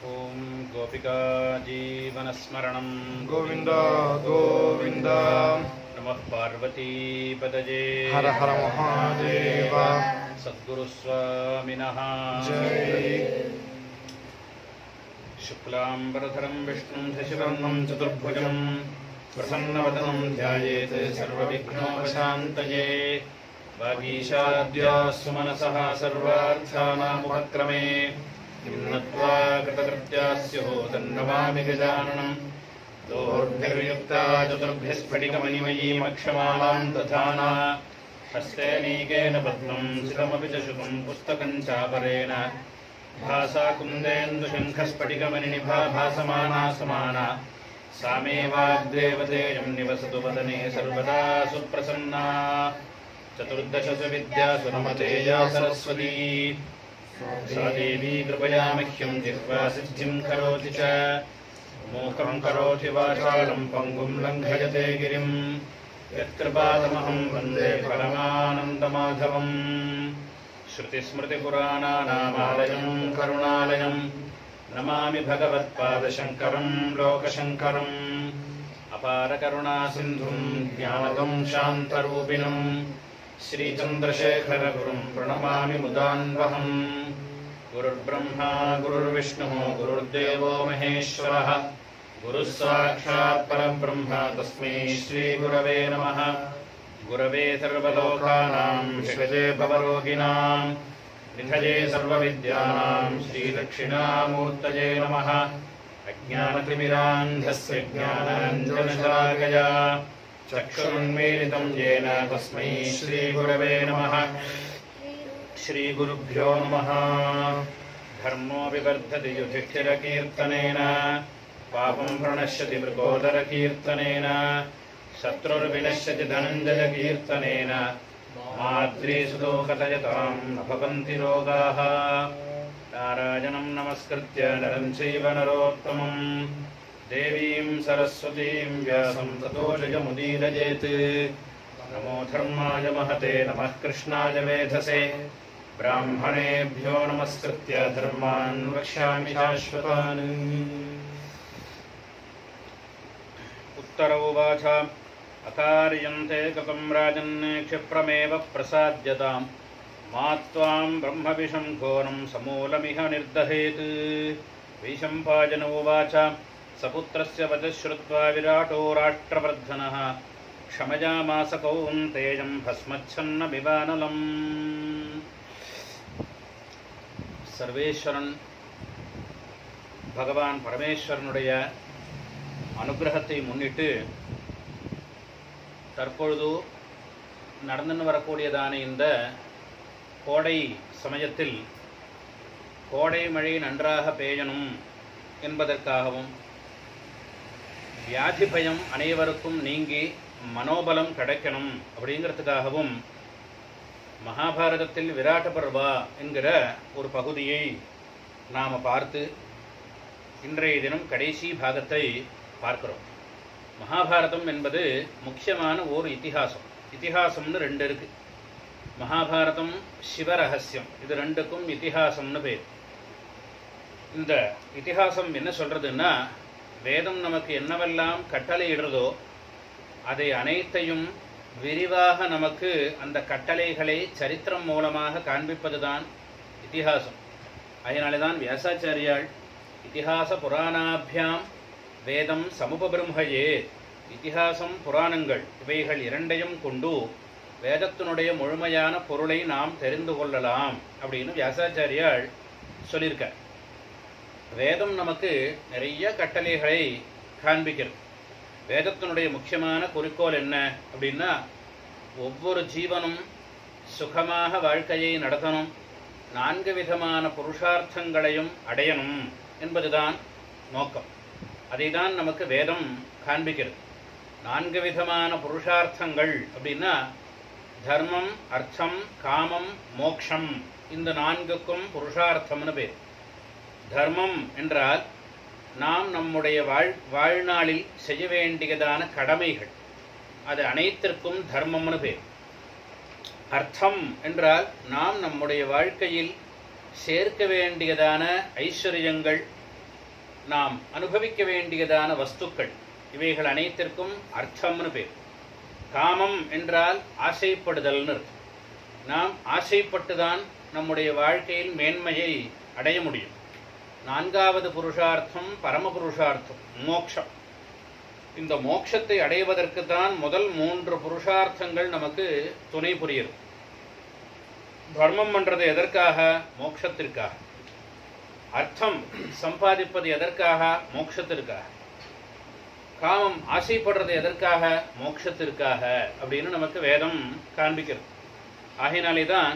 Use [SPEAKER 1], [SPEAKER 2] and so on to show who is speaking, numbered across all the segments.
[SPEAKER 1] ॐ गोपिका जीवनस्मरणं
[SPEAKER 2] गोविन्द गोविन्द
[SPEAKER 1] नमः पार्वतीपदये
[SPEAKER 2] हर हर महादेव
[SPEAKER 1] सद्गुरुस्वामिनः
[SPEAKER 2] जय
[SPEAKER 1] शुक्लाम्बरधरं विष्णुं शशिवर्णं चतुर्भुजं प्रसन्नवदनं ध्यायेत् सर्वविघ्नोपशान्तये वागीशाद्या सुमनसः सर्वार्थानामुपक्रमे किन्नत्वा कृतकृत्या स्युः तन्नमामि गजाननम् दोर्भिर्युक्ता चतुर्भिः स्फटिकमणिमयीमक्षमालां दधाना हस्तेनीकेन पद्मं सितमपि च शुभं पुस्तकं चापरेण भासा कुन्देन्दुशङ्खस्फटिकमणिनिभा भासमाना समाना सा मे वाग्देवतेयं निवसतु वदने सर्वदा सुप्रसन्ना चतुर्दशसु विद्यासु नमतेया सरस्वती सा देवी कृपया मह्यं जिह्वा सिद्धिं करोति च मूकं करोति वाचालं पङ्गुं लङ्घयते गिरिं यत्कृपातमहं वन्दे परमानन्दमाधवम् श्रुतिस्मृतिपुराणानामालयं करुणालयं नमामि भगवत्पादशङ्करं लोकशङ्करम् अपारकरुणासिन्धुं ज्ञानदं शान्तरूपिणम् श्रीचन्द्रशेखरगुरुं प्रणमामि मुदान्वहम् गुरुर्ब्रह्मा गुरुर्विष्णुः गुरुर्देवो महेश्वरः गुरुः साक्षात् परब्रह्म तस्मै श्रीगुरवे नमः गुरवे सर्वलोकानां षडजे भवरोगिणां निधये सर्वविद्यानां श्रीदक्षिणामूर्तये नमः अज्ञानतिमिरान्धस्य ज्ञानाञ्जनशलाकया चक्षुरुन्मीलितं येन तस्मै श्रीगुरवे नमः श्रीगुरुभ्यो नमः धर्मो विवर्धति युधिष्ठिरकीर्तनेन पापं प्रणश्यति मृगोदरकीर्तनेन शत्रुर्विनश्यति धनञ्जयकीर्तनेन माद्रीसुतो कथयतां न भवन्ति रोगाः नारायणं नमस्कृत्य नरं चैव नरोत्तमम् देवीं सरस्वतीं व्यासं ततो जयमुदीरयेत् नमो धर्माय महते नमः कृष्णाय वेधसे ब्राह्मणेभ्यो नमस्कृत्य धर्मान् वक्ष्यामि शाश्वतान् उत्तर उवाच अकार्यन्ते कथं राजन् क्षिप्रमेव प्रसाद्यताम् मा त्वां ब्रह्मविषं घोरं समूलमिह निर्दहेत् वैशम्पायन उवाच सपुत्रस्य वचः श्रुत्वा विराटो राष्ट्रवर्धनः क्षमयामास कौन्तेयं भस्मच्छन्न विवानलम् சர்வேஸ்வரன் பகவான் பரமேஸ்வரனுடைய அனுகிரகத்தை முன்னிட்டு தற்பொழுது நடந்துன்னு வரக்கூடியதான இந்த கோடை சமயத்தில் கோடை மழை நன்றாக பெய்யணும் என்பதற்காகவும் வியாதி பயம் அனைவருக்கும் நீங்கி மனோபலம் கிடைக்கணும் அப்படிங்கிறதுக்காகவும் மகாபாரதத்தில் விராட்ட பர்வா என்கிற ஒரு பகுதியை நாம் பார்த்து இன்றைய தினம் கடைசி பாகத்தை பார்க்கிறோம் மகாபாரதம் என்பது முக்கியமான ஓர் இத்திஹாசம் இத்திஹாசம்னு ரெண்டு இருக்கு மகாபாரதம் சிவரகசியம் இது ரெண்டுக்கும் இத்திஹாசம்னு பேர் இந்த இத்திஹாசம் என்ன சொல்றதுன்னா வேதம் நமக்கு என்னவெல்லாம் கட்டளையிடுறதோ அதை அனைத்தையும் விரிவாக நமக்கு அந்த கட்டளைகளை சரித்திரம் மூலமாக காண்பிப்பதுதான் இத்திஹாசம் அதனாலே தான் வியாசாச்சாரியால் இத்திஹாச புராணாபியாம் வேதம் சமுபபிரம்ஹயே இத்திஹாசம் புராணங்கள் இவைகள் இரண்டையும் கொண்டு வேதத்தினுடைய முழுமையான பொருளை நாம் தெரிந்து கொள்ளலாம் அப்படின்னு வியாசாச்சாரியால் சொல்லியிருக்கார் வேதம் நமக்கு நிறைய கட்டளைகளை காண்பிக்கிறது வேதத்தினுடைய முக்கியமான குறிக்கோள் என்ன அப்படின்னா ஒவ்வொரு ஜீவனும் சுகமாக வாழ்க்கையை நடத்தணும் நான்கு விதமான புருஷார்த்தங்களையும் அடையணும் என்பதுதான் நோக்கம் அதை தான் நமக்கு வேதம் காண்பிக்கிறது நான்கு விதமான புருஷார்த்தங்கள் அப்படின்னா தர்மம் அர்த்தம் காமம் மோக்ஷம் இந்த நான்குக்கும் புருஷார்த்தம்னு பேர் தர்மம் என்றால் நாம் நம்முடைய வாழ் வாழ்நாளில் செய்ய வேண்டியதான கடமைகள் அது அனைத்திற்கும் தர்மம்னு பேர் அர்த்தம் என்றால் நாம் நம்முடைய வாழ்க்கையில் சேர்க்க வேண்டியதான ஐஸ்வர்யங்கள் நாம் அனுபவிக்க வேண்டியதான வஸ்துக்கள் இவைகள் அனைத்திற்கும் அர்த்தம்னு பேர் காமம் என்றால் ஆசைப்படுதல்னு இருக்கு நாம் ஆசைப்பட்டுதான் நம்முடைய வாழ்க்கையில் மேன்மையை அடைய முடியும் நான்காவது புருஷார்த்தம் பரம புருஷார்த்தம் மோட்சம் இந்த மோட்சத்தை அடைவதற்கு தான் முதல் மூன்று புருஷார்த்தங்கள் நமக்கு துணை புரியுது தர்மம் பண்றது எதற்காக மோட்சத்திற்காக அர்த்தம் சம்பாதிப்பது எதற்காக மோட்சத்திற்காக காமம் ஆசைப்படுறது எதற்காக மோட்சத்திற்காக அப்படின்னு நமக்கு வேதம் காண்பிக்கிறது ஆகையினாலே தான்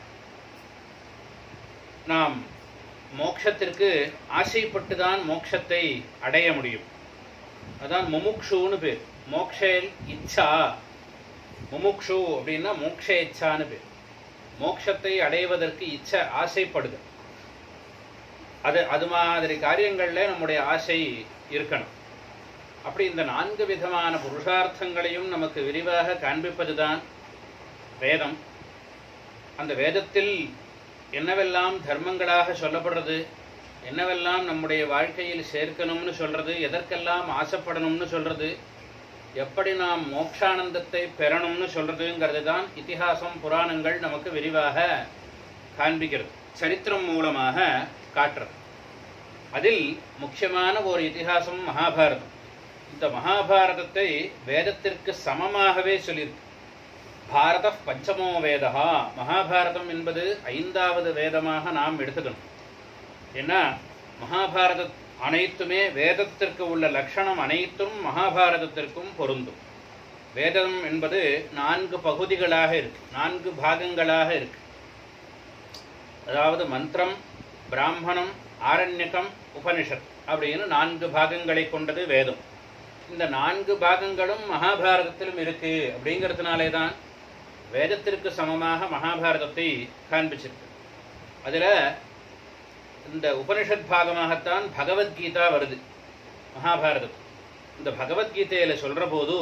[SPEAKER 1] நாம் மோட்சத்திற்கு ஆசைப்பட்டு தான் மோட்சத்தை அடைய முடியும் அதான் முமுக்ஷுன்னு பேர் மோக்ஷேல் இச்சா முமுக்ஷு அப்படின்னா மோக்ஷ இச்சான்னு பேர் மோட்சத்தை அடைவதற்கு இச்சை ஆசைப்படுது அது அது மாதிரி காரியங்களில் நம்முடைய ஆசை இருக்கணும் அப்படி இந்த நான்கு விதமான புருஷார்த்தங்களையும் நமக்கு விரிவாக காண்பிப்பதுதான் வேதம் அந்த வேதத்தில் என்னவெல்லாம் தர்மங்களாக சொல்லப்படுறது என்னவெல்லாம் நம்முடைய வாழ்க்கையில் சேர்க்கணும்னு சொல்றது எதற்கெல்லாம் ஆசைப்படணும்னு சொல்றது எப்படி நாம் மோட்சானந்தத்தை பெறணும்னு சொல்றதுங்கிறது தான் இதிகாசம் புராணங்கள் நமக்கு விரிவாக காண்பிக்கிறது சரித்திரம் மூலமாக காட்டுறது அதில் முக்கியமான ஒரு இதிகாசம் மகாபாரதம் இந்த மகாபாரதத்தை வேதத்திற்கு சமமாகவே சொல்லியிருக்கு பாரத பஞ்சமோ வேதா மகாபாரதம் என்பது ஐந்தாவது வேதமாக நாம் எடுத்துக்கணும் ஏன்னா மகாபாரத அனைத்துமே வேதத்திற்கு உள்ள லட்சணம் அனைத்தும் மகாபாரதத்திற்கும் பொருந்தும் வேதம் என்பது நான்கு பகுதிகளாக இருக்கு நான்கு பாகங்களாக இருக்கு அதாவது மந்திரம் பிராமணம் ஆரண்யகம் உபனிஷத் அப்படின்னு நான்கு பாகங்களை கொண்டது வேதம் இந்த நான்கு பாகங்களும் மகாபாரதத்திலும் இருக்கு அப்படிங்கிறதுனாலே தான் வேதத்திற்கு சமமாக மகாபாரதத்தை காண்பிச்சிருக்கு அதில் இந்த உபனிஷத் பாகமாகத்தான் பகவத்கீதா வருது மகாபாரதம் இந்த பகவத்கீதையில் சொல்கிற போது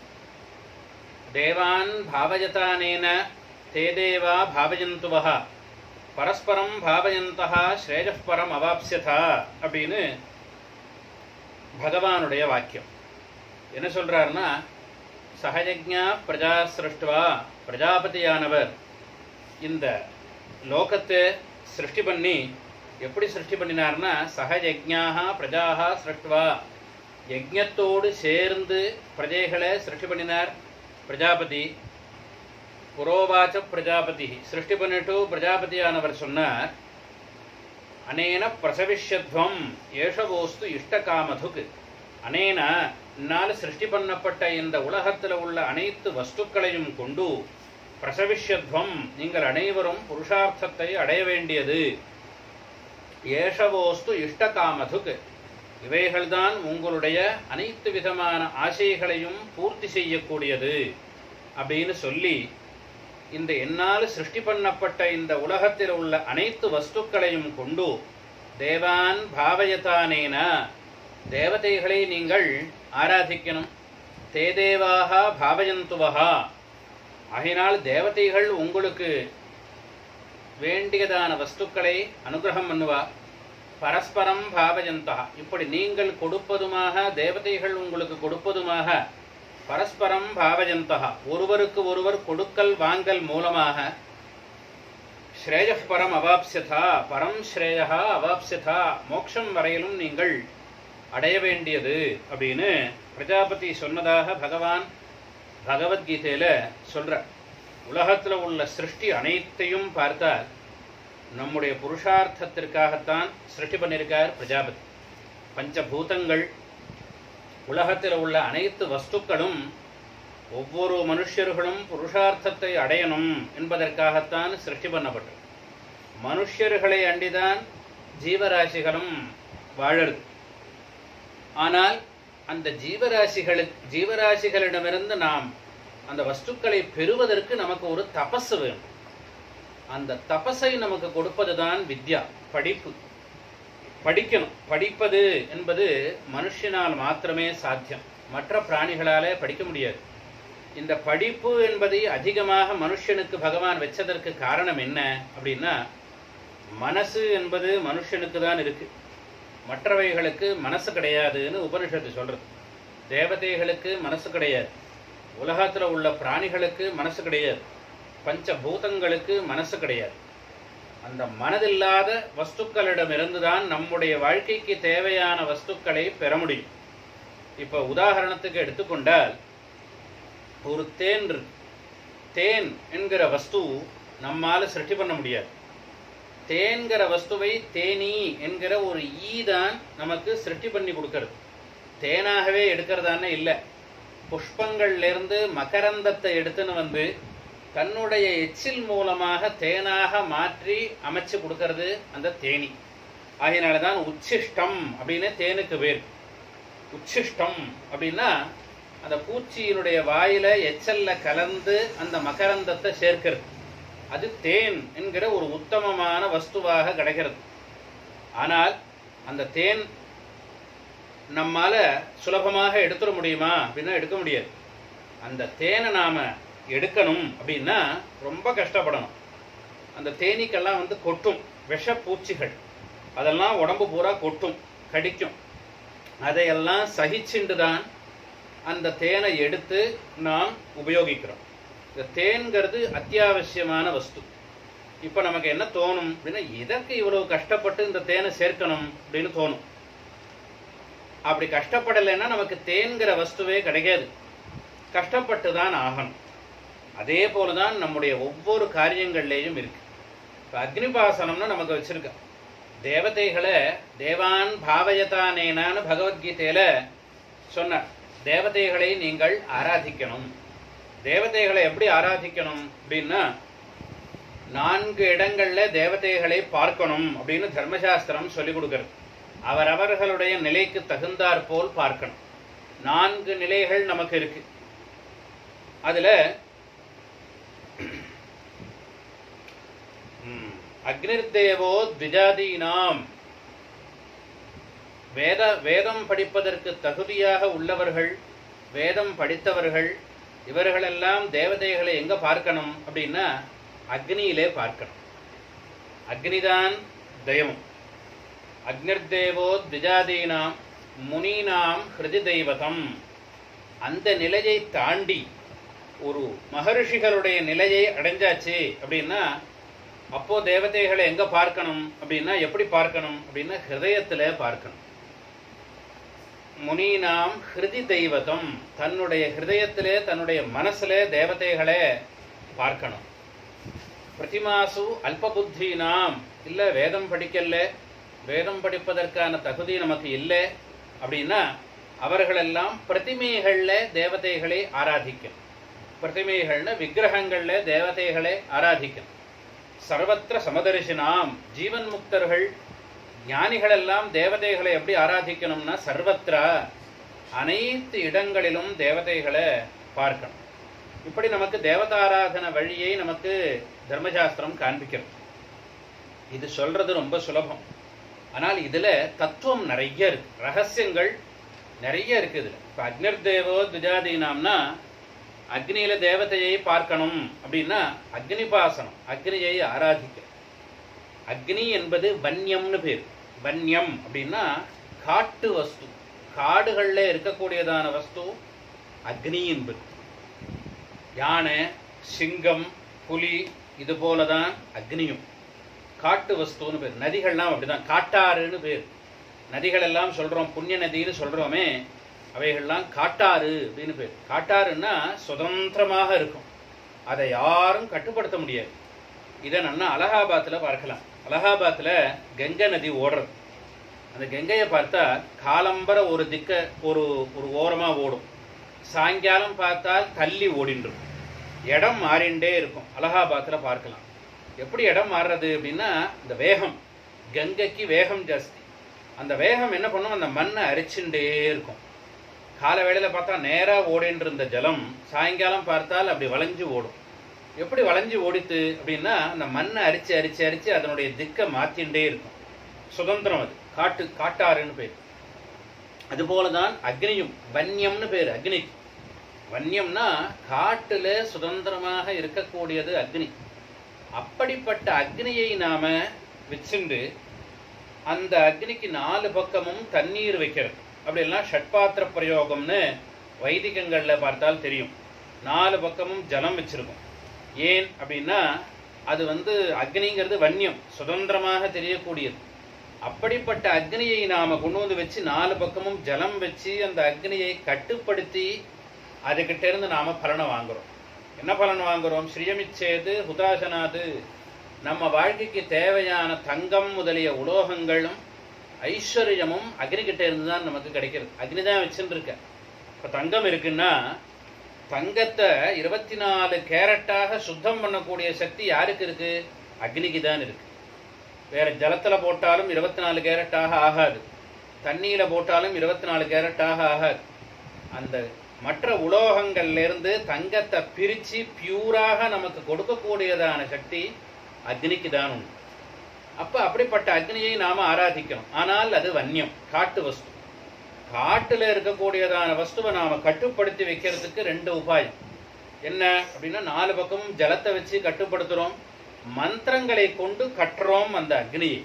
[SPEAKER 1] தேவான் பாவயதானேன தே தேவா பாவயந்துவா பரஸ்பரம் பாவயந்தா ஸ்ரேஜப்பரம் அவாப்சியதா அப்படின்னு பகவானுடைய வாக்கியம் என்ன சொல்றாருன்னா சகஜஜா பிரஜா சிருஷ்டுவா பிரஜாபதியானவர் இந்த லோகத்தை சிருஷ்டி பண்ணி எப்படி சிருஷ்டி பண்ணினார்னா சகஜஜாக பிரஜாக சிருஷ்டுவா யஜ்ஞத்தோடு சேர்ந்து பிரஜைகளை சிருஷ்டி பண்ணினார் பிரஜாபதி புரோவாச்ச பிரஜாபதி சிருஷ்டி பண்ணிட்டு பிரஜாபதியானவர் சொன்னார் அனேன பிரசவிஷ்யத்வம் ஏஷவோஸ்து இஷ்டகாமதுக்கு அனேன இந்நாள் சிருஷ்டி பண்ணப்பட்ட இந்த உலகத்தில் உள்ள அனைத்து வஸ்துக்களையும் கொண்டு பிரசவிஷ்யத்வம் நீங்கள் அனைவரும் புருஷார்த்தத்தை அடைய வேண்டியது ஏஷவோஸ்து இஷ்டகாமதுக்கு இவைகள்தான் உங்களுடைய அனைத்து விதமான ஆசைகளையும் பூர்த்தி செய்யக்கூடியது அப்படின்னு சொல்லி இந்த என்னால் சிருஷ்டி பண்ணப்பட்ட இந்த உலகத்தில் உள்ள அனைத்து வஸ்துக்களையும் கொண்டு தேவான் பாவயதானேன தேவதைகளை நீங்கள் ஆராதிக்கணும் தே தேவாக பாவயந்துவகா ஆகையினால் தேவதைகள் உங்களுக்கு வேண்டியதான வஸ்துக்களை அனுகிரகம் பண்ணுவா பரஸ்பரம் பாவயந்தா இப்படி நீங்கள் கொடுப்பதுமாக தேவதைகள் உங்களுக்கு கொடுப்பதுமாக பரஸ்பரம் பாவயந்தா ஒருவருக்கு ஒருவர் கொடுக்கல் வாங்கல் மூலமாக ஸ்ரேய பரம் அவாப்சியதா பரம் ஸ்ரேயா அவாப்சியதா மோட்சம் வரையிலும் நீங்கள் அடைய வேண்டியது அப்படின்னு பிரஜாபதி சொன்னதாக பகவான் பகவத்கீதையில சொல்ற உலகத்துல உள்ள சிருஷ்டி அனைத்தையும் பார்த்தால் நம்முடைய புருஷார்த்தத்திற்காகத்தான் சிருஷ்டி பண்ணியிருக்கார் பிரஜாபதி பஞ்சபூதங்கள் உலகத்தில் உள்ள அனைத்து வஸ்துக்களும் ஒவ்வொரு மனுஷர்களும் புருஷார்த்தத்தை அடையணும் என்பதற்காகத்தான் சிருஷ்டி பண்ணப்பட்டது மனுஷர்களை அண்டிதான் ஜீவராசிகளும் வாழறது ஆனால் அந்த ஜீவராசிகளுக்கு ஜீவராசிகளிடமிருந்து நாம் அந்த வஸ்துக்களை பெறுவதற்கு நமக்கு ஒரு தபஸ் வேணும் அந்த தபஸை நமக்கு கொடுப்பது தான் வித்யா படிப்பு படிக்கணும் படிப்பது என்பது மனுஷனால் மாத்திரமே சாத்தியம் மற்ற பிராணிகளாலே படிக்க முடியாது இந்த படிப்பு என்பதை அதிகமாக மனுஷனுக்கு பகவான் வச்சதற்கு காரணம் என்ன அப்படின்னா மனசு என்பது மனுஷனுக்கு தான் இருக்கு மற்றவைகளுக்கு மனசு கிடையாதுன்னு உபனிஷத்து சொல்றது தேவதைகளுக்கு மனசு கிடையாது உலகத்துல உள்ள பிராணிகளுக்கு மனசு கிடையாது பஞ்ச பூதங்களுக்கு மனசு கிடையாது அந்த மனதில்லாத வஸ்துக்களிடமிருந்து தான் நம்முடைய வாழ்க்கைக்கு தேவையான வஸ்துக்களை பெற முடியும் இப்ப உதாரணத்துக்கு எடுத்துக்கொண்டால் ஒரு தேன் இருக்கு தேன் என்கிற வஸ்து நம்மால சிருஷ்டி பண்ண முடியாது தேன்கிற வஸ்துவை தேனீ என்கிற ஒரு ஈ தான் நமக்கு சிருஷ்டி பண்ணி கொடுக்கறது தேனாகவே எடுக்கிறதானே இல்லை புஷ்பங்கள்ல இருந்து மகரந்தத்தை எடுத்துன்னு வந்து தன்னுடைய எச்சில் மூலமாக தேனாக மாற்றி அமைச்சு கொடுக்கறது அந்த தேனி ஆகையினால தான் உச்சிஷ்டம் அப்படின்னு தேனுக்கு பேர் உச்சிஷ்டம் அப்படின்னா அந்த பூச்சியினுடைய வாயில எச்சல்ல கலந்து அந்த மகரந்தத்தை சேர்க்கிறது அது தேன் என்கிற ஒரு உத்தமமான வஸ்துவாக கிடைக்கிறது ஆனால் அந்த தேன் நம்மால சுலபமாக எடுத்துட முடியுமா அப்படின்னா எடுக்க முடியாது அந்த தேனை நாம எடுக்கணும் அப்படின்னா ரொம்ப கஷ்டப்படணும் அந்த தேனீக்கெல்லாம் வந்து கொட்டும் விஷப்பூச்சிகள் அதெல்லாம் உடம்பு பூரா கொட்டும் கடிக்கும் அதையெல்லாம் சகிச்சுண்டு தான் அந்த தேனை எடுத்து நாம் உபயோகிக்கிறோம் இந்த தேன்கிறது அத்தியாவசியமான வஸ்து இப்போ நமக்கு என்ன தோணும் அப்படின்னா இதற்கு இவ்வளவு கஷ்டப்பட்டு இந்த தேனை சேர்க்கணும் அப்படின்னு தோணும் அப்படி கஷ்டப்படலைன்னா நமக்கு தேன்கிற வஸ்துவே கிடைக்காது கஷ்டப்பட்டு தான் ஆகணும் அதே போல தான் நம்முடைய ஒவ்வொரு காரியங்கள்லேயும் இருக்கு இப்போ அக்னிபாசனம்னு நமக்கு வச்சிருக்க தேவதைகளை தேவான் பாவயதானேனான்னு பகவத்கீதையில சொன்னார் தேவதைகளை நீங்கள் ஆராதிக்கணும் தேவதைகளை எப்படி ஆராதிக்கணும் அப்படின்னா நான்கு இடங்கள்ல தேவதைகளை பார்க்கணும் அப்படின்னு தர்மசாஸ்திரம் சொல்லிக் கொடுக்கிறது அவரவர்களுடைய நிலைக்கு தகுந்தாற் போல் பார்க்கணும் நான்கு நிலைகள் நமக்கு இருக்கு அதுல ம், அக்னிர்தேவோ த்விஜாதீனாம் வேத வேதம் படிப்பதற்கு தகுதியாக உள்ளவர்கள் வேதம் படித்தவர்கள் இவர்களெல்லாம் தேவதைகளை எங்க பார்க்கணும் அப்படின்னா அக்னியிலே பார்க்கணும் அக்னிதான் தெய்வம் அக்னிர்தேவோ த்விஜாதீனாம் முனீனாம் ஹிருதி தெய்வதம் அந்த நிலையை தாண்டி ஒரு மகரிஷிகளுடைய நிலையை அடைஞ்சாச்சு அப்படின்னா அப்போ தேவதைகளை எங்க பார்க்கணும் அப்படின்னா எப்படி பார்க்கணும் அப்படின்னா ஹிருதயத்துல பார்க்கணும் முனீனாம் ஹிருதி தெய்வதம் தன்னுடைய ஹிருதயத்திலே தன்னுடைய மனசுல தேவதைகளை பார்க்கணும் பிரதிமாசு அல்பபுத்தீனாம் இல்ல வேதம் படிக்கல வேதம் படிப்பதற்கான தகுதி நமக்கு இல்லை அப்படின்னா அவர்களெல்லாம் பிரதிமைகள்ல தேவதைகளை ஆராதிக்கணும் பிரதிமைகள்னு விக்கிரகங்கள்ல தேவதைகளை ஆராதிக்கணும் சர்வத்திர சமதரிசினாம் ஜீவன் முக்தர்கள் ஞானிகளெல்லாம் தேவதைகளை எப்படி ஆராதிக்கணும்னா சர்வத்ரா அனைத்து இடங்களிலும் தேவதைகளை பார்க்கணும் இப்படி நமக்கு தேவதாராதன வழியை நமக்கு தர்மசாஸ்திரம் காண்பிக்கிறது இது சொல்றது ரொம்ப சுலபம் ஆனால் இதுல தத்துவம் நிறைய இருக்கு ரகசியங்கள் நிறைய இருக்கு இதுல இப்ப அக்னிர்தேவோ துஜாதீனாம்னா அக்னியில தேவதையை பார்க்கணும் அப்படின்னா அக்னிபாசனம் அக்னியை ஆராதிக்க அக்னி என்பது வன்யம்னு பேர் வன்யம் அப்படின்னா காட்டு வஸ்து காடுகள்ல இருக்கக்கூடியதான வஸ்து அக்னி என்பது யானை சிங்கம் புலி இது போலதான் அக்னியும் காட்டு வஸ்துன்னு பேர் நதிகள்லாம் அப்படிதான் காட்டாறுன்னு பேர் நதிகள் எல்லாம் சொல்றோம் புண்ணிய நதின்னு சொல்றோமே அவைகள்லாம் காட்டாறு அப்படின்னு பேர் காட்டாறுன்னா சுதந்திரமாக இருக்கும் அதை யாரும் கட்டுப்படுத்த முடியாது இதை நம்ம அலகாபாத்ல பார்க்கலாம் அலகாபாத்ல கங்கை நதி ஓடுறது அந்த கங்கையை பார்த்தா காலம்பர ஒரு திக்க ஒரு ஒரு ஓரமா ஓடும் சாயங்காலம் பார்த்தால் தள்ளி ஓடின்றும் இடம் மாறிண்டே இருக்கும் அலகாபாத்ல பார்க்கலாம் எப்படி இடம் மாறுறது அப்படின்னா இந்த வேகம் கங்கைக்கு வேகம் ஜாஸ்தி அந்த வேகம் என்ன பண்ணும் அந்த மண்ணை அரிச்சுட்டே இருக்கும் கால வேளையில பார்த்தா நேரா ஓடின்னு இருந்த ஜலம் சாயங்காலம் பார்த்தால் அப்படி வளைஞ்சு ஓடும் எப்படி வளைஞ்சு ஓடித்து அப்படின்னா அந்த மண்ணை அரிச்சு அரிச்சு அரிச்சு அதனுடைய திக்கை மாத்திண்டே இருக்கும் சுதந்திரம் அது காட்டு காட்டாறுன்னு பேர் அதுபோலதான் அக்னியும் வன்யம்னு பேர் அக்னி வன்யம்னா காட்டுல சுதந்திரமாக இருக்கக்கூடியது அக்னி அப்படிப்பட்ட அக்னியை நாம வச்சுண்டு அந்த அக்னிக்கு நாலு பக்கமும் தண்ணீர் வைக்கிறது அப்படியெல்லாம் ஷட்பாத்திர பிரயோகம்னு வைதிகங்கள்ல பார்த்தால் தெரியும் நாலு பக்கமும் ஜலம் வச்சிருக்கும் ஏன் அப்படின்னா அது வந்து அக்னிங்கிறது வன்னியம் சுதந்திரமாக தெரியக்கூடியது அப்படிப்பட்ட அக்னியை நாம கொண்டு வந்து வச்சு நாலு பக்கமும் ஜலம் வச்சு அந்த அக்னியை கட்டுப்படுத்தி அதுகிட்ட இருந்து நாம பலனை வாங்குறோம் என்ன பலன் வாங்குறோம் ஸ்ரீயமிச்சேது ஹுதாசனாது நம்ம வாழ்க்கைக்கு தேவையான தங்கம் முதலிய உலோகங்களும் ஐஸ்வர்யமும் அக்னி கிட்ட இருந்து தான் நமக்கு கிடைக்கிறது அக்னி தான் வச்சுட்டு இருக்க இப்ப தங்கம் இருக்குன்னா தங்கத்தை இருபத்தி நாலு கேரட்டாக சுத்தம் பண்ணக்கூடிய சக்தி யாருக்கு இருக்கு அக்னிக்கு தான் இருக்கு வேற ஜலத்துல போட்டாலும் இருபத்தி நாலு கேரட்டாக ஆகாது தண்ணியில போட்டாலும் இருபத்தி நாலு கேரட்டாக ஆகாது அந்த மற்ற உலோகங்கள்ல இருந்து தங்கத்தை பிரிச்சு பியூராக நமக்கு கொடுக்கக்கூடியதான சக்தி அக்னிக்கு தான் உண்டு அப்ப அப்படிப்பட்ட அக்னியை நாம ஆராதிக்கணும் ஆனால் அது வன்னியம் காட்டு வஸ்து காட்டுல இருக்கக்கூடியதான வஸ்துவை நாம கட்டுப்படுத்தி வைக்கிறதுக்கு ரெண்டு உபாயம் என்ன அப்படின்னா நாலு பக்கமும் ஜலத்தை வச்சு கட்டுப்படுத்துறோம் மந்திரங்களை கொண்டு கட்டுறோம் அந்த அக்னியை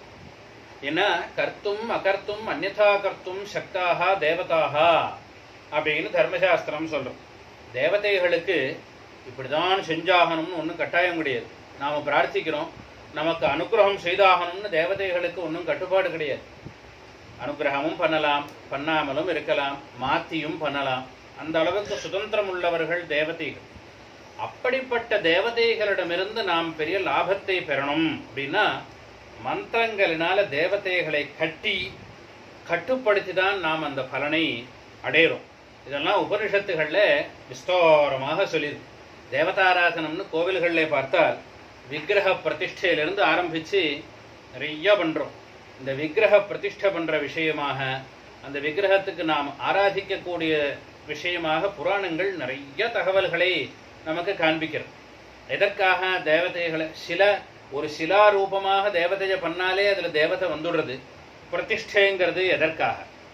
[SPEAKER 1] ஏன்னா கர்த்தும் அகர்த்தும் அந்யதா கர்த்தும் சக்தாக தேவதாகா அப்படின்னு தர்மசாஸ்திரம் சொல்றோம் தேவதைகளுக்கு இப்படிதான் செஞ்சாகணும்னு ஒன்றும் கட்டாயம் கிடையாது நாம பிரார்த்திக்கிறோம் நமக்கு அனுகிரகம் செய்தாகணும்னு தேவதைகளுக்கு ஒன்றும் கட்டுப்பாடு கிடையாது அனுகிரகமும் பண்ணலாம் பண்ணாமலும் இருக்கலாம் மாத்தியும் பண்ணலாம் அந்த அளவுக்கு சுதந்திரம் உள்ளவர்கள் தேவதைகள் அப்படிப்பட்ட தேவதைகளிடமிருந்து நாம் பெரிய லாபத்தை பெறணும் அப்படின்னா மந்திரங்களினால தேவதைகளை கட்டி கட்டுப்படுத்தி தான் நாம் அந்த பலனை அடையிறோம் இதெல்லாம் உபனிஷத்துகளில் விஸ்தாரமாக சொல்லிது தேவதாராசனம்னு கோவில்களில் பார்த்தால் விக்கிரக பிரதிஷ்டையிலிருந்து ஆரம்பித்து நிறைய பண்ணுறோம் இந்த விக்கிரக பிரதிஷ்டை பண்ணுற விஷயமாக அந்த விக்கிரகத்துக்கு நாம் ஆராதிக்கக்கூடிய விஷயமாக புராணங்கள் நிறைய தகவல்களை நமக்கு காண்பிக்கிறது எதற்காக தேவதைகளை சில ஒரு சிலா ரூபமாக தேவதையை பண்ணாலே அதில் தேவதை வந்துடுறது பிரதிஷ்டைங்கிறது எதற்காக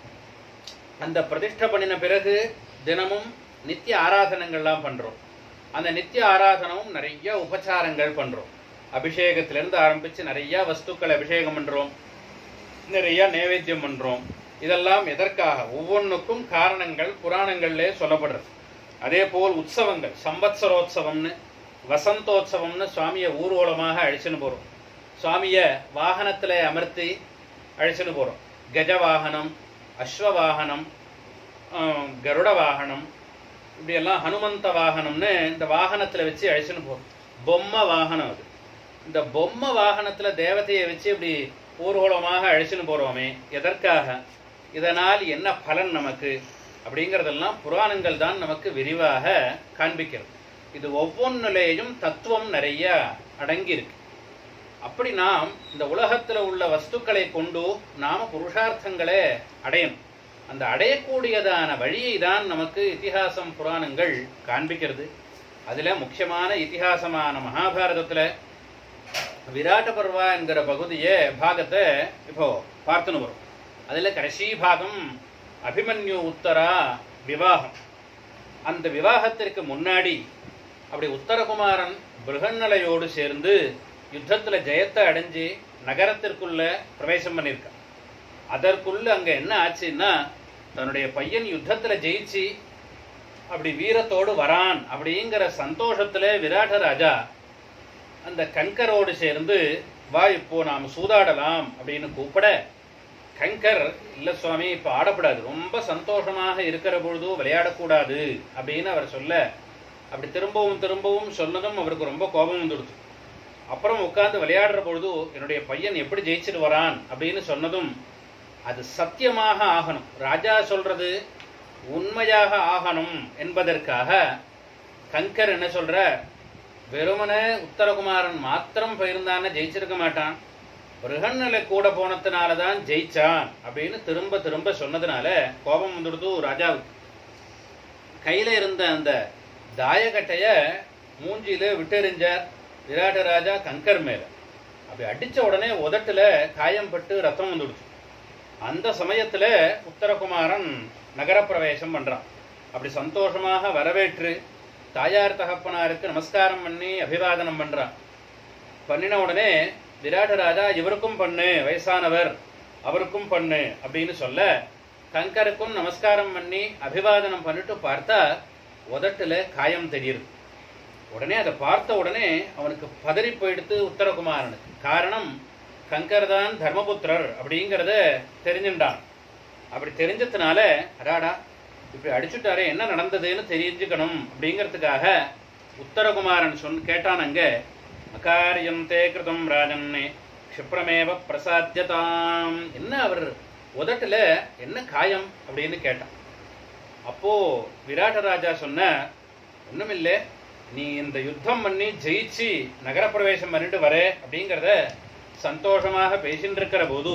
[SPEAKER 1] அந்த பிரதிஷ்டை பண்ணின பிறகு தினமும் நித்திய ஆராதனங்கள்லாம் பண்ணுறோம் அந்த நித்திய ஆராதனமும் நிறைய உபச்சாரங்கள் பண்ணுறோம் அபிஷேகத்திலேருந்து ஆரம்பித்து நிறைய வஸ்துக்கள் அபிஷேகம் பண்ணுறோம் நிறைய நைவேத்தியம் பண்ணுறோம் இதெல்லாம் எதற்காக ஒவ்வொன்றுக்கும் காரணங்கள் புராணங்கள்லே சொல்லப்படுறது அதே போல் உற்சவங்கள் சம்பத்சரோத்சவம்னு வசந்தோத்சவம்னு சுவாமியை ஊர்வலமாக அழிச்சுன்னு போகிறோம் சுவாமியை வாகனத்தில் அமர்த்தி அழிச்சுன்னு போகிறோம் கஜ வாகனம் அஸ்வ வாகனம் ஆஹ், கருட வாகனம் இப்படியெல்லாம் ஹனுமந்த வாகனம்னு இந்த வாகனத்தில் வச்சு அழிச்சுன்னு போகிறோம் பொம்மை வாகனம் அது இந்த பொம்மை வாகனத்தில் தேவதையை வச்சு இப்படி ஊர்வலமாக அழிச்சுன்னு போகிறோமே எதற்காக இதனால் என்ன பலன் நமக்கு அப்படிங்கிறதெல்லாம் புராணங்கள் தான் நமக்கு விரிவாக காண்பிக்கிறது இது ஒவ்வொன்றிலேயும் தத்துவம் நிறைய அடங்கி இருக்கு அப்படி நாம் இந்த உலகத்துல உள்ள வஸ்துக்களை கொண்டு நாம புருஷார்த்தங்களை அடையணும் அந்த அடையக்கூடியதான வழியை தான் நமக்கு இதிகாசம் புராணங்கள் காண்பிக்கிறது அதுல முக்கியமான இதிகாசமான மகாபாரதத்துல விராட்ட பர்வா என்கிற பகுதியை பாகத்தை இப்போ பார்த்துன்னு வரும் அதுல கடைசி பாகம் அபிமன்யு உத்தரா விவாகம் அந்த விவாகத்திற்கு முன்னாடி அப்படி உத்தரகுமாரன் பிருகன்னலையோடு சேர்ந்து யுத்தத்துல ஜெயத்தை அடைஞ்சு நகரத்திற்குள்ள பிரவேசம் பண்ணியிருக்கான் அதற்குள்ள அங்க என்ன ஆச்சுன்னா தன்னுடைய பையன் யுத்தத்துல ஜெயிச்சு அப்படி வீரத்தோடு வரான் அப்படிங்கிற சந்தோஷத்துல விராட்ட ராஜா அந்த கங்கரோடு சேர்ந்து வா இப்போ நாம் சூதாடலாம் அப்படின்னு கூப்பிட கங்கர் இல்ல சுவாமி இப்ப ஆடக்கூடாது ரொம்ப சந்தோஷமாக இருக்கிற பொழுது விளையாடக்கூடாது அப்படின்னு அவர் சொல்ல அப்படி திரும்பவும் திரும்பவும் சொன்னதும் அவருக்கு ரொம்ப கோபம் வந்துடுது அப்புறம் உட்கார்ந்து விளையாடுற பொழுது என்னுடைய பையன் எப்படி ஜெயிச்சிட்டு வரான் அப்படின்னு சொன்னதும் அது சத்தியமாக ஆகணும் ராஜா சொல்றது உண்மையாக ஆகணும் என்பதற்காக கங்கர் என்ன சொல்ற வெறுமனே உத்தரகுமாரன் மாத்திரம் போயிருந்தான்னு ஜெயிச்சிருக்க மாட்டான் பிருகன்னில கூட போனதுனால தான் ஜெயிச்சான் அப்படின்னு திரும்ப திரும்ப சொன்னதுனால கோபம் வந்துடுது ராஜாவுக்கு கையில இருந்த அந்த தாயக்கட்டைய மூஞ்சியில விட்டெறிஞ்சார் விராட்ட ராஜா கங்கர் மேல அப்படி அடிச்ச உடனே உதட்டுல காயம் பட்டு ரத்தம் வந்துடுச்சு அந்த சமயத்துல உத்தரகுமாரன் நகரப்பிரவேசம் பண்றான் அப்படி சந்தோஷமாக வரவேற்று தாயார் தகப்பனாருக்கு நமஸ்காரம் பண்ணி அபிவாதனம் பண்றான் பண்ணின உடனே விராட்டராஜா இவருக்கும் பண்ணு வயசானவர் அவருக்கும் பண்ணு அப்படின்னு சொல்ல கங்கருக்கும் நமஸ்காரம் பண்ணி அபிவாதனம் பண்ணிட்டு பார்த்தா உதட்டுல காயம் தெரியுது உடனே அதை பார்த்த உடனே அவனுக்கு பதறி போயிடுத்து உத்தரகுமாரனுக்கு காரணம் கங்கர் தான் தர்மபுத்திரர் அப்படிங்கிறத தெரிஞ்சுட்டான் அப்படி தெரிஞ்சதுனால அடாடா இப்படி அடிச்சுட்டாரே என்ன நடந்ததுன்னு தெரிஞ்சுக்கணும் அப்படிங்கிறதுக்காக உத்தரகுமாரன் சொன் கேட்டான் அங்க அகாரியம் தே கிருதம் ராஜன்னே க்ஷிப்ரமேவ பிரசாத்தியதாம் என்ன அவர் உதட்டுல என்ன காயம் அப்படின்னு கேட்டான் அப்போ விராட்ட ராஜா சொன்ன ஒண்ணுமில்லை நீ இந்த யுத்தம் பண்ணி ஜெயிச்சு நகரப்பிரவேசம் பண்ணிட்டு வர அப்படிங்கிறத சந்தோஷமாக பேசிட்டு இருக்கிற போது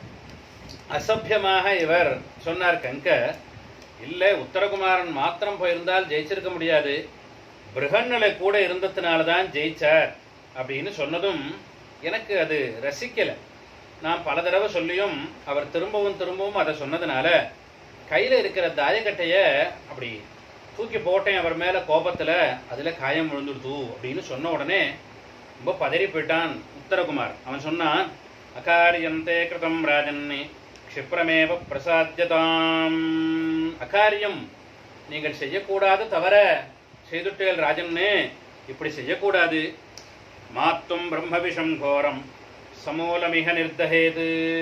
[SPEAKER 1] அசபியமாக இவர் சொன்னார் கங்க இல்ல உத்தரகுமாரன் மாத்திரம் போயிருந்தால் ஜெயிச்சிருக்க முடியாது பிருகன்னலை கூட இருந்ததுனால தான் ஜெயிச்சார் அப்படின்னு சொன்னதும் எனக்கு அது ரசிக்கல நான் பல தடவை சொல்லியும் அவர் திரும்பவும் திரும்பவும் அதை சொன்னதுனால கையில இருக்கிற தாயக்கட்டைய அப்படி தூக்கி போட்டேன் அவர் மேல கோபத்துல அதுல காயம் விழுந்துடுது அப்படின்னு சொன்ன உடனே ரொம்ப பதறி போயிட்டான் உத்தரகுமார் அவன் சொன்னான் அகாரியந்தே கிருதம் ராஜன்னே க்ஷிப்ரமேவ பிரசாத்தியதாம் அகாரியம் நீங்கள் செய்யக்கூடாத தவற செய்துட்டேல் ராஜன்னே இப்படி செய்யக்கூடாது மாத்தும் பிரம்மவிஷம் கோரம் சமூலமிக நிர்தஹேது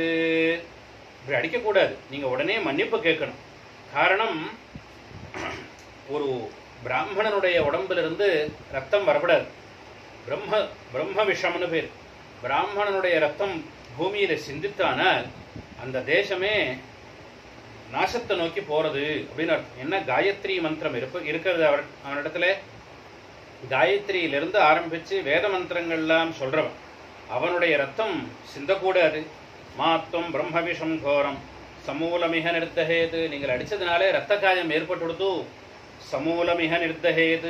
[SPEAKER 1] இப்படி அடிக்கக்கூடாது நீங்க உடனே மன்னிப்பு கேட்கணும் காரணம் ஒரு பிராமணனுடைய உடம்புல இருந்து ரத்தம் வரக்கூடாது பிரம்ம பிரம்ம விஷம்னு பேர் பிராமணனுடைய ரத்தம் பூமியில சிந்தித்தானால் அந்த தேசமே நாசத்தை நோக்கி போறது அப்படின்னு அர்த்தம் என்ன காயத்ரி மந்திரம் இருப்ப இருக்கிறது அவர் அவனிடத்துல காயத்ரியிலிருந்து ஆரம்பிச்சு வேத மந்திரங்கள்லாம் சொல்றவன் அவனுடைய ரத்தம் சிந்தக்கூடாது மாத்தும் பிரம்மவிஷம் கோரம் சமூலமிக நிர்த்தஹேது நீங்கள் அடிச்சதுனாலே ரத்த காயம் ஏற்பட்டுடுத்து சமூலமிக நிர்த்தஹேது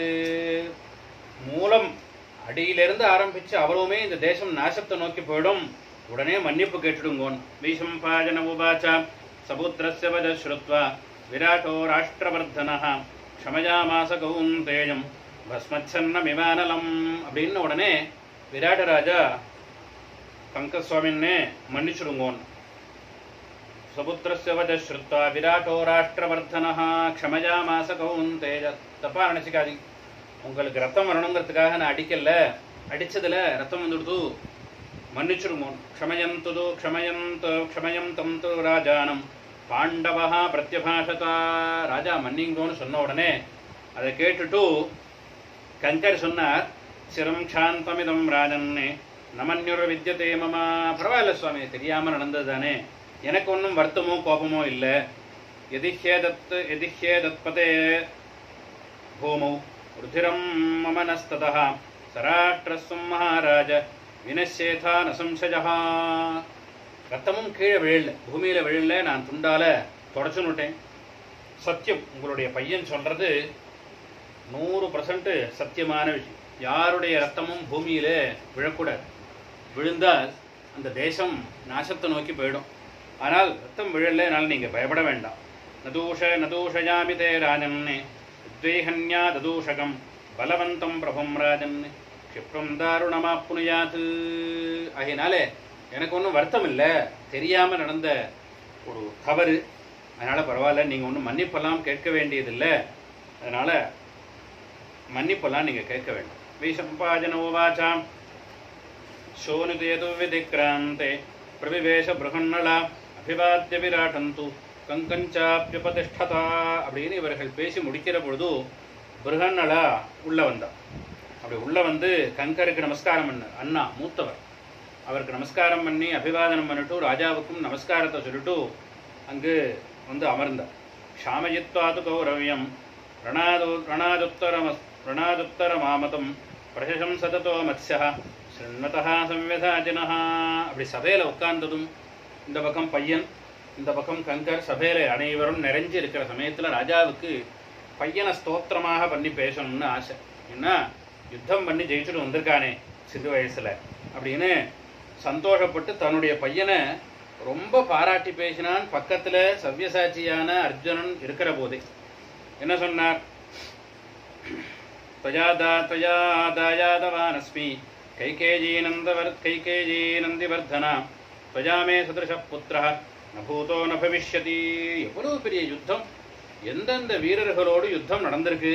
[SPEAKER 1] மூலம் அடியிலிருந்து ஆரம்பிச்சு அவருமே இந்த தேசம் நாசத்தை நோக்கி போயிடும் உடனே மன்னிப்பு கேட்டுடுங்கோன் வீசம்பாஜன உபாச்ச சபுத்திரஸ்ய வஜ ஸ்ருத்வா விராட்டோ ராஷ்டிரவர்தனः க்ஷமயாமாச கௌந்தேயம் பஸ்மச்சன்ன விமானலம் அப்படின்னு உடனே விராட்டராஜா கங்கசுவாமின்னே மன்னிச்சுடுங்கோன் சபுத்திரஸ்ய வஜ ஸ்ருத்வா விராட்டோ ராஷ்டிரவர்தனः க்ஷமயாமாச கௌந்தேய தப்பா நினைச்சுக்காதீங்க உங்களுக்கு ரத்தம் வரணுங்கிறதுக்காக நான் அடிக்கல அடிச்சதுல ரத்தம் வந்துடுது மன்னிச்சிருமோ க்ஷமயந்து க்ஷமயந்து க்ஷமயம் தம் து ராஜானம் பாண்டவா பிரத்யபாஷதா ராஜா மன்னிங்கோன்னு சொன்ன உடனே அதை கேட்டுட்டு கங்கர் சொன்னார் சிரம் சாந்தமிதம் ராஜன்னே நமன்யுர வித்யதே மமா பரவாயில்ல சுவாமி தெரியாம நடந்தது தானே எனக்கு ஒன்றும் வருத்தமோ கோபமோ இல்லை எதிஹேதத் எதிஹேதத்பதே भूमौ रुधिरं मम नस्ततः सराष्ट्रस्वं महाराज வினசேதா நசம்சஜா ரத்தமும் கீழே விழல பூமியில விழல நான் துண்டால தொடச்சுன்னுட்டேன் சத்தியம் உங்களுடைய பையன் சொல்றது நூறு பர்சன்ட் சத்தியமான விஷயம் யாருடைய ரத்தமும் பூமியில விழக்கூடாது விழுந்தால் அந்த தேசம் நாசத்தை நோக்கி போயிடும் ஆனால் ரத்தம் விழல அதனால நீங்க பயப்பட வேண்டாம் நதூஷ நதூஷயாமி தே ராஜன்னே உத்வேகன்யா ததூஷகம் பலவந்தம் பிரபம் ராஜன் க்ஷிப்ரம் தாருணமாப்புனுயாத் ஆகையினாலே எனக்கு ஒன்றும் வருத்தம் இல்லை தெரியாம நடந்த ஒரு தவறு அதனால பரவாயில்ல நீங்க ஒன்றும் மன்னிப்பெல்லாம் கேட்க வேண்டியதில்லை அதனால மன்னிப்பெல்லாம் நீங்க கேட்க வேண்டாம் வைசம்பாஜன உவாச்சாம் शोनुदेतु विधिक्रान्ते பிரவிவேஷ பிரகன்னலா அபிவாத்திய விராட்டந்து கங்கஞ்சாப்பியபதிஷ்டதா அப்படின்னு இவர்கள் பேசி முடிக்கிற பொழுது பிருகன்னலா உள்ள வந்தா அப்படி உள்ள வந்து கங்கருக்கு நமஸ்காரம் பண்ணார் அண்ணா மூத்தவர் அவருக்கு நமஸ்காரம் பண்ணி அபிவாதனம் பண்ணிட்டு ராஜாவுக்கும் நமஸ்காரத்தை சொல்லிட்டு அங்கு வந்து அமர்ந்தார் ஷாமயித்வாது கௌரவியம் ரணாது ரணாதுத்தர ரணாதுத்தர மாமதம் பிரசம் சததோ மத்ஸ்யா சிருண்மதா சம்விதாஜினஹ அப்படி சபையில உட்கார்ந்ததும் இந்த பக்கம் பையன் இந்த பக்கம் கங்கர் சபையில அனைவரும் நிறைஞ்சு இருக்கிற சமயத்துல ராஜாவுக்கு பையனை ஸ்தோத்திரமாக பண்ணி பேசணும்னு ஆசை ஏன்னா யுத்தம் பண்ணி ஜெயிச்சுட்டு வந்திருக்கானே சிறு வயசுல அப்படின்னு சந்தோஷப்பட்டு தன்னுடைய பையனை ரொம்ப பாராட்டி பேசினான் பக்கத்துல சவ்யசாட்சியான அர்ஜுனன் இருக்கிற போதே என்ன சொன்னார் त्वया दा त्वया दायादवानस्मि கைகேஜீனந்தவர் கைகேஜீனந்திவர்தனா துவஜாமே சதுருஷ புத்திர ந பூதோ ந பவிஷ்யதி எவ்வளவு பெரிய யுத்தம் எந்தெந்த வீரர்களோடு யுத்தம் நடந்திருக்கு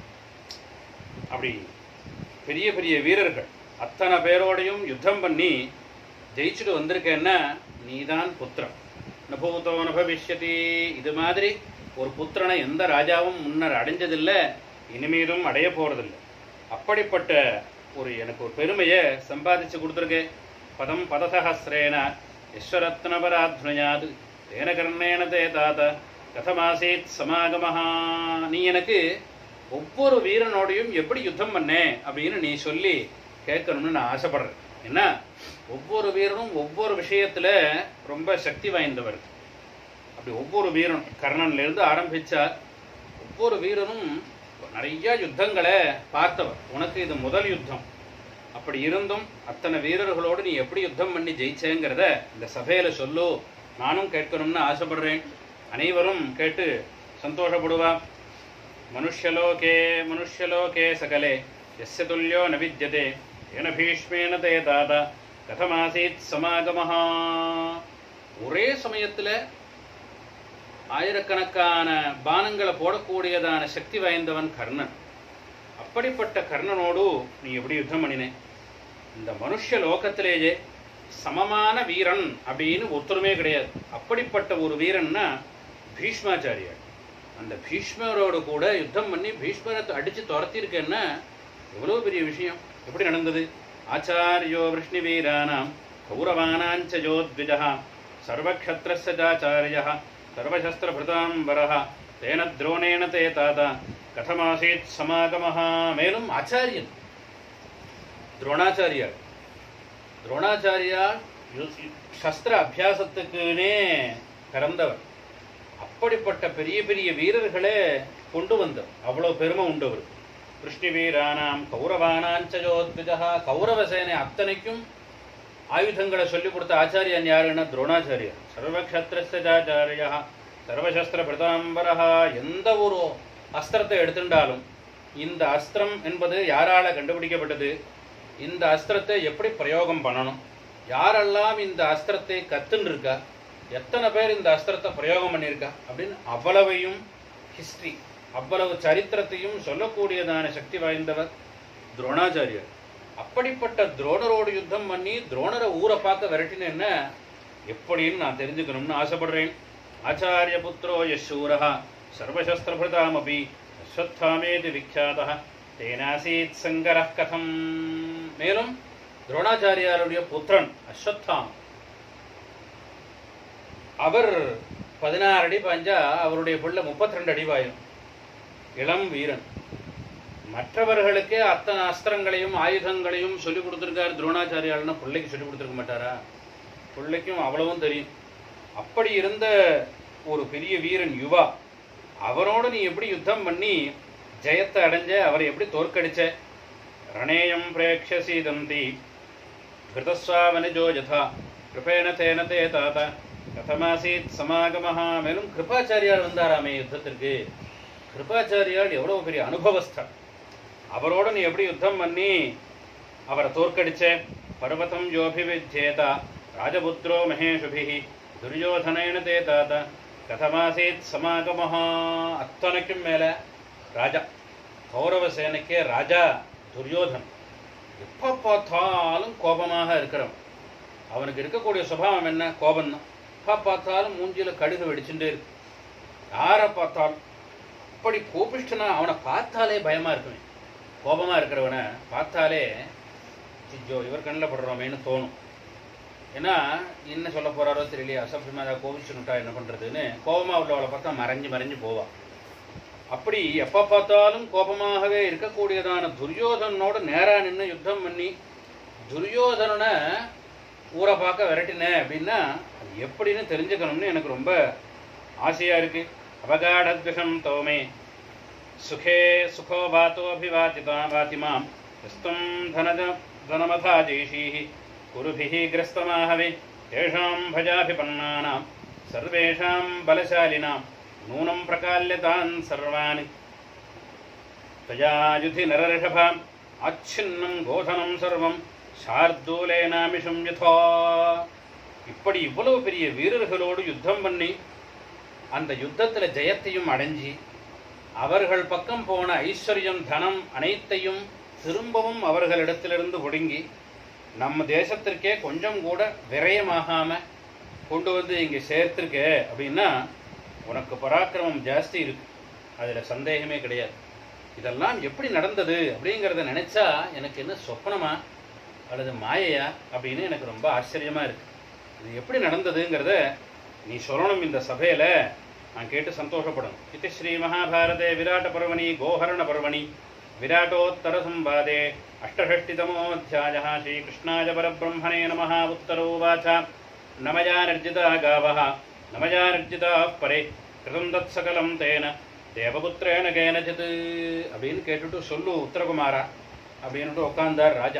[SPEAKER 1] அப்படி பெரிய பெரிய வீரர்கள் அத்தனை பேரோடையும் யுத்தம் பண்ணி ஜெயிச்சுட்டு வந்திருக்கேன்னா நீதான் புத்திரம் நபூதோ நபவிஷ்யதி இது மாதிரி ஒரு புத்திரனை எந்த ராஜாவும் முன்னர் அடைஞ்சதில்லை இனிமேலும் அடைய போறதில்லை அப்படிப்பட்ட ஒரு எனக்கு ஒரு பெருமையை சம்பாதிச்சு கொடுத்துருக்கு பதம் பதசஹசிரேன யஸ்வரத்னபராத்மயாது தேன கர்ணேன தே தாத கதமாசீத் சமாகமஹா நீ எனக்கு ஒவ்வொரு வீரனோடையும் எப்படி யுத்தம் பண்ணே அப்படின்னு நீ சொல்லி கேட்கணும்னு நான் ஆசைப்படுறேன் என்ன ஒவ்வொரு வீரனும் ஒவ்வொரு விஷயத்துல ரொம்ப சக்தி வாய்ந்தவர் அப்படி ஒவ்வொரு வீரனும் கர்ணன்ல இருந்து ஆரம்பிச்சா ஒவ்வொரு வீரனும் நிறைய யுத்தங்களை பார்த்தவர் உனக்கு இது முதல் யுத்தம் அப்படி இருந்தும் அத்தனை வீரர்களோடு நீ எப்படி யுத்தம் பண்ணி ஜெயிச்சேங்கிறத இந்த சபையில சொல்லு நானும் கேட்கணும்னு ஆசைப்படுறேன் அனைவரும் கேட்டு சந்தோஷப்படுவா மனுஷ்யலோகே மனுஷ்யலோகே சகலே எஸ்ய துல்லியோ ந வித்யதே ஏன பீஷ்மேன தே தாதா கதமாசீத் சமாகமஹா ஒரே சமயத்துல ஆயிரக்கணக்கான பானங்களை போடக்கூடியதான சக்தி வாய்ந்தவன் கர்ணன் அப்படிப்பட்ட கர்ணனோடு நீ எப்படி யுத்தம் பண்ணினே இந்த மனுஷ லோகத்திலேயே சமமான வீரன் அப்படின்னு ஒருத்தருமே கிடையாது அப்படிப்பட்ட ஒரு வீரன்னா பீஷ்மாச்சாரியார் அந்த பீஷ்மரோடு கூட யுத்தம் பண்ணி பீஷ்மரை அடிச்சு துரத்திருக்கேன்னா எவ்வளோ பெரிய விஷயம் எப்படி நடந்தது ஆச்சாரியோ விஷ்ணு வீரானாம் கௌரவானாஞ்ச யோத்விஜா சர்வக்ஷத்ரஸ்ய சாச்சாரிய சர்வசஸ்திரபிருதாம்பரः தேன துரோணேன தே தாதா கதமாசீத் சமாகமஹா மேலும் ஆச்சாரியன் துரோணாச்சாரியார் துரோணாச்சாரியார் யு- சஸ்திர அபியாசத்துக்குனே பிறந்தவர் அப்படிப்பட்ட பெரிய பெரிய வீரர்களே கொண்டு வந்தவர் அவ்வளவு பெருமை உண்டவர் கிருஷ்ணி வீரானாம் கௌரவானாஞ்சயோத்விஜா கௌரவ சேனை அத்தனைக்கும் ஆயுதங்களை சொல்லிக் கொடுத்த ஆச்சாரியன் யாருன்னா துரோணாச்சாரியர் சர்வக்ஷத்ரஸ்யாச்சாரியா சர்வசஸ்திர பிரதாம்பரா எந்த ஒரு அஸ்திரத்தை எடுத்துட்டாலும் இந்த அஸ்திரம் என்பது யாரால கண்டுபிடிக்கப்பட்டது இந்த அஸ்திரத்தை எப்படி பிரயோகம் பண்ணணும் யாரெல்லாம் இந்த அஸ்திரத்தை கத்துன்னு இருக்கா எத்தனை பேர் இந்த அஸ்திரத்தை பிரயோகம் பண்ணியிருக்கா அப்படின்னு அவ்வளவையும் ஹிஸ்டரி அவ்வளவு சரித்திரத்தையும் சொல்லக்கூடியதான சக்தி வாய்ந்தவர் துரோணாச்சாரியர் அப்படிப்பட்ட துரோணரோடு யுத்தம் பண்ணி துரோணரை ஊரை பார்க்க விரட்டினேன்னா எப்படின்னு நான் தெரிஞ்சுக்கணும்னு ஆசைப்படுறேன் ஆச்சாரிய புத்திரோ யசூரா சர்வசஸ்திரபிருதாமபி அஸ்வத்தாமேதி விக்யாதா தேனாசீத் சங்கர கதம் மேலும் துரோணாச்சாரியாருடைய புத்திரன் அஸ்வத்தாம் அவர் பதினாறு அடி பாஞ்சா அவருடைய பிள்ளை முப்பத்தி ரெண்டு அடி பாயும் இளம் வீரன் மற்றவர்களுக்கே அத்தனை அஸ்திரங்களையும் ஆயுதங்களையும் சொல்லிக் கொடுத்துருக்காரு துரோணாச்சாரியாள்னா பிள்ளைக்கு சொல்லிக் கொடுத்துருக்க மாட்டாரா பிள்ளைக்கும் அவ்வளவும் தெரியும் அப்படி இருந்த ஒரு பெரிய வீரன் யுவா அவரோடு நீ எப்படி யுத்தம் பண்ணி ஜெயத்தை அடைஞ்ச அவரை எப்படி தோற்கடிச்ச ரணேயம் பிரேக்ஷசீதந்தி கிருதஸ்வாவனிஜோ யதா கிருபேண தேன தே தாத்தா கதமாசீத் சமாகமஹா மேலும் கிருபாச்சாரியார் வந்தாராமே யுத்தத்திற்கு கிருபாச்சாரியார் எவ்வளவு பெரிய அனுபவஸ்தர் அவரோட நீ எப்படி யுத்தம் பண்ணி அவரை தோற்கடிச்ச பர்வதம் யோபிவித்யேதா ராஜபுத்ரோ மகேஷுபிஹி துரியோதனேன தே தாத்தா கதமாசீத் சமாகமஹா அத்தனைக்கும் மேல ராஜா கௌரவ சேனைக்கே ராஜா துரியோதன் எப்போ பார்த்தாலும் கோபமாக இருக்கிறவன் அவனுக்கு இருக்கக்கூடிய சுபாவம் என்ன கோபம் தான் எப்போ பார்த்தாலும் மூஞ்சில கடுகு வெடிச்சுட்டே இருக்கு யாரை பார்த்தாலும் அப்படி கோபிஷ்டனா அவனை பார்த்தாலே பயமா இருக்குமே கோபமா இருக்கிறவனை பார்த்தாலே சிஜோ இவர் கண்ணில் படுறோமேன்னு தோணும் ஏன்னா என்ன சொல்ல போறாரோ தெரியலையே அசப்தமா ஏதாவது கோபிச்சுட்டா என்ன பண்றதுன்னு கோபமா உள்ளவளை பார்த்தா மறைஞ்சு மறைஞ்சு போவான் அப்படி எப்ப பார்த்தாலும் கோபமாகவே இருக்கக்கூடியதான துரியோதனனோட நேரா நின்று யுத்தம் பண்ணி துரியோதனனை ஊரை பார்க்க விரட்டினேன் அப்படின்னா அது எப்படின்னு தெரிஞ்சுக்கணும்னு எனக்கு ரொம்ப ஆசையா இருக்கு அவகாடத்விஷம் தோமே சுகே சுகோ வாத்தோபிவாதிதா வாதிமாம் கிறிஸ்தம் தனஜ தனமதா ஜெய்ஷீः குருபிः கிரஸ்தமாகவே தேஷாம் भजाभिपन्नानां सर्वेषां बलशालिनां नूनं प्रकाल्यतान् सर्वान् त्वया युधि नरऋषभाम् आच्छिन्नं गोधनं सर्वं சார்தூலேனாமிஷம் யதா இப்படி இவ்வளவு பெரிய வீரர்களோடு யுத்தம் பண்ணி அந்த யுத்தத்தில் ஜெயத்தையும் அடைஞ்சி அவர்கள் பக்கம் போன ஐஸ்வர்யம் தனம் அனைத்தையும் திரும்பவும் அவர்களிடத்திலிருந்து ஒடுங்கி நம்ம தேசத்திற்கே கொஞ்சம் கூட விரயமாகாம கொண்டு வந்து இங்கே சேர்த்திருக்க அப்படின்னா உனக்கு பராக்கிரமம் ஜாஸ்தி இருக்கு அதில் சந்தேகமே கிடையாது இதெல்லாம் எப்படி நடந்தது அப்படிங்கிறத நினைச்சா எனக்கு என்ன சொப்பனமா அல்லது மாயையா அப்படின்னு எனக்கு ரொம்ப ஆச்சரியமா இருக்கு இது எப்படி நடந்ததுங்கிறத நீ சொல்லணும் இந்த சபையில நான் கேட்டு சந்தோஷப்படணும் இது ஸ்ரீ மகாபாரதே விராட்ட பர்வணி கோஹரண பர்வணி விராட்டோத்தர சம்பாதே அஷ்டஷஷ்டிதமோऽध्यायः श्रीकृष्णाय परब्रह्मणे नमः उत्तरोवाच न मया निर्जिता गावः न मया निर्जिताः परे கிருதம் தத் சகலம் தேன தேவபுத்திரேன கேனச்சித் அப்படின்னு கேட்டுட்டு சொல்லு உத்தரகுமாரா அப்படின்னுட்டு உட்கார்ந்தார் ராஜா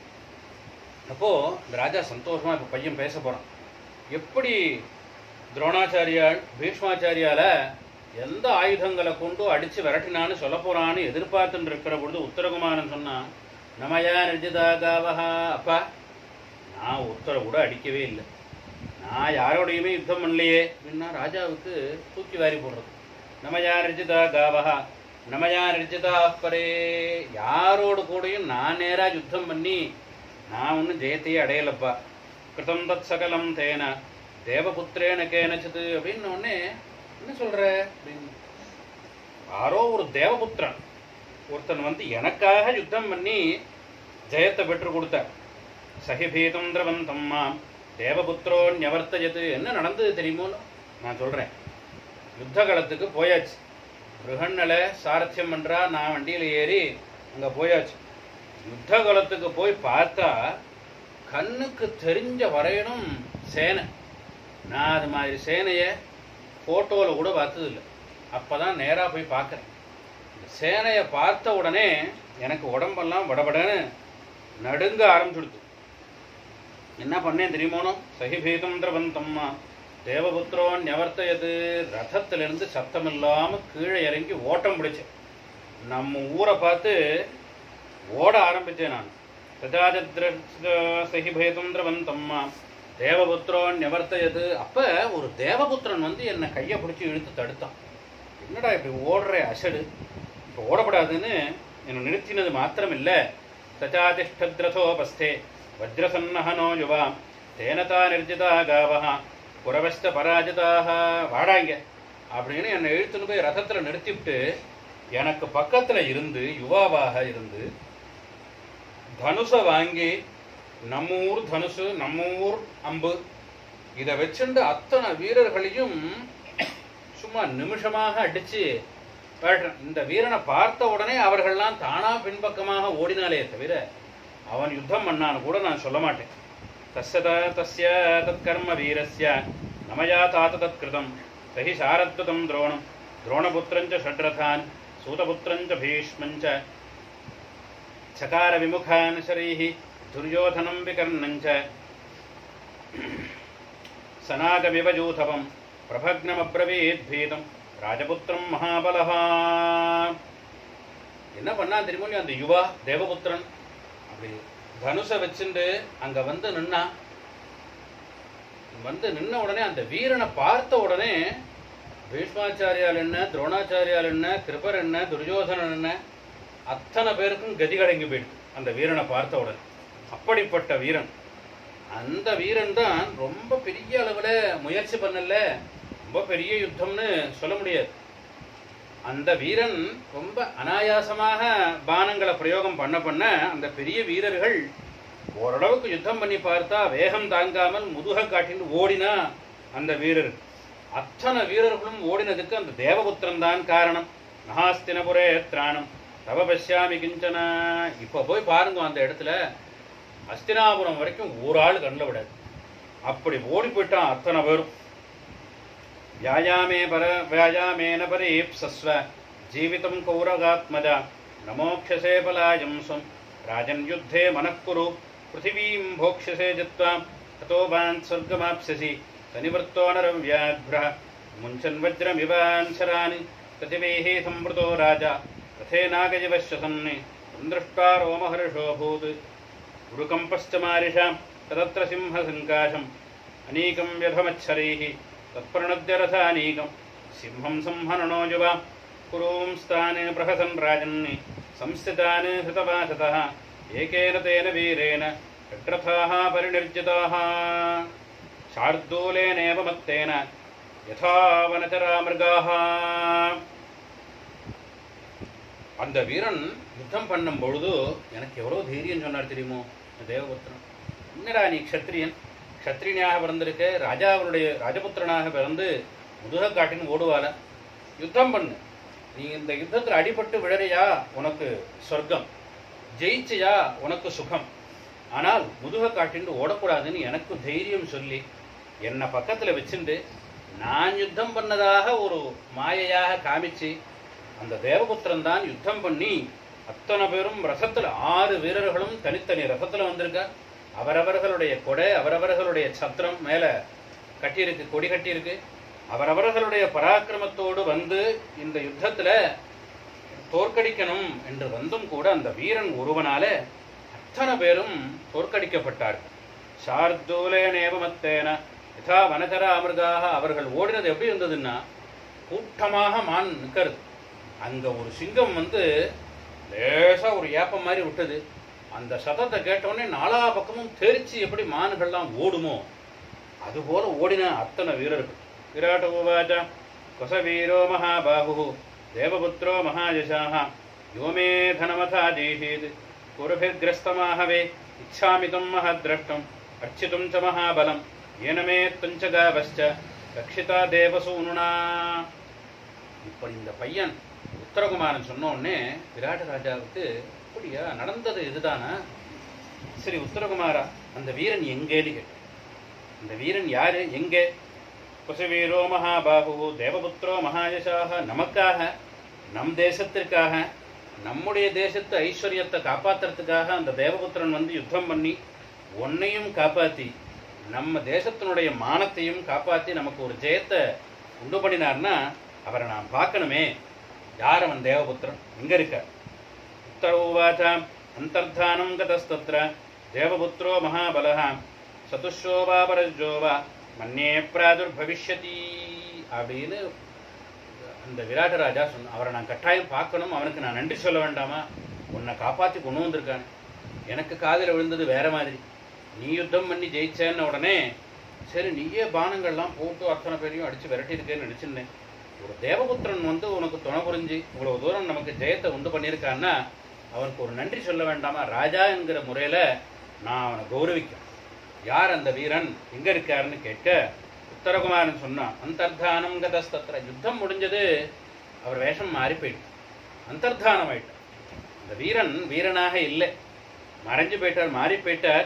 [SPEAKER 1] அப்போ இந்த ராஜா சந்தோஷமா இப்ப பையன் பேச போறான் எப்படி துரோணாச்சாரியால் பீஷ்மாச்சாரியால எந்த ஆயுதங்களை கொண்டு அடிச்சு விரட்டினான்னு சொல்ல போறான்னு எதிர்பார்த்துட்டு இருக்கிற பொழுது உத்தரகுமாரன் சொன்னான் நமயா நிர்ஜிதா காவஹா அப்பா நான் உத்தரவு கூட அடிக்கவே இல்லை நான் யாரோடையுமே யுத்தம் பண்ணலையே அப்படின்னா ராஜாவுக்கு தூக்கி வாரி போடுறது நமயா நிர்ஜிதா காவஹா நமயா நிர்ஜிதா பரே யாரோடு கூடயும் நான் நேரா யுத்தம் பண்ணி நான் ஒன்றும் ஜெயத்தையே அடையலப்பா கிருதம் தத் சகலம் தேன தேவபுத்திரேன கேனச்சது அப்படின்னு உடனே என்ன சொல்ற அப்படின்னு யாரோ ஒரு தேவபுத்திரன் ஒருத்தன் வந்து எனக்காக யுத்தம் பண்ணி ஜெயத்தை பெற்று கொடுத்தார் சகிபீதம் திரவந்தம் மாம் தேவபுத்திரோ நியவர்த்தஜது என்ன நடந்தது தெரியுமோ நான் சொல்றேன் யுத்த களத்துக்கு போயாச்சு ருகண்ணல சாரத்தியம் பண்றா நான் வண்டியில ஏறி அங்க போயாச்சு யுத்த களத்துக்கு போய் பார்த்தா கண்ணுக்கு தெரிஞ்ச வரையணும் சேனை நான் அது மாதிரி சேனையை ஃபோட்டோவில் கூட பார்த்ததில்லை அப்போ தான் நேராக போய் பார்க்குறேன் இந்த சேனையை பார்த்த உடனே எனக்கு உடம்பெல்லாம் வடபடன்னு நடுங்க ஆரம்பிச்சுடுது என்ன பண்ணேன் தெரியுமோனோ சகிபீதம் திரவந்தம்மா தேவபுத்திரோ நியவர்த்தயது ரதத்திலிருந்து சத்தம் இல்லாமல் கீழே இறங்கி ஓட்டம் பிடிச்சேன் நம்ம ஊரை பார்த்து ஓட ஆரம்பித்தேன் நான் சகிபேதம் திரவந்தம்மா தேவபுத்திரோ நிவர்த்தயது அப்ப ஒரு தேவபுத்திரன் வந்து என்னை கையை பிடிச்சி இழுத்து தடுத்தான் என்னடா இப்படி ஓடுற அசடு இப்போ ஓடப்படாதுன்னு என்னை நிறுத்தினது மாத்திரம் இல்ல சச்சாதிஷ்டத்ரசோபஸ்தே வஜ்ரசன்னஹனோ யுவா தேனதா நிர்ஜிதா காவஹா புறவஷ்ட பராஜிதாக வாடாங்க அப்படின்னு என்னை இழுத்துன்னு போய் ரதத்துல நிறுத்திவிட்டு எனக்கு பக்கத்துல இருந்து யுவாவாக இருந்து தனுசை வாங்கி நம்ம ஊர் தனுசு நம்ம ஊர் அம்பு இதை வச்சுண்டு அத்தனை வீரர்களையும் சும்மா நிமிஷமாக அடிச்சு விரட்டுறான். இந்த வீரனை பார்த்த உடனே அவர்கள்லாம் தானா பின்பக்கமாக ஓடினாலே தவிர அவன் யுத்தம் பண்ணான்னு கூட நான் சொல்ல மாட்டேன் தஸ்ய த- தஸ்ய தற்கர்ம வீரஸ்ய நமயா தாத்த தத்கிருதம் தஹி சாரத்வதம் துரோணம் துரோணபுத்திரஞ்ச ஷட்ரதான் சூதபுத்திரஞ்ச பீஷ்மஞ்ச சகார விமுகான் शरैः दुर्योधनं विकर्णञ्च सनागमिव यूथपं பிரபக்னமப்ரவீத்பீதம் ராஜபுத்திரம் மகாபலஹா என்ன பண்ணா தெரியுமோ இல்லையா, அந்த யுவா தேவபுத்திரன் அப்படி தனுஷை வச்சுண்டு அங்க வந்து நின்னா வந்து நின்ன உடனே அந்த வீரனை பார்த்த உடனே பீஷ்மாச்சாரியால் என்ன துரோணாச்சாரியால் என்ன கிருபர் என்ன துரியோதனன் என்ன அத்தனை பேருக்கும் கதி கலங்கி போயிடுது அந்த வீரனை பார்த்த உடனே அப்படிப்பட்ட வீரன் அந்த வீரன் தான் ரொம்ப பெரிய அளவில் முயற்சி பண்ணல ரொம்ப பெரிய யுத்தம்னு சொல்ல முடியாது அந்த வீரன் ரொம்ப அனாயாசமாக பானங்களை பிரயோகம் பண்ண பண்ண அந்த பெரிய வீரர்கள் ஓரளவுக்கு யுத்தம் பண்ணி பார்த்தா வேகம் தாங்காமல் முதுக காட்டின்னு ஓடினா அந்த வீரர் அத்தனை வீரர்களும் ஓடினதுக்கு அந்த தேவபுத்திரன் தான் காரணம் மகாஸ்தினபுரே திராணம் தவ பஷ்யாமி கிஞ்சன இப்போ போய் பாருங்க அந்த இடத்துல அஸ்தினாபுரம் வரைக்கும் ஒரு ஆள் கண்ணில் விடாது அப்படி ஓடி போயிட்டான் அத்தனை பேரும் व्यायामे पर व्यायामेन परीप्सस्व जीवितं कौरगात्मज नमोक्षसे पलायं स्वं राजन् युद्धे मनः कुरु पृथिवीं भोक्ष्यसे जित्वा ततो वान् स्वर्गमाप्स्यसि सनिवृत्तो नरव्याघ्रः मुञ्चन् वज्रमिवान् शरानि प्रतिभिः संवृतो राजा रथेनागजिवश्वसन् तं दृष्ट्वा रोमहर्षोऽभूत् उरुकम्पश्च मारिषां तदत्र सिंहसङ्काशम् अनीकं व्यधमच्छरैः तत्प्रणद्यरथानीकं सिंहं संहननोजुवा पुरूंस्तान् प्रहसन् राजन् संस्थितान् हृतवासतः एकेन तेन वीरेण षड्रथाः परिनिर्जिताः शार्दूलेनेव मत्तेन यथा वनचरामृगाः அந்த வீரன் யுத்தம் பண்ணும் பொழுது எனக்கு எவ்வளோ தைரியம் சொன்னார் தெரியுமோ இந்த தேவபுத்திரன் என்னடா நீ க்ஷத்ரியன் க்ஷத்ரியனாக பிறந்திருக்க ராஜாவுடைய ராஜபுத்திரனாக பிறந்து முதுக காட்டின்னு ஓடுவால யுத்தம் பண்ணு நீ இந்த யுத்தத்தில் அடிபட்டு விழறியா உனக்கு சொர்க்கம் ஜெயிச்சியா உனக்கு சுகம் ஆனால் முதுக காட்டின்னு ஓடக்கூடாதுன்னு எனக்கு தைரியம் சொல்லி என்னை பக்கத்தில் வச்சுண்டு நான் யுத்தம் பண்ணதாக ஒரு மாயையாக காமிச்சு அந்த தேவபுத்திரன் தான் யுத்தம் பண்ணி அத்தனை பேரும் ரசத்துல ஆறு வீரர்களும் தனித்தனி ரசத்துல வந்திருக்கா அவரவர்களுடைய கொடை அவரவர்களுடைய சத்திரம் மேல கட்டியிருக்கு கொடி கட்டியிருக்கு அவரவர்களுடைய பராக்கிரமத்தோடு வந்து இந்த யுத்தத்துல தோற்கடிக்கணும் என்று வந்தும் கூட அந்த வீரன் ஒருவனால அத்தனை பேரும் தோற்கடிக்கப்பட்டார்கள் சார்தூலே நேபமத்தேன யதா வனகர அமிர்தாக அவர்கள் ஓடினது எப்படி இருந்ததுன்னா கூட்டமாக மான் நிற்கிறது அங்க ஒரு சிங்கம் வந்து லேசா ஒரு ஏப்பம் மாதிரி விட்டது அந்த சத்தத்தை கேட்டவுடனே நாலா பக்கமும் தெரிச்சு எப்படி மான்கள்லாம் ஓடுமோ அதுபோல ஓடின அத்தனை வீரர்கள் விராட உவாச்ச கொசவீரோ மகாபாகு தேவபுத்திரோ மகாயசாக யோமே தனமதா ஜெய்ஹீத் குருபிர்கிரஸ்தமாகவே இச்சாமிதம் மகத்ரஷ்டம் அர்ச்சித்தும் ச மகாபலம் ஏனமே துஞ்ச காவச்ச ரக்ஷிதா தேவசூனுனா இப்படி இந்த பையன் உத்தரகுமாரன் சொன்ன உடனே விராட ராஜாவுக்கு அப்படியா நடந்தது இதுதானா சரி உத்தரகுமாரா அந்த வீரன் எங்கேன்னு கேட்டார் அந்த வீரன் யாரு எங்கே குசவீரோ மகாபாகு தேவபுத்திரோ மகாயசாக நமக்காக நம் தேசத்திற்காக நம்முடைய தேசத்து ஐஸ்வர்யத்தை காப்பாத்துறதுக்காக அந்த தேவபுத்திரன் வந்து யுத்தம் பண்ணி உன்னையும் காப்பாத்தி நம்ம தேசத்தினுடைய மானத்தையும் காப்பாத்தி நமக்கு ஒரு ஜெயத்தை உண்டு பண்ணினார்னா அவரை நான் பார்க்கணுமே யார் அவன் தேவபுத்திரன் எங்க இருக்க உத்தரவுவாச்ச அந்தர்தானம் கதஸ்தத்ர தேவபுத்திரோ மகாபலः சதுஷோ வா பரஜோ வா மன்னே பிராதுர்பவிஷ்யதி அப்படின்னு அந்த விராட ராஜா சொன்ன அவரை நான் கட்டாயம் பார்க்கணும் அவனுக்கு நான் நன்றி சொல்ல வேண்டாமா உன்னை காப்பாத்தி கொண்டு வந்திருக்கான் எனக்கு காதில் விழுந்தது வேற மாதிரி நீ யுத்தம் பண்ணி ஜெயிச்சேன்ன உடனே சரி நீயே பானங்கள்லாம் போட்டு அத்தனை பேரையும் அடிச்சு விரட்டியிருக்கேன்னு நினைச்சிருந்தேன் ஒரு தேவபுத்திரன் வந்து உனக்கு துணை புரிஞ்சு இவ்வளவு தூரம் நமக்கு ஜெயத்தை உண்டு பண்ணியிருக்கான்னா அவனுக்கு ஒரு நன்றி சொல்ல வேண்டாமா ராஜா என்கிற முறையில நான் அவனை கௌரவிக்கிறேன் யார் அந்த வீரன் எங்க இருக்காருன்னு கேட்க உத்தரகுமாரன் சொன்னான் அந்தர்தானம் கதஸ்தத்திர யுத்தம் முடிஞ்சது அவர் வேஷம் மாறி போயிட்டு அந்தர்தானம் ஆயிட்டார் அந்த வீரன் வீரனாக இல்லை மறைஞ்சு போயிட்டார் மாறி போயிட்டார்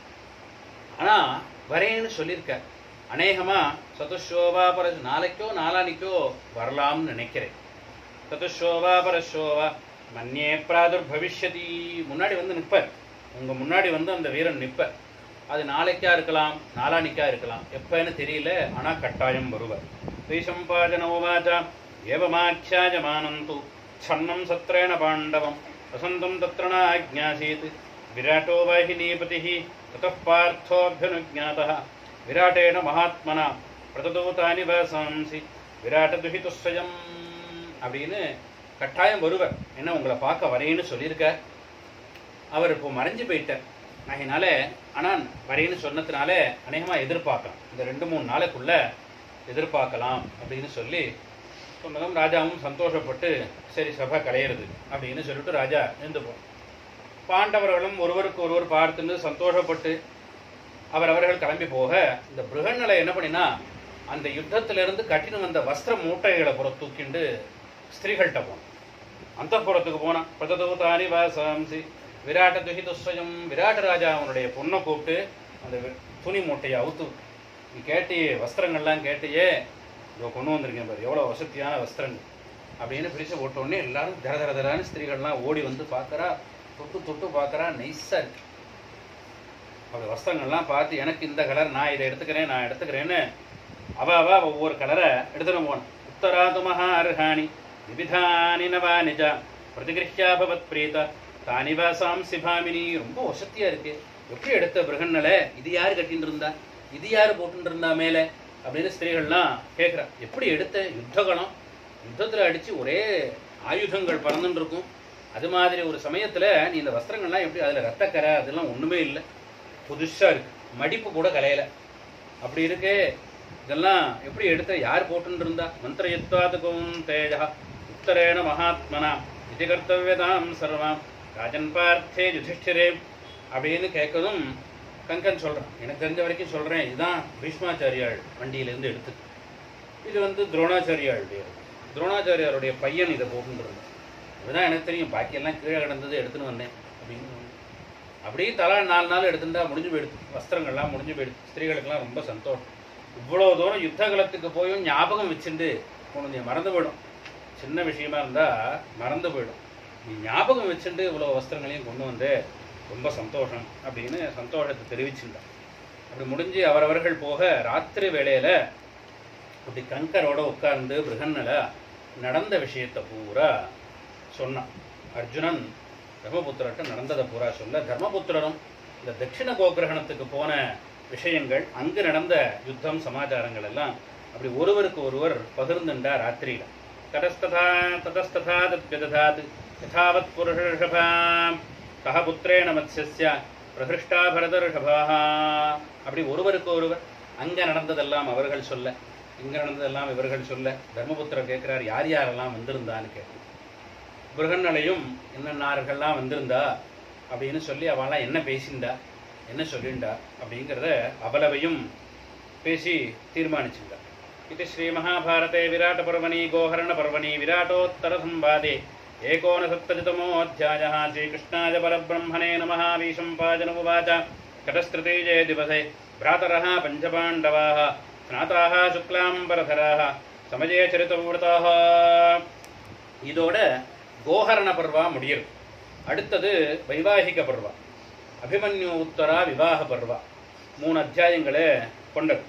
[SPEAKER 1] ஆனா வரேன்னு சொல்லியிருக்கார் அநேகமா சதுஷோவா பர நாளைக்கோ நாளானிக்கோ வரலாம்னு நினைக்கிறேன் சதுஷோவா பரஷோவா மன்னியே பிராதுர் பவிஷ்யதி முன்னாடி வந்து நிற்பார் உங்க முன்னாடி வந்து அந்த வீரன் நிற்பார் அது நாளைக்கா இருக்கலாம் நாளானிக்கா இருக்கலாம் எப்பன்னு தெரியல ஆனா கட்டாயம் வருவர் ஸ்ரீசம்பாஜனோவாச்சா ஏவமாख्यायमानन्तु छन्नं सत्रेण पाण्डवं वसन्तं तत्र नाज्ञासीत् विराटो वाहिनीपतिः ततः पार्थोऽभ्यनुज्ञातः विराटेन महात्मना பிரததூதானி வாசாம்சி விராட்ட துஹிதுஸ்வயம் அப்படின்னு கட்டாயம் வருவர் என்ன உங்களை பார்க்க வரேன்னு சொல்லியிருக்கார் அவர் இப்போ மறைஞ்சு போயிட்டார் அதனால ஆனால் வரேன்னு சொன்னதுனால அநேகமாக எதிர்பார்க்கலாம் இந்த ரெண்டு மூணு நாளைக்குள்ள எதிர்பார்க்கலாம் அப்படின்னு சொல்லி சொன்னதும் ராஜாவும் சந்தோஷப்பட்டு சரி சபை கலையிறது அப்படின்னு சொல்லிட்டு ராஜா எழுந்துப்போம் பாண்டவர்களும் ஒருவருக்கு ஒருவர் பார்த்துன்னு சந்தோஷப்பட்டு அவரவர்கள் கிளம்பி போக இந்த பிருகநிலை என்ன பண்ணினா அந்த யுத்தத்திலிருந்து கட்டினு வந்த வஸ்திர மூட்டைகளை புற தூக்கிண்டு ஸ்திரீகள்கிட்ட போனான் அந்த புறத்துக்கு போனான் பிரததூதானி வாசாம்சி விராட்ட துஹிதுஸ்வயம் விராட்ட ராஜா அவனுடைய பொண்ணை கூப்பிட்டு அந்த வி- துணி மூட்டையை அவுத்து நீ கேட்டியே வஸ்திரங்கள்லாம் கேட்டியே இதோ கொண்டு வந்திருக்கேன் பாரு எவ்வளோ வசதியான வஸ்திரங்கள் அப்படின்னு பிரித்து போட்ட உடனே எல்லாரும் தர தர தரான்னு ஸ்திரீகள்லாம் ஓடி வந்து பார்க்கறா தொட்டு தொட்டு பார்க்கறா நைஸாக இருக்கு அப்படி வஸ்திரங்கள்லாம் பார்த்து எனக்கு இந்த கலர் நான் இதை எடுத்துக்கிறேன் நான் எடுத்துக்கிறேன்னு அவ அவ ஒவ்வொரு கலரை எடுத்துட்டு போனான் உத்தராது மகா அர்ஹாணி விவிதானி நவா நிஜா பிரதிகிருஷ்யா பவத் பிரீதா தானி வாசாம் சிபாமினி ரொம்ப வசதியா இருக்கு எப்படி எடுத்த பிருகன்னல இது யாரு கட்டின்னு இருந்தா இது யாரு போட்டுட்டு இருந்தா மேல அப்படின்னு ஸ்திரீகள்லாம் கேட்குறா எப்படி எடுத்த யுத்தகலம் யுத்தத்துல அடிச்சு ஒரே ஆயுதங்கள் பறந்துட்டு இருக்கும் அது மாதிரி ஒரு சமயத்துல நீ இந்த வஸ்திரங்கள்லாம் எப்படி அதுல ரத்தக்கரை அதெல்லாம் ஒண்ணுமே இல்லை புதுசா இருக்கு மடிப்பு கூட கலையல அப்படி இருக்கே இதெல்லாம் எப்படி எடுத்த யார் போட்டுன்னு இருந்தா மந்திரயுத்வாதகம் தேஜா உத்தரேண மகாத்மனா இது கர்த்தவியதாம் சர்வாம் ராஜன் பார்த்தே யுதிஷ்டிரே அப்படின்னு கேட்கதும் கங்கன் சொல்றான் எனக்கு தெரிஞ்ச வரைக்கும் சொல்றேன் இதுதான் பீஷ்மாச்சாரியாள் வண்டியிலேருந்து எடுத்து இது வந்து துரோணாச்சாரியாளுடைய துரோணாச்சாரியாருடைய பையன் இதை போட்டுன்னு இருந்தான் இதுதான் எனக்கு தெரியும் பாக்கியெல்லாம் கீழே கிடந்தது எடுத்துன்னு வந்தேன் அப்படின்னு அப்படியே தலா நாலு நாள் எடுத்துட்டா முடிஞ்சு போயிடுது வஸ்திரங்கள்லாம் முடிஞ்சு போயிடுது ஸ்திரீகளுக்கெல்லாம் ரொம்ப சந்தோஷம் இவ்வளோ தூரம் யுத்த காலத்துக்கு போயும் ஞாபகம் வச்சுட்டு உனக்கு மறந்து போயிடும் சின்ன விஷயமா இருந்தா மறந்து போயிடும் நீ ஞாபகம் வச்சுட்டு இவ்வளோ வஸ்திரங்களையும் கொண்டு வந்து ரொம்ப சந்தோஷம் அப்படின்னு சந்தோஷத்தை தெரிவிச்சுட்டான் அப்படி முடிஞ்சு அவரவர்கள் போக ராத்திரி வேளையில அப்படி கங்கரோட உட்கார்ந்து பிருகன்னல நடந்த விஷயத்தை பூரா சொன்னான் அர்ஜுனன் தர்மபுத்திரர்கிட்ட நடந்ததை பூரா சொல்ல தர்மபுத்திரரும் இந்த தட்சிண கோகிரகணத்துக்கு போன விஷயங்கள் அங்கு நடந்த யுத்தம் சமாச்சாரங்கள் எல்லாம் அப்படி ஒருவருக்கு ஒருவர் பகிர்ந்துண்டா ராத்திரியில தடஸ்ததா ததஸ்ததா தத்விததாத் யதாவத் புருஷர்ஷபாம் கஹ புத்திரேண மத்ஸ்ய பிரகிருஷ்டா பரதர்ஷபாக அப்படி ஒருவருக்கு ஒருவர் அங்க நடந்ததெல்லாம் அவர்கள் சொல்ல இங்க நடந்ததெல்லாம் இவர்கள் சொல்ல தர்மபுத்திரர் கேட்கிறார் யார் யாரெல்லாம் வந்திருந்தான்னு கேட்டு பிருகன்னலையும் என்னென்னார்கள்லாம் வந்திருந்தா அப்படின்னு சொல்லி அவெல்லாம் என்ன பேசிண்டா என்ன சொல்லிண்டா அப்படிங்கிறத அவலவையும் பேசி தீர்மானிச்சுண்டா இது ஸ்ரீ மகாபாரதே விராட பர்வணி கோஹரண பர்வணி விராட்டோத்தர சம்பாதே एकोनसप्ततितमोऽध्यायः श्रीकृष्णाय परब्रह्मणे नमः विशम्पाजनमुवाच कटस्कृते जय दिवसे भ्रातरः पञ्चपाण्डवाः स्नाताः शुक्लाम्बरधराः समये चरितव्रताः இதோட கோஹரண பர்வா முடியுது அடுத்தது வைவாகிக பர்வா அபிமன்யு உத்தரா விவாக பர்வா மூணு அத்தியாயங்களை கொண்டது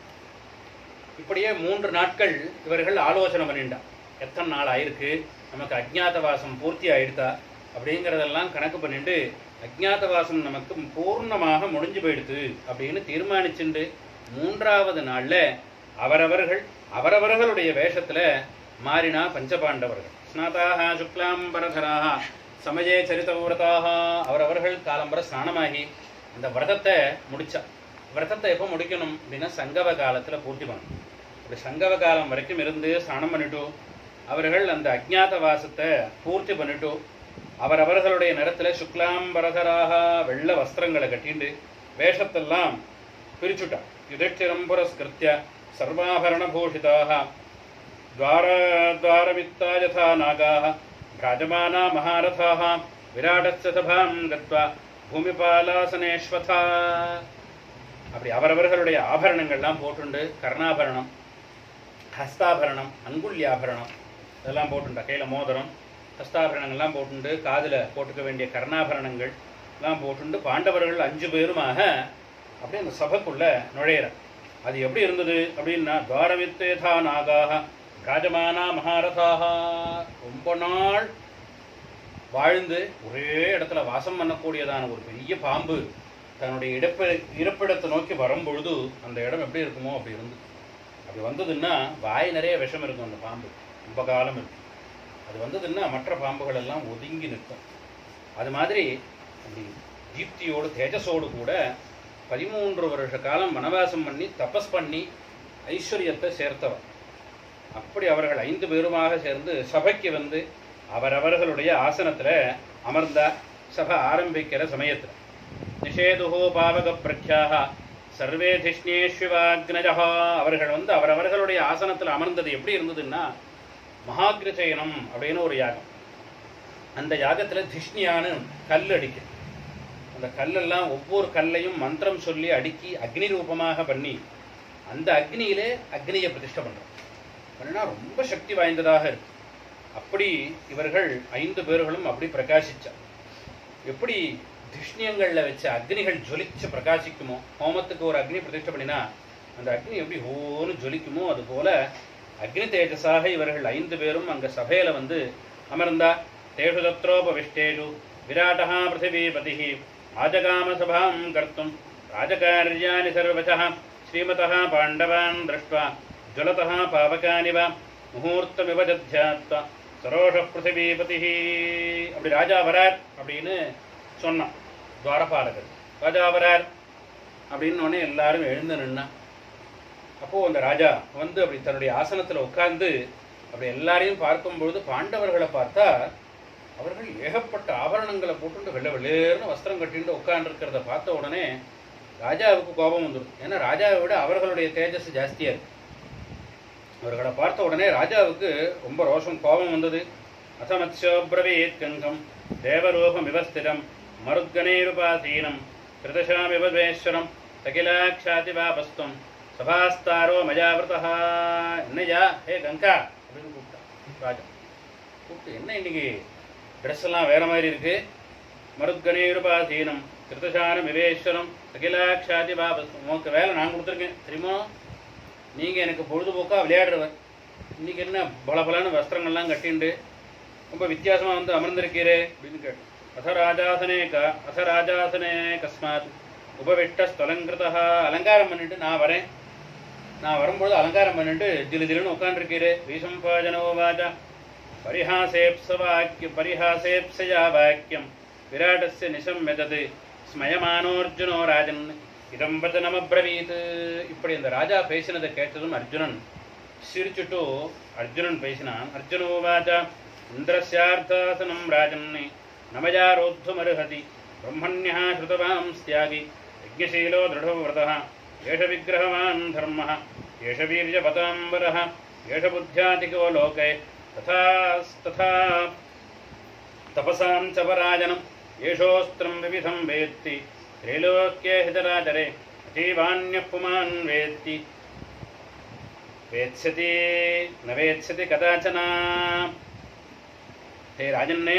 [SPEAKER 1] இப்படியே மூன்று நாட்கள் இவர்கள் ஆலோசனை பண்ணிண்டா எத்தனை நாள் ஆயிருக்கு நமக்கு அஜ்ஞாதவாசம் பூர்த்தி ஆயிடுதா அப்படிங்கிறதெல்லாம் கணக்கு பண்ணிட்டு அஜ்ஞாதவாசம் நமக்கு பூர்ணமாக முடிஞ்சு போயிடுது அப்படின்னு தீர்மானிச்சுண்டு மூன்றாவது நாள்ல அவரவர்கள் அவரவர்களுடைய வேஷத்துல மாறினா பஞ்சபாண்டவர்கள் ஸ்நாதாக சுக்லாம்பரதராக சமயே சரிதவிரதாக அவரவர்கள் காலம்பர ஸ்நானமாகி அந்த விரதத்தை முடிச்சா விரதத்தை எப்போ முடிக்கணும் அப்படின்னா சங்கவ காலத்துல பூர்த்தி பண்ணணும் அப்படி சங்கவ காலம் வரைக்கும் இருந்து ஸ்நானம் பண்ணிட்டு அவர்கள் அந்த அஜ்ஞாத வாசத்தை பூர்த்தி பண்ணிட்டு அவரவர்களுடைய நிறத்துல சுக்லாம்பரதராக வெள்ள வஸ்திரங்களை கட்டிண்டு வேஷத்தெல்லாம் பிரிச்சுட்டா யுதிஷ்டிரம் புரஸ்கிருத்திய சர்வாபரண பூஷிதாக द्वार द्वारवित्ता यथा नागाः भ्राजमाना महारथाः विराटस्य सभां गत्वा பூமிபாலாசனேஸ்வதா அப்படி அவரவர்களுடைய ஆபரணங்கள்லாம் போட்டுண்டு கர்ணாபரணம் ஹஸ்தாபரணம் அங்குல்யாபரணம் இதெல்லாம் போட்டுண்டா கையில் மோதிரம் ஹஸ்தாபரணங்கள்லாம் போட்டுண்டு காதில் போட்டுக்க வேண்டிய கர்ணாபரணங்கள் எல்லாம் போட்டுண்டு பாண்டவர்கள் அஞ்சு பேருமாக அப்படியே அந்த சபைக்குள்ள நுழையிற அது எப்படி இருந்தது அப்படின்னா துவாரவித்தேதா நாகாக ராஜமானா மகாரதாக ரொம்ப நாள் வாழ்ந்து ஒரே இடத்துல வாசம் பண்ணக்கூடியதான ஒரு பெரிய பாம்பு தன்னுடைய இடப்ப இருப்பிடத்தை நோக்கி வரும்பொழுது அந்த இடம் எப்படி இருக்குமோ அப்படி இருந்து அப்படி வந்ததுன்னா வாய் நிறைய விஷம் இருக்கும் அந்த பாம்பு ரொம்ப காலம் இருக்கும் அது வந்ததுன்னா மற்ற பாம்புகள் எல்லாம் ஒதுங்கி நிற்கும் அது மாதிரி அப்படி தீப்தியோடு தேஜஸோடு கூட பதிமூன்று வருஷ காலம் வனவாசம் பண்ணி தபஸ் பண்ணி ஐஸ்வர்யத்தை சேர்த்தவர் அப்படி அவர்கள் ஐந்து பேருமாக சேர்ந்து சபைக்கு வந்து அவரவர்களுடைய ஆசனத்துல அமர்ந்தா சபை ஆரம்பிக்கிற சமயத்துல நிஷேதுகோ பாவக பிரக்யாக சர்வே திஷ்ணேஸ்வாக்னஜா அவர்கள் வந்து அவரவர்களுடைய ஆசனத்துல அமர்ந்தது எப்படி இருந்ததுன்னா மகாகிருச்சயனம் அப்படின்னு ஒரு யாகம் அந்த யாகத்துல திஷ்ணியான்னு கல் அடிக்குது அந்த கல்லெல்லாம் ஒவ்வொரு கல்லையும் மந்திரம் சொல்லி அடுக்கி அக்னி ரூபமாக பண்ணி அந்த அக்னியிலே அக்னியை பிரதிஷ்டை பண்றோம் பண்ணினா ரொம்ப சக்தி வாய்ந்ததாக இருக்கு அப்படி இவர்கள் ஐந்து பேர்களும் அப்படி பிரகாசிச்சா எப்படி திஷ்ணியங்கள்ல வச்ச அக்னிகள் ஜொலிச்சு பிரகாசிக்குமோ ஹோமத்துக்கு ஒரு அக்னி பிரதிஷ்டை பண்ணினா அந்த அக்னி எப்படி ஹோன்னு ஜொலிக்குமோ அது போல அக்னி தேஜஸாக இவர்கள் ஐந்து பேரும் அங்க சபையில வந்து அமர்ந்தா தேஷு தத்ரோபவிஷ்டேஷு விராட்டா பிருத்திவிபதி आजगामसभां कर्तुं राजकार्याणि सर्वशः श्रीमतः पाण्डवान् दृष्ट्वा ज्वलतः पावकानि वा முகூர்த்தமிவ ஜத்யாத்வா சரோஷ பிருத்திவீபதி அப்படி ராஜா வரார் அப்படின்னு சொன்னான் துவாரபாலகர் ராஜா வரார் அப்படின்னு உடனே எல்லாரும் எழுந்து நின்னா அப்போ அந்த ராஜா வந்து அப்படி தன்னுடைய ஆசனத்துல உட்கார்ந்து அப்படி எல்லாரையும் பார்க்கும்பொழுது பாண்டவர்களை பார்த்தா அவர்கள் ஏகப்பட்ட ஆபரணங்களை போட்டுட்டு வெள்ளை வெள்ளேர்னு வஸ்திரம் கட்டிட்டு உட்கார்ந்துருக்கிறத பார்த்த உடனே ராஜாவுக்கு கோபம் வந்துடும் ஏன்னா ராஜாவை விட அவர்களுடைய தேஜஸ் ஜாஸ்தியா இருக்கு அவர்களை பார்த்த உடனே ராஜாவுக்கு ரொம்ப ரோஷம் கோபம் வந்தது அசமத்யோப்ரவீத் கங்கம் தேவரூபம் விவஸ்திரம் மருத்கணேருபாசீனம் கிருதசாமிபேஸ்வரம் சகிலாட்சாதி வாபஸ்தம் சபாஸ்தாரோ மஜாவிரதா என்னையா ஹே கங்கா அப்படின்னு கூப்பிட்டான் ராஜா கூப்பிட்டு என்ன இன்னைக்கு ட்ரெஸ் எல்லாம் வேற மாதிரி இருக்கு மருத்கணேருபாசீனம் கிருதசான விவேஸ்வரம் சகிலாட்சாதி வாபஸ்தம் உனக்கு வேலை நான் கொடுத்துருக்கேன் தெரியுமா நீங்கள் எனக்கு பொழுதுபோக்காக விளையாடுறவர் இன்னைக்கு என்ன பலபலன்னு வஸ்திரங்கள்லாம் கட்டிண்டு ரொம்ப வித்தியாசமாக வந்து அமர்ந்திருக்கிறே அப்படின்னு கேட்டேன் அச ராஜாசனே க அச ராஜாசனே கஸ்மாத் உபவிஷ்ட ஸ்தலங்கிருதா அலங்காரம் பண்ணிட்டு நான் வரேன் நான் வரும்பொழுது அலங்காரம் பண்ணிட்டு ஜிலு ஜிலுன்னு உட்காந்துருக்கிறே பீசம்பாஜனோ வாஜா பரிஹாசேப்ச வாக்கியம் பரிஹாசேப்சயா வாக்கியம் விராடஸ்ய நிசம்யதது ஸ்மயமானோர்ஜுனோ ராஜன் இதம் வச்சனமப்ரவீத் இப்படி இந்த ராஜா பேசினதை கேட்டதும் அர்ஜுனன் சிரிச்சுட்டு அர்ஜுனன் பேசினான் அர்ஜுனோவாச்ச இந்திரஸ்யார்த்தாசனம் ராஜன் நமயாரோத்துமருஹதி பிரம்மண்யா ஸ்ருதவாம் ஸ்தியாகி யஜ்ஞசீலோ திருடவிரதः ஏஷ விக்கிரகவான் தர்மः ஏஷ வீர்யபதாம்பரः ஏஷ புத்தியாதிகோ லோகே ததா ததா तपसां च पराजनम् येषोऽस्त्रं विविधं वेत्ति त्रैलोक्ये हितराचरे अतीवान्यः पुमान् वेत्ति वेत्स्यति न वेत्स्यति कदाचन ஹே ராஜன்னே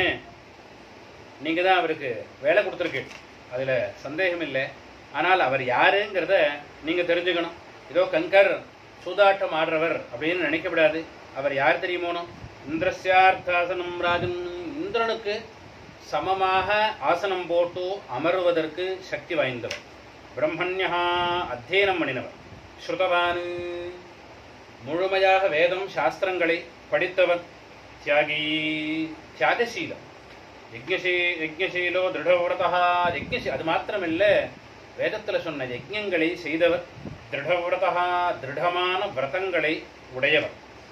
[SPEAKER 1] நீங்க தான் அவருக்கு வேலை கொடுத்துருக்கு அதுல சந்தேகம் இல்லை ஆனால் அவர் யாருங்கிறத நீங்க தெரிஞ்சுக்கணும் இதோ கங்கர் சூதாட்டம் ஆடுறவர் அப்படின்னு நினைக்கப்படாது அவர் யார் தெரியுமோனோ இந்திரஸ்யார்த்தாசனம் ராஜன் இந்திரனுக்கு சமமாக ஆசனம் போட்டு அமருவதற்கு சக்தி வாய்ந்தவர் பிரம்மண்யா அத்தியனம் பண்ணினவர் ஸ்ருதவான் முழுமையாக வேதம் சாஸ்திரங்களை படித்தவர் தியாகி தியாகசீலம் யஜ்ஞசீ யஜ்ஞசீலோ திருடவிரதா யஜ்ஞசி அது மாத்திரமில்ல வேதத்தில் சொன்ன யஜ்ஞங்களை செய்தவர் திருடவிரதா திருடமான விரதங்களை உடையவர்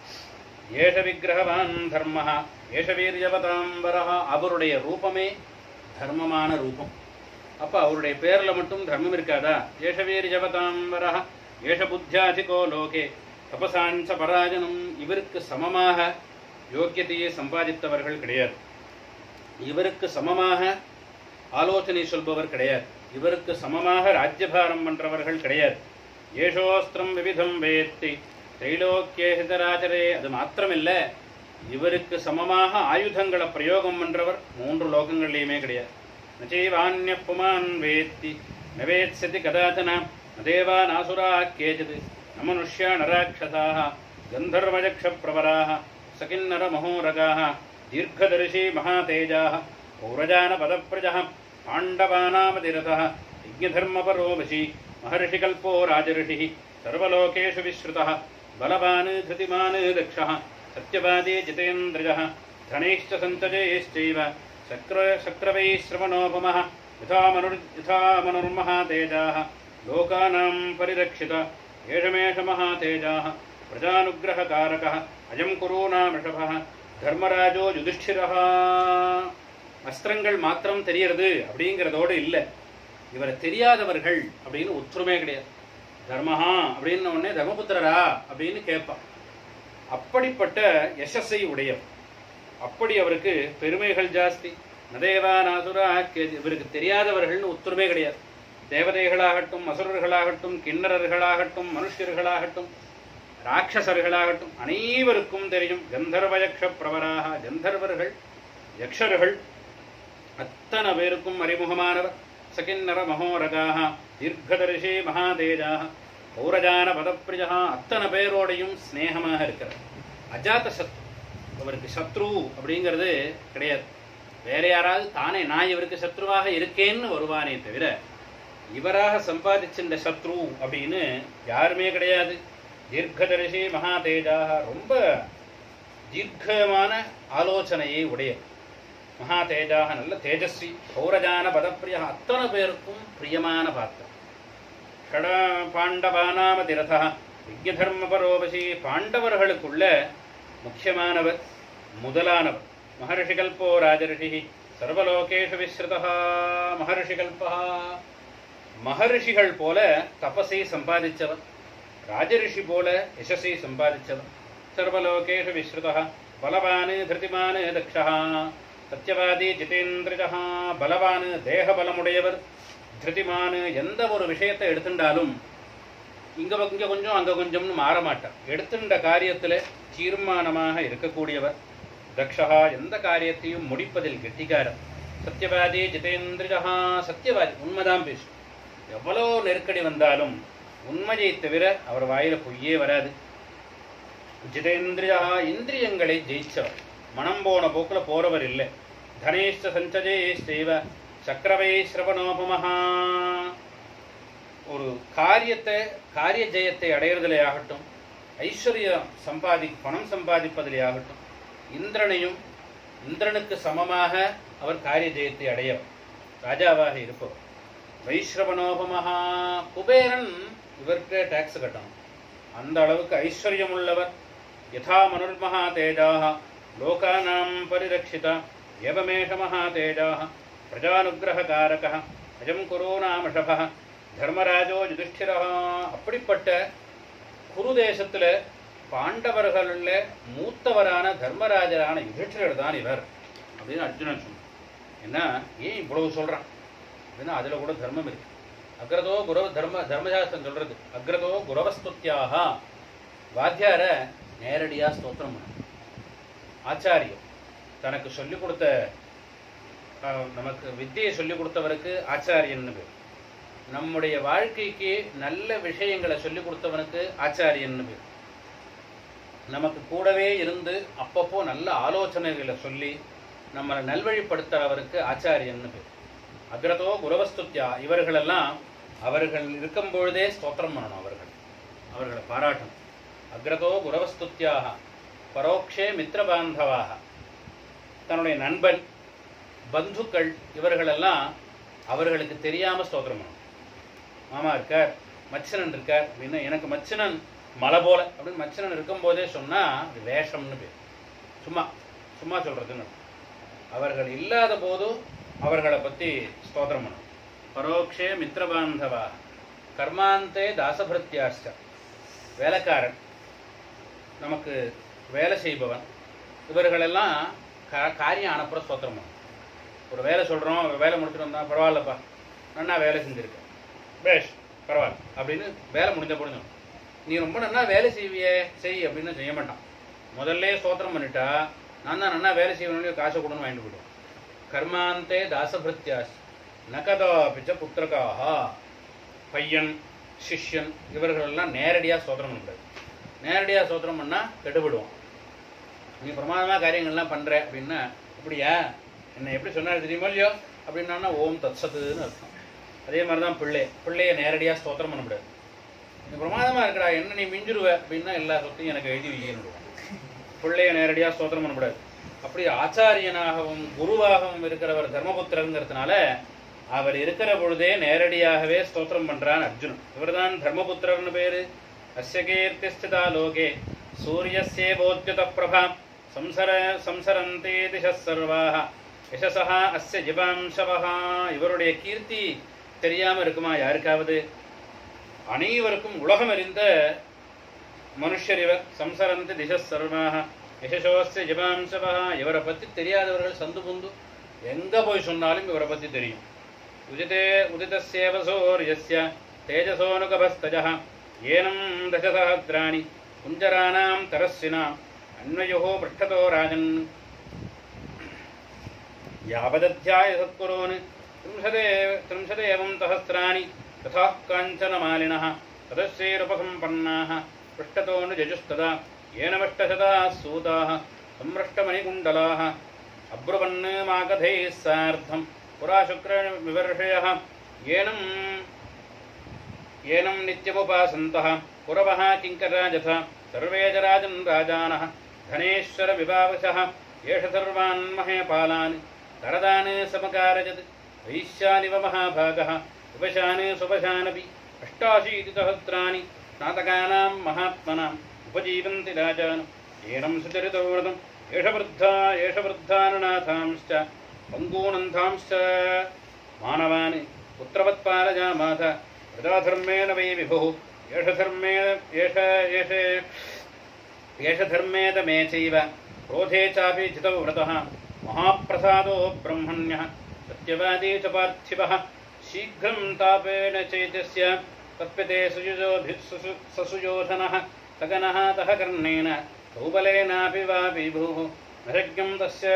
[SPEAKER 1] ஏஷ விக்கிரகவான் தர்ம ஏஷ வீரியவதாம்பரா அவருடைய ரூபமே தர்மமான ரூபம் அப்ப அவருடைய பேர்ல மட்டும் தர்மம் இருக்காதா ஏஷ வீரியவதாம்பரா ஏஷ புத்தியாதிகோ லோகே தபசாஞ்ச பராஜனம் இவருக்கு சமமாக யோக்கியத்தையே சம்பாதித்தவர்கள் கிடையாது இவருக்கு சமமாக ஆலோசனை சொல்பவர் கிடையாது இவருக்கு சமமாக ராஜ்யபாரம் பண்றவர்கள் கிடையாது ஏஷோஸ்திரம் விவிதம் வேத்தி திரைலோக்கியேதராஜரே அது மாத்திரமில்ல இவருக்கு சமமாக ஆயுதங்களை பிரயோகம் பண்றவர் மூன்று லோகங்கள்லையுமே கிடையாது நச்சைவான்ய புமான் வேத்தி நவேத்சதி கதாச்சன நதேவா நாசுரா கேச்சித் ந மனுஷ்யா நராட்சசாः गन्धर्वयक्षप्रवराः सकिन्नरमहोरगाः दीर्घदर्शी महातेजाः पौरजानपदप्रजः पाण्डवानामतिरथः यज्ञधर्मपरो वशी महर्षिकल्पो राजऋषिः सर्वलोकेषु विश्रुतः बलवान् धृतिमान् दक्षः सत्यवादी जितेन्द्रियः धनैश्च सन्तजयैश्चैव शक्र शक्रवैः श्रवणोपमः यथा मनुर् यथा मनुर्महातेजाः लोकानां परिरक्षित एषमेष महातेजाः प्रजानुग्रहकारकः अयं कुरूणामृषभः தர்மராஜோ யுதிஷ்டிரஹா அஸ்திரங்கள் மாத்திரம் தெரியறது அப்படிங்கிறதோடு இல்லை இவரை தெரியாதவர்கள் அப்படின்னு ஒற்றுமே கிடையாது தர்மஹா அப்படின்னு உடனே தர்மபுத்திரரா அப்படின்னு கேட்பான் அப்படிப்பட்ட யசஸை உடையவர் அப்படி அவருக்கு பெருமைகள் ஜாஸ்தி நதேவா நாசுரா கே- இவருக்கு தெரியாதவர்கள்னு ஒத்துருமே கிடையாது தேவதைகளாகட்டும் அசுரர்களாகட்டும் கிண்ணறர்களாகட்டும் மனுஷர்களாகட்டும் ராட்சசர்களாகட்டும் அனைவருக்கும் தெரியும் கந்தர்வயக்ஷ பிரவராக கந்தர்வர்கள் யக்ஷர்கள் அத்தனை பேருக்கும் அறிமுகமானவர் சகின்னர மகோரகாக தீர்க்கதரிசி மகாதேஜாக பௌரஜான பதப்பிரியா அத்தனை பேரோடையும் சிநேகமாக இருக்கிறார் அஜாத சத்ரு அவருக்கு சத்ரு அப்படிங்கிறது கிடையாது வேற யாராவது தானே நான் இவருக்கு சத்ருவாக இருக்கேன்னு வருவானே தவிர இவராக சம்பாதிச்சின்ற சத்ரு அப்படின்னு யாருமே கிடையாது தீர்க்கதரிசி மகாதேஜாக ரொம்ப தீர்க்கமான ஆலோசனையை உடைய மகா தேஜாக நல்ல தேஜஸ்வி பௌரஜான பதப்பிரியா அத்தனை பேருக்கும் பிரியமான பாத்திரம் ஷட பாண்டவானாமதி ரதா யஜ்ஞதர்ம பரோபசி பாண்டவர்களுக்குள்ள முக்கியமானவர் முதலானவர் மகர்ஷிகல்போ ராஜரிஷி சர்வலோகேஷு விஸ்ருதா மகர்ஷிகல்பா மகர்ஷிகள் போல தபசை சம்பாதிச்சவர் ராஜரிஷி போல யசஸை சம்பாதிச்சவர் சர்வலோகேஷு விஸ்ருதா பலவான் திருதிமான் தக்ஷா சத்யவாதி ஜிதேந்திரஜா பலவான் தேகபலமுடையவர் திருதிமான் எந்த ஒரு விஷயத்தை எடுத்துட்டாலும் இங்க இங்க கொஞ்சம் அங்க கொஞ்சம்னு மாற மாட்டார் எடுத்துட்ட காரியத்துல தீர்மானமாக இருக்கக்கூடியவர் தக்ஷா எந்த காரியத்தையும் முடிப்பதில் கெட்டிக்காரர் சத்யவாதி ஜிதேந்திரஜா சத்யவாதி உண்மைதான் பேசும் எவ்வளோ நெருக்கடி வந்தாலும் உண்மையை தவிர அவர் வாயில பொய்யே வராது ஜிதேந்திரியா இந்திரியங்களை ஜெயிச்சவர் மனம் போன போக்குல போறவர் இல்லை தனேஷ்ட சஞ்சஜேஷ்டைவ சக்கரவை சிரவணோபமஹா ஒரு காரியத்தை காரிய ஜெயத்தை அடையிறதிலே ஆகட்டும் ஐஸ்வர்யம் சம்பாதி பணம் சம்பாதிப்பதிலே ஆகட்டும் இந்திரனையும் இந்திரனுக்கு சமமாக அவர் காரிய ஜெயத்தை அடையவர் ராஜாவாக இருப்பவர் வைஸ்ரவனோபமஹா குபேரன் இவருக்கு டாக்ஸ் கட்டணும் அந்த அளவுக்கு ஐஸ்வர்யம் உள்ளவர் யதா மனுர்மஹா தேஜாக லோகானாம் பரிரக்ஷித ஏவமேஷ மகா தேஜாக பிரஜானுகிரககாரக அஜம் குரு நாமஷப தர்மராஜோ யுதிஷ்டிரா அப்படிப்பட்ட குரு தேசத்துல பாண்டவர்களுள்ள மூத்தவரான தர்மராஜரான யுதிஷ்டிரர் தான் இவர் அப்படின்னு அர்ஜுனன் சொன்னான் என்ன ஏன் இவ்வளவு சொல்றான் அப்படின்னா அதுல கூட தர்மம் இருக்கு அக்ரதோ குரவ தர்ம தர்மசாஸ்திரம் சொல்றது அக்ரதோ குரவஸ்துத்தியாக வாத்தியார நேரடியா ஸ்தோத்திரம் பண்ண ஆச்சாரியம் தனக்கு சொல்லிக் கொடுத்த அஹ், நமக்கு வித்தியை சொல்லிக் கொடுத்தவருக்கு ஆச்சாரியன்னு பேர் நம்முடைய வாழ்க்கைக்கு நல்ல விஷயங்களை சொல்லிக் கொடுத்தவனுக்கு ஆச்சாரியன்னு பேர் நமக்கு கூடவே இருந்து அப்பப்போ நல்ல ஆலோசனைகளை சொல்லி நம்மளை நல்வழிப்படுத்துறவருக்கு ஆச்சாரியன்னு பேர் அக்ரதோ குரவஸ்துத்யா இவர்களெல்லாம் அவர்கள் இருக்கும் பொழுதே ஸ்தோத்திரம் பண்ணணும் அவர்கள் அவர்களை பாராட்டணும் அக்ரதோ குரவஸ்துத்யாக பரோக்ஷே மித்திரபாந்தவாக தன்னுடைய நண்பன் பந்துக்கள் இவர்களெல்லாம் அவர்களுக்கு தெரியாம ஸ்தோத்திரம் பண்ணணும் மாமா இருக்கார் மச்சனன் இருக்கார் அப்படின்னு எனக்கு மச்சனன் மலை போல அப்படின்னு மச்சனன் இருக்கும்போதே சொன்னா அது வேஷம்னு பேர் சும்மா சும்மா சொல்றதுன்னு அர்த்தம். அவர்கள் இல்லாத போது அவர்களை பத்தி ஸ்தோத்திரம் பண்ணணும் பரோக்ஷே மித்திரபாந்தவா கர்மாந்தே தாசபிருத்தியாஷ்ட வேலைக்காரன் நமக்கு வேலை செய்பவன் இவர்களெல்லாம் கா காரியம் அனுப்புகிற ஸ்தோத்திரம் பண்ணணும் ஒரு வேலை சொல்கிறோம் வேலை முடிச்சுட்டு வந்தா பரவாயில்லப்பா நன்னா வேலை செஞ்சுருக்கேன் பேஷ் பரவாயில்ல அப்படின்னு வேலை முடிஞ்ச முடிஞ்சோம் நீ ரொம்ப நன்னா வேலை செய்வியே செய் அப்படின்னு செய்ய மாட்டான் முதல்ல ஸ்தோத்திரம் பண்ணிட்டா நான் தான் நன்னா வேலை செய்யணும்னு காசை கொடுன்னு வாங்கிட்டு போயிடுவோம் கர்மாந்தே தாசபிருத்தியாஸ் நகதா பிச்ச புத்திரகாக பையன் சிஷ்யன் இவர்களெல்லாம் நேரடியாக ஸ்தோத்திரம் பண்ணக்கூடாது நேரடியாக ஸ்தோத்திரம் பண்ணால் கெடுபடுவோம் நீ பிரமாதமாக காரியங்கள்லாம் பண்ணுற அப்படின்னா அப்படியா என்னை எப்படி சொன்னார் தெரியுமோ இல்லையோ அப்படின்னா ஓம் தத்சத்துன்னு அர்த்தம் அதே மாதிரி தான் பிள்ளை பிள்ளைய நேரடியாக ஸ்தோத்திரம் பண்ண முடியாது நீ பிரமாதமாக இருக்கடா என்ன நீ மிஞ்சிருவ அப்படின்னா எல்லா சொத்தையும் எனக்கு எழுதி வைக்கணும் பிள்ளைய நேரடியாக ஸ்தோத்திரம் பண்ண முடியாது அப்படி ஆச்சாரியனாகவும் குருவாகவும் இருக்கிறவர் தர்மபுத்திரங்கிறதுனால அவர் இருக்கிற பொழுதே நேரடியாகவே ஸ்தோத்திரம் பண்றான் அர்ஜுனன் இவர்தான் தர்மபுத்திரர்னு பேரு அஸ்ய கீர்த்தி ஸ்திதா லோகே சூரியஸ்யே போத்யுத பிரபாம் சம்சர சம்சரந்தே திசः சர்வாக யசசா அஸ்ய ஜிபாம்சவஹா இவருடைய கீர்த்தி தெரியாம இருக்குமா யாருக்காவது அனைவருக்கும் உலகம் அறிந்த மனுஷர் இவர் சம்சரந்தி திசஸ் சர்வாக யசசோஸ்ய ஜபாம்சவா இவரை பத்தி தெரியாதவர்கள் சந்து புந்து எங்க போய் சொன்னாலும் இவரை பத்தி தெரியும் உதிதே உதிதஸ்யேவ சூரியஸ்ய தேஜசோனுகபஸ்தஜः ஏனம் தசசஹத்ராணி குஞ்சராணாம் தரஸ்வினாம் அன்வயுः पृष्ठतो राजन् यावदध्याय सत्कुरोन् त्रिंशदे त्रिंशदेवं सहस्राणि तथा काञ्चनमालिनः तदश्रीरुपसम्पन्नाः पृष्ठतोऽनुजजुस्तदा येन मष्टशताः सूताः संमृष्टमणिकुण्डलाः अब्रुवन् मागधैः सार्धं पुरा शुक्रविवर्षयः येनं येनं नित्यमुपासन्तः पुरवः किङ्कराजथ सर्वे च राजन् राजानः धनेश्वरविभावशः एष सर्वान् महेपालान् करदान् समकारजत् वैश्यानिव महाभागः उपशान् सुपशानपि अष्टाशीतिसहस्राणि स्नातकानां महात्मनाम् उपजीवन्ति राजान् एनं सुचरितो व्रतम् एष वृद्धा एष वृद्धाननाथांश्च पङ्गूनन्थांश्च मानवान् पुत्रवत्पालयामाथ प्रजाधर्मेण वै विभुः एष धर्मेण एष एष एष धर्मेद मे चैव क्रोधे चापि जितौ व्रतः महाप्रसादो ब्रह्मण्यः सत्यवादी च पार्थिवः शीघ्रं तापेन चैतस्य तप्यते सुयुजोभि सुसु- ससुयोधनः सगनः तः कर्णेन सौबलेनापि वा विभुः न शक्यं तस्य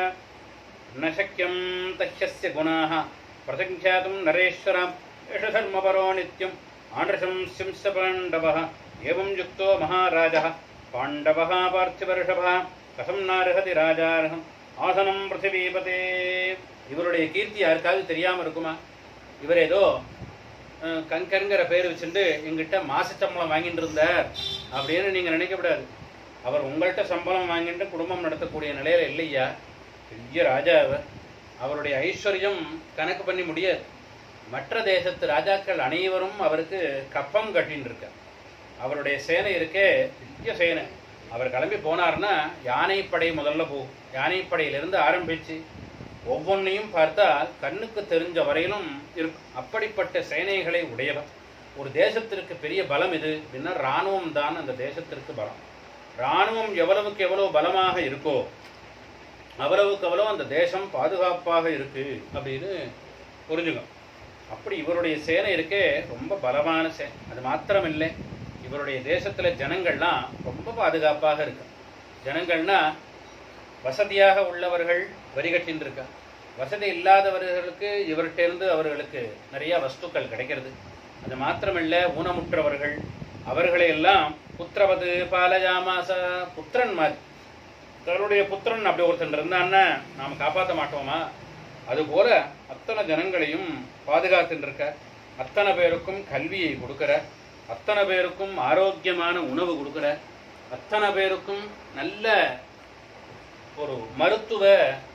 [SPEAKER 1] न शक्यं तह्यस्य गुणाः प्रसङ्ख्यातुं नरेश्वरम् एष धर्मपरो नित्यम् आनृशंस्यंश्च पाण्डवः एवं युक्तो महाराजः पाण्डवः पार्थिवर्षभः கசம் நாரகதி ராஜாரகம் ஆசனம் பிருத்திவீபதே இவருடைய கீர்த்தி யாருக்காவது தெரியாம இருக்குமா இவர் ஏதோ அஹ், கங்கருங்கிற பேர் வச்சுட்டு எங்கிட்ட மாச சம்பளம் வாங்கிட்டு இருந்தார் அப்படின்னு நீங்க நினைக்கக்கூடாது அவர் உங்கள்கிட்ட சம்பளம் வாங்கிட்டு குடும்பம் நடத்தக்கூடிய நிலையில இல்லையா பெரிய ராஜா அவர் அவருடைய ஐஸ்வர்யம் கணக்கு பண்ணி முடியாது மற்ற தேசத்து ராஜாக்கள் அனைவரும் அவருக்கு கப்பம் கட்டின்னு இருக்கார் அவருடைய சேனை இருக்கே பெரிய சேனை அவர் கிளம்பி போனார்னா யானைப்படை முதல்ல போகும் யானைப்படையிலிருந்து ஆரம்பிச்சு ஒவ்வொன்றையும் பார்த்தால் கண்ணுக்கு தெரிஞ்ச வரையிலும் இருக்கும் அப்படிப்பட்ட சேனைகளை உடையவர் ஒரு தேசத்திற்கு பெரிய பலம் இது அப்படின்னா இராணுவம் தான் அந்த தேசத்திற்கு பலம் இராணுவம் எவ்வளவுக்கு எவ்வளவு பலமாக இருக்கோ அவ்வளவுக்கு அவ்வளவு அந்த தேசம் பாதுகாப்பாக இருக்கு அப்படின்னு புரிஞ்சுங்க அப்படி இவருடைய சேனை இருக்கே ரொம்ப பலமான சேனை அது மாத்திரம் இல்லை இவருடைய தேசத்துல ஜனங்கள்லாம் ரொம்ப பாதுகாப்பாக இருக்கு ஜனங்கள்னா வசதியாக உள்ளவர்கள் வரிகட்டின்னு இருக்கா வசதி இல்லாதவர்களுக்கு இவர்கிட்ட இருந்து அவர்களுக்கு நிறைய வஸ்துக்கள் கிடைக்கிறது அது மாத்திரமில்ல ஊனமுற்றவர்கள் அவர்களை எல்லாம் புத்திரவது பாலஜாமாச புத்திரன் மாதிரி தன்னுடைய புத்திரன் அப்படி ஒருத்தன் இருந்தான்னா நாம காப்பாற்ற மாட்டோமா அதுபோல அத்தனை ஜனங்களையும் பாதுகாத்துட்டு இருக்க அத்தனை பேருக்கும் கல்வியை கொடுக்கிற அத்தனை பேருக்கும் ஆரோக்கியமான உணவு கொடுக்கிற அத்தனை பேருக்கும் நல்ல ஒரு மருத்துவ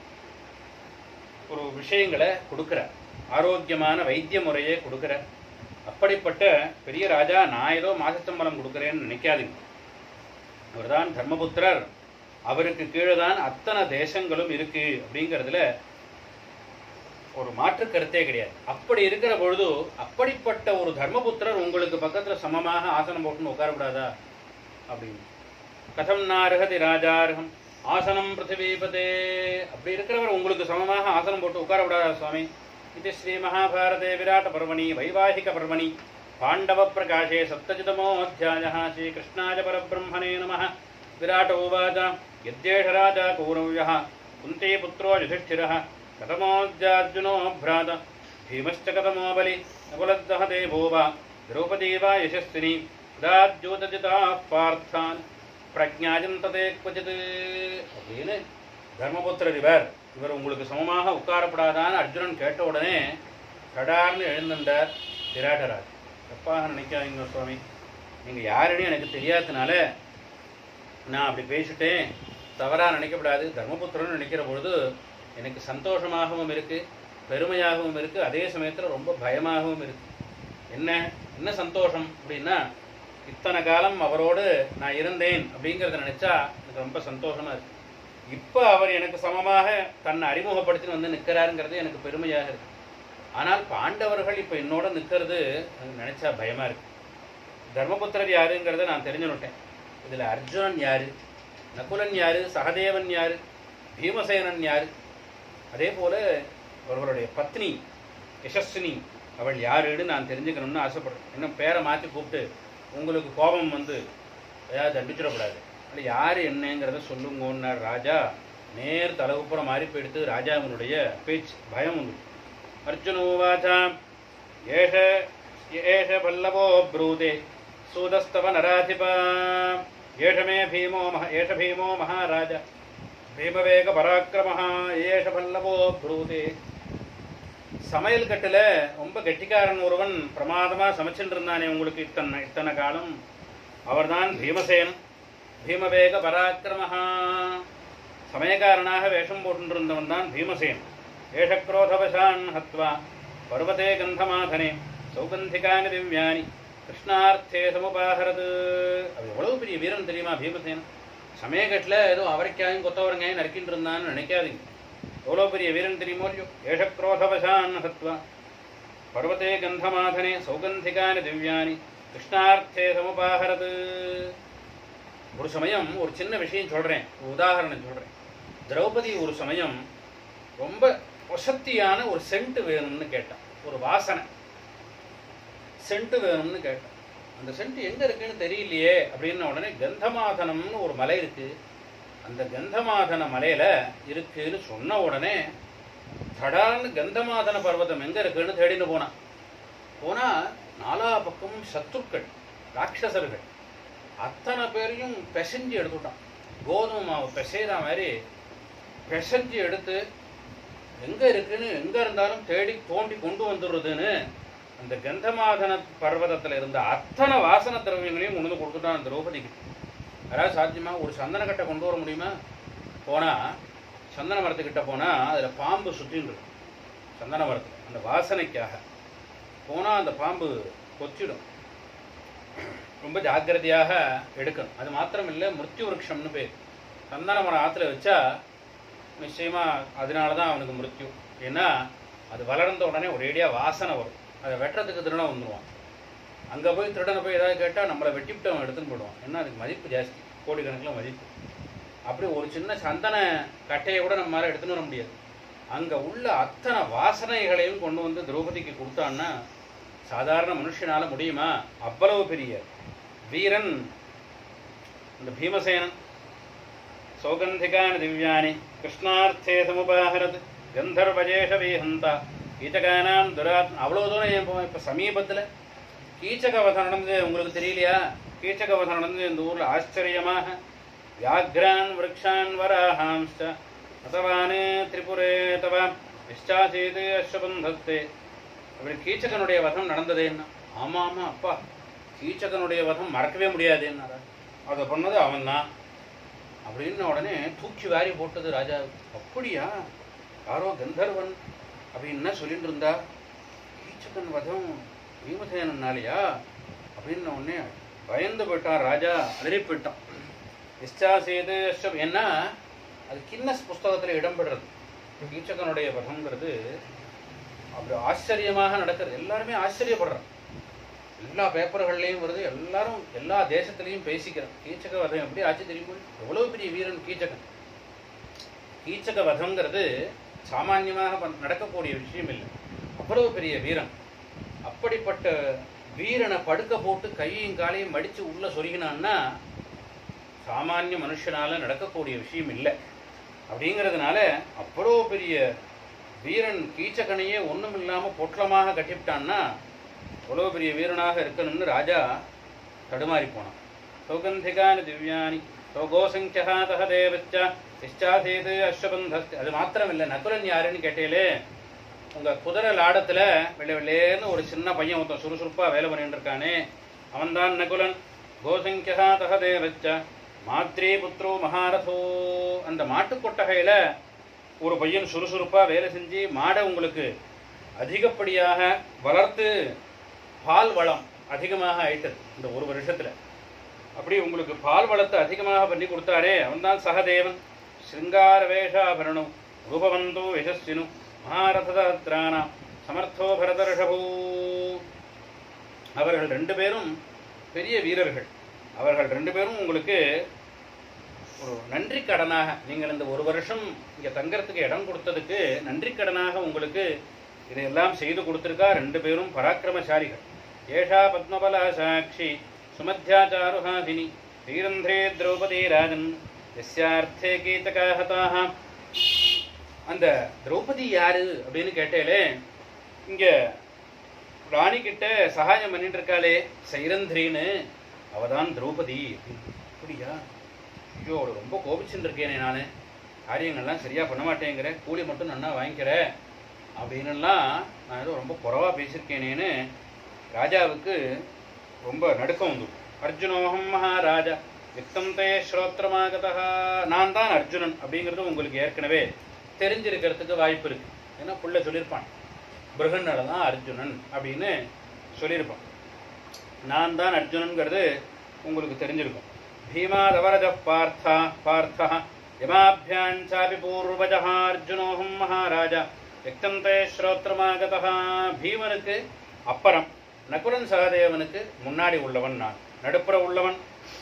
[SPEAKER 1] ஒரு விஷயங்களை கொடுக்கிற ஆரோக்கியமான வைத்திய முறையை கொடுக்கிற அப்படிப்பட்ட பெரிய ராஜா நான் ஏதோ மாசச்சம்பளம் கொடுக்குறேன்னு நினைக்காதீங்க அவர்தான் தர்மபுத்திரர் அவருக்கு கீழே தான் அத்தனை தேசங்களும் இருக்கு அப்படிங்கிறதுல ஒரு மாற்று கருத்தே கிடையாது அப்படி இருக்கிற பொழுது அப்படிப்பட்ட ஒரு தர்மபுத்திரர் உங்களுக்கு பக்கத்துல சமமாக ஆசனம் போட்டுன்னு உட்காரக்கூடாதா அப்படின்னு கதம் நாரகதி ராஜார்ஹம் ஆசனம் பிருத்திவீபதே அப்படி இருக்கிறவர் உங்களுக்கு சமமாக ஆசனம் போட்டு உட்காரக்கூடாதா சுவாமி இது ஸ்ரீ மகாபாரதே விராட்ட பர்வணி வைவாகிக பர்வணி பாண்டவ பிரகாஷே சப்தஜிதமோऽध्यायः श्रीकृष्णाय परब्रह्मणे नमः विराट उवाच यद्येष राजा कौरव्यः कुन्तीपुत्रो युधिष्ठिरः कथमोऽद्यार्जुनो भ्रात भीमश्च कथमो बलि नकुलद्दः देवो वा द्रौपदी वा यशस्विनी तदाद्योतजिताः पार्थान् பிரஜாஜந்ததே குவச்சித் அப்படின்னு தர்மபுத்திரர் இவர் இவர் உங்களுக்கு சமமாக உட்காரப்படாதான்னு அர்ஜுனன் கேட்ட உடனே கடார்னு எழுந்திருந்தார் விராட்டராஜ் தப்பாக நினைக்காதீங்க சுவாமி நீங்கள் யாருன்னு எனக்கு தெரியாததுனால நான் அப்படி பேசிட்டேன் தவறாக நினைக்கப்படாது தர்மபுத்திரன் நினைக்கிற பொழுது எனக்கு சந்தோஷமாகவும் இருக்கு பெருமையாகவும் இருக்கு அதே சமயத்தில் ரொம்ப பயமாகவும் இருக்கு என்ன என்ன சந்தோஷம் அப்படின்னா இத்தனை காலம் அவரோடு நான் இருந்தேன் அப்படிங்கிறத நினைச்சா எனக்கு ரொம்ப சந்தோஷமா இருக்கு இப்போ அவர் எனக்கு சமமாக தன்னை அறிமுகப்படுத்தி வந்து நிற்கிறாருங்கிறது எனக்கு பெருமையாக இருக்கு ஆனால் பாண்டவர்கள் இப்போ என்னோட நிற்கிறது எனக்கு நினைச்சா பயமா இருக்கு தர்மபுத்திரர் யாருங்கிறத நான் தெரிஞ்சுனுட்டேன் இதுல அர்ஜுனன் யாரு நகுலன் யாரு சகதேவன் யாரு பீமசேனன் யாரு அதே போல அவர்களுடைய பத்னி யசஸ்வினி அவள் யாருன்னு நான் தெரிஞ்சுக்கணும்னு ஆசைப்படுறேன் இன்னும் பேரை மாற்றி கூப்பிட்டு உங்களுக்கு கோபம் வந்து ஏதாவது தண்டிச்சிடக்கூடாது அது யார் என்னங்கிறத சொல்லுங்கன்னார் ராஜா நேர் தலகுப்புறம் மாறி போயிடுத்து ராஜாவினுடைய பேச்சு பயம் உண்டு அர்ஜுனோவாச்சா ஏஷ ஏஷ பல்லவோ ப்ரூதே சூதஸ்தவ நராதிபா ஏஷ மே பீமோ மக ஏஷ பீமோ மகாராஜ பீமவேக பராக்கிரமஹா ஏஷ பல்லவோ ப்ரூதே சமையல் கட்டில் ரொம்ப கெட்டிக்காரன் ஒருவன் பிரமாதமா சமைச்சுட்டு இருந்தானே உங்களுக்கு இத்தனை இத்தனை காலம் அவர்தான் பீமசேன் பீமவேக பராக்கிரமஹா சமயக்காரனாக வேஷம் போட்டுருந்தவன் தான் பீமசேன் ஏஷக்ரோதவசான் ஹத்வா பர்வதே கந்தமாதனே சௌகந்திகானி திவ்யானி கிருஷ்ணார்த்தே சமுபாகரது அது எவ்வளவு பெரிய வீரன் தெரியுமா பீமசேன் சமயக்கட்டில் ஏதோ அவரைக்காயும் கொத்தவரங்காயும் நறுக்கிட்டு இருந்தான்னு நினைக்காதீங்க எவ்வளோ பெரிய வீரன் தெரியுமோ இல்லையோ ஏஷக்ரோதவசான் ஹத்வா பர்வதே கந்தமாதனே சௌகந்திகானி திவ்யானி கிருஷ்ணார்த்தே சமுபாகரது ஒரு சமயம் ஒரு சின்ன விஷயம் சொல்றேன் ஒரு உதாரணம் சொல்றேன் திரௌபதி ஒரு சமயம் ரொம்ப வசத்தியான ஒரு சென்ட் வேணும்னு கேட்டான் ஒரு வாசனை சென்ட் வேணும்னு கேட்டான் அந்த சென்ட் எங்க இருக்குன்னு தெரியலையே அப்படின்ன உடனே கந்தமாதனம்னு ஒரு மலை இருக்கு அந்த கந்தமாதன மலையில இருக்குன்னு சொன்ன உடனே தடான்னு கந்தமாதன பர்வதம் எங்க இருக்குன்னு தேடின்னு போனான் போனா நாலா பக்கமும் சத்துருக்கள் ராட்சசர்கள் அத்தனை பேரையும் பிசைஞ்சு எடுத்துட்டான் கோதுமை மாவு பிசைகிற மாதிரி பிசைஞ்சு எடுத்து எங்க இருக்குன்னு எங்க இருந்தாலும் தேடி தோண்டி கொண்டு வந்துடுறதுன்னு அந்த கந்தமாதன பர்வதத்துல இருந்த அத்தனை வாசன திரவியங்களையும் கொண்டு வந்து கொடுத்துட்டான் திரௌபதிக்கு அதாவது சாத்தியமா ஒரு சந்தன கட்டை கொண்டு வர முடியுமா போனா சந்தன மரத்துக்கிட்ட போனா அதுல பாம்பு சுத்தின்னு இருக்கும் சந்தன மரத்துல அந்த வாசனைக்காக போனா அந்த பாம்பு கொத்திடும் ரொம்ப ஜாக்கிரதையாக எடுக்கணும் அது மாத்திரம் இல்லை மிருத்யு விருட்சம்னு பேர் சந்தன மரம் ஆற்றுல வச்சா நிச்சயமா அதனால தான் அவனுக்கு மிருத்யு ஏன்னா அது வளர்ந்த உடனே ஒரேடியாக வாசனை வரும் அதை வெட்டுறதுக்கு திருடம் வந்துடுவான் அங்கே போய் திருடனை போய் ஏதாவது கேட்டால் நம்மளை வெட்டிவிட்டு அவன் எடுத்துன்னு போடுவான் ஏன்னா அதுக்கு மதிப்பு ஜாஸ்தி கோடிக்கணக்கில் மதிப்பு அப்படி ஒரு சின்ன சந்தன கட்டையை கூட நம்ம மேலே எடுத்துன்னு வர முடியாது அங்கே உள்ள அத்தனை வாசனைகளையும் கொண்டு வந்து திரௌபதிக்கு கொடுத்தான்னா சாதாரண மனுஷனால முடியுமா அவ்வளவு பெரிய வீரன் இந்த பீமசேனன் சௌகந்திகானி திவ்யானி கிருஷ்ணார்த்தே சமுபாகரத் கந்தர்வஜேஷ வீஹந்தா கீச்சகானாம் துராத் அவ்வளவு தூரம் ஏன் போவோம் இப்போ சமீபத்தில் கீச்சகவதம் நடந்தது உங்களுக்கு தெரியலையா கீச்சகவதம் நடந்தது இந்த ஊரில் ஆச்சரியமாக வியாக்ரான் விரக்ஷான் வராஹாம்ஸ்ட அசவானே திரிபுரே தவ நிஷ்டாசீது அஸ்வபந்தஸ்தே அப்படி கீச்சகனுடைய வதம் நடந்ததே என்ன ஆமா ஆமா அப்பா கீச்சகனுடைய வதம் மறக்கவே முடியாது என்னாரா அதை பண்ணது அவன்தான் அப்படின்னு உடனே தூக்கி வாரி போட்டது ராஜா அப்படியா யாரோ கந்தர்வன் அப்படின்னு சொல்லிட்டு இருந்தா கீச்சகன் வதம் பீமசேனனாலையா அப்படின்னு உடனே பயந்து போயிட்டான் ராஜா அலறி போயிட்டான் நிஷ்டாசேது அஸ்வ ஏன்னா அது கின்னஸ் புஸ்தகத்தில் இடம்பெறுறது கீச்சகனுடைய வதங்கிறது அப்படி ஆச்சரியமாக நடக்கிறது எல்லாருமே ஆச்சரியப்படுறோம் எல்லா பேப்பர்கள்லையும் வருது எல்லாரும் எல்லா தேசத்துலையும் பேசிக்கிறோம் கீச்சக வதம் எப்படி ஆச்சு தெரியுமா எவ்வளவு பெரிய வீரன் கீச்சகன் கீச்சக வதங்கிறது சாமான்யமாக பண்- நடக்கக்கூடிய விஷயம் இல்லை அவ்வளவு பெரிய வீரன் அப்படிப்பட்ட வீரனை படுக்க போட்டு கையையும் காலையும் மடிச்சு உள்ள சொருகினான்னா சாமானிய மனுஷனால நடக்கக்கூடிய விஷயம் இல்லை அப்படிங்கிறதுனால அவ்வளோ பெரிய வீரன் கீச்சகனையே ஒண்ணும் இல்லாம பொட்டலமாக கட்டிவிட்டான்னா அவ்வளோ பெரிய வீரனாக இருக்கணும்னு ராஜா தடுமாறி போனான் சௌகந்திகானி திவ்யானி சௌகோசங்கியா தக தேவச்ச நிஷ்டாசேது அஸ்வபந்தஸ்து அது மாத்திரம் இல்லை நகுலன் யாருன்னு கேட்டேலே உங்க குதிரை லாடத்துல வெள்ளை வெள்ளேன்னு ஒரு சின்ன பையன் ஒருத்தன் சுறுசுறுப்பா வேலை பண்ணிட்டு இருக்கானே அவன்தான் நகுலன் கோசங்கியா தக தேவச்ச மாத்ரே புத்ரோ மகாரதோ அந்த மாட்டுக் கொட்டகையில ஒரு பையன் சுறுசுறுப்பா வேலை செஞ்சு மாடை உங்களுக்கு அதிகப்படியாக வளர்த்து பால் வளம் அதிகமாக ஆயிட்டது இந்த ஒரு வருஷத்துல அப்படி உங்களுக்கு பால் வளத்தை அதிகமாக பண்ணி கொடுத்தாரே அவன்தான் சகதேவன் சிருங்கார வேஷாபரணம் ரூபவந்தோ யசஸ்வினு மகாரததாத்ரானா சமர்த்தோ பரதர்ஷபூ அவர்கள் ரெண்டு பேரும் பெரிய வீரர்கள் அவர்கள் ரெண்டு பேரும் உங்களுக்கு ஒரு நன்றி கடனாக நீங்கள் இந்த ஒரு வருஷம் இங்க தங்கறதுக்கு இடம் கொடுத்ததுக்கு நன்றி கடனாக உங்களுக்கு இதையெல்லாம் செய்து கொடுத்திருக்கா ரெண்டு பேரும் பராக்கிரமசாலிகள் ஏஷா பத்மபலா சாட்சி சுமத்யாச்சாருஹாசினி ஸ்ரீரந்திரே திரௌபதி ராஜன் எஸ்யார்த்தே கீதகாஹதாக அந்த திரௌபதி யாரு அப்படின்னு கேட்டேலே இங்க ராணி கிட்ட சகாயம் பண்ணிட்டு இருக்காளே சைரந்திரின்னு அவதான் திரௌபதி அப்படின்னு. அப்படியா ஐயோ அவளை ரொம்ப கோபிச்சுட்டு இருக்கேனே நான் காரியங்கள்லாம் சரியா பண்ண மாட்டேங்கிற கூலி மட்டும் நன்னா வாங்கிக்கிற அப்படின்னுலாம் நான் ஏதோ ரொம்ப குறைவா பேசியிருக்கேனேன்னு ராஜாவுக்கு ரொம்ப நடுக்கம் வந்து அர்ஜுனோகம் மகாராஜா யுக்தம் தே ஸ்ரோத்திரமாகதா நான் தான் அர்ஜுனன் அப்படிங்கிறது உங்களுக்கு ஏற்கனவே தெரிஞ்சிருக்கிறதுக்கு வாய்ப்பு இருக்கு ஏன்னா புள்ள சொல்லியிருப்பான் பிருகன்னால தான் அர்ஜுனன் அப்படின்னு சொல்லியிருப்பான் நான் தான் அர்ஜுனன்கிறது உங்களுக்கு தெரிஞ்சிருக்கும் பீமாதவரஜ பார்த்தா பார்த்தா யமாபியாஞ்சாபி பூர்வஜா அர்ஜுனோகம் மகாராஜா யக்தம் தே ஸ்ரோத்திரமாகதா பீமனுக்கு அப்புறம் நகுலன் சகதேவனுக்கு முன்னாடி உள்ளவன் நான் நடுப்புற உள்ளவன்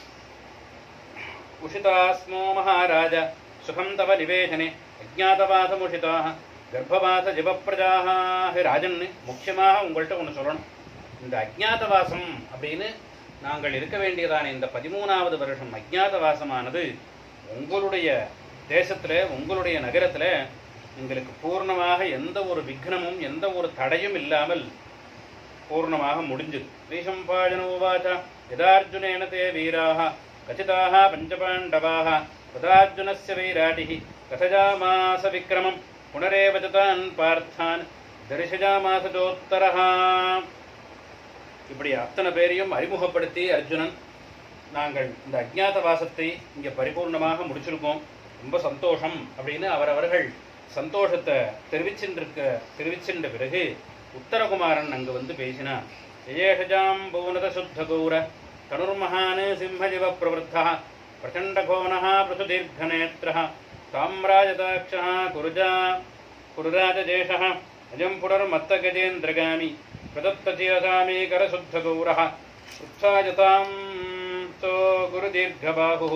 [SPEAKER 1] உஷிதாஸ்மோ மகாராஜ சுகம் தவ நிவேதனே அஜாதவாசமுஷிதாக கர்ப்பவாச ஜிவப்பிரஜாக ஹே ராஜன் முக்கியமாக உங்கள்கிட்ட ஒன்று சொல்லணும் இந்த அஜ்ஞாதவாசம் அப்படின்னு நாங்கள் இருக்க வேண்டியதான இந்த பதிமூணாவது வருஷம் அஜ்ஞாதவாசமானது உங்களுடைய தேசத்துல உங்களுடைய நகரத்துல எங்களுக்கு பூர்ணமாக எந்த ஒரு விக்னமும் எந்த ஒரு தடையும் இல்லாமல் பூர்ணமாக முடிஞ்சது ஸ்ரீசம்பாஜனோவாச்ச யதார்ஜுனேன தே வீராக கச்சிதாக பஞ்சபாண்டவாக ததார்ஜுனஸ்ய வைராட்டிः கதஜாமாச விக்ரமம் புனரேவ ச தான் பார்த்தான் தரிசஜாமாச சோத்தரः இப்படி அத்தனை பேரையும் அறிமுகப்படுத்தி அர்ஜுனன் நாங்கள் இந்த அஜ்ஞாத வாசத்தை இங்கே பரிபூர்ணமாக முடிச்சிருக்கோம் ரொம்ப சந்தோஷம் அப்படின்னு அவரவர்கள் சந்தோஷத்தை தெரிவிச்சின்றிருக்க தெரிவிச்சின்ற பிறகு உத்தரகுமாரன் அங்கு வந்து பேசினான் ஜெயேஷஜாம் பூனத சுத்த கௌர தனுர்மகான் சிம்மஜிவ பிரவருத்தா பிரச்சண்டகோணः பृथुदीर्घनेत्रः साम्राजदाक्षः कुरुजा कुरुराजदेशः अजं पुनर्मत्तगजेन्द्रगामि प्रदत्तचिरसामीकरशुद्धगौरः उत्साजतां तो गुरुदीर्घबाहुः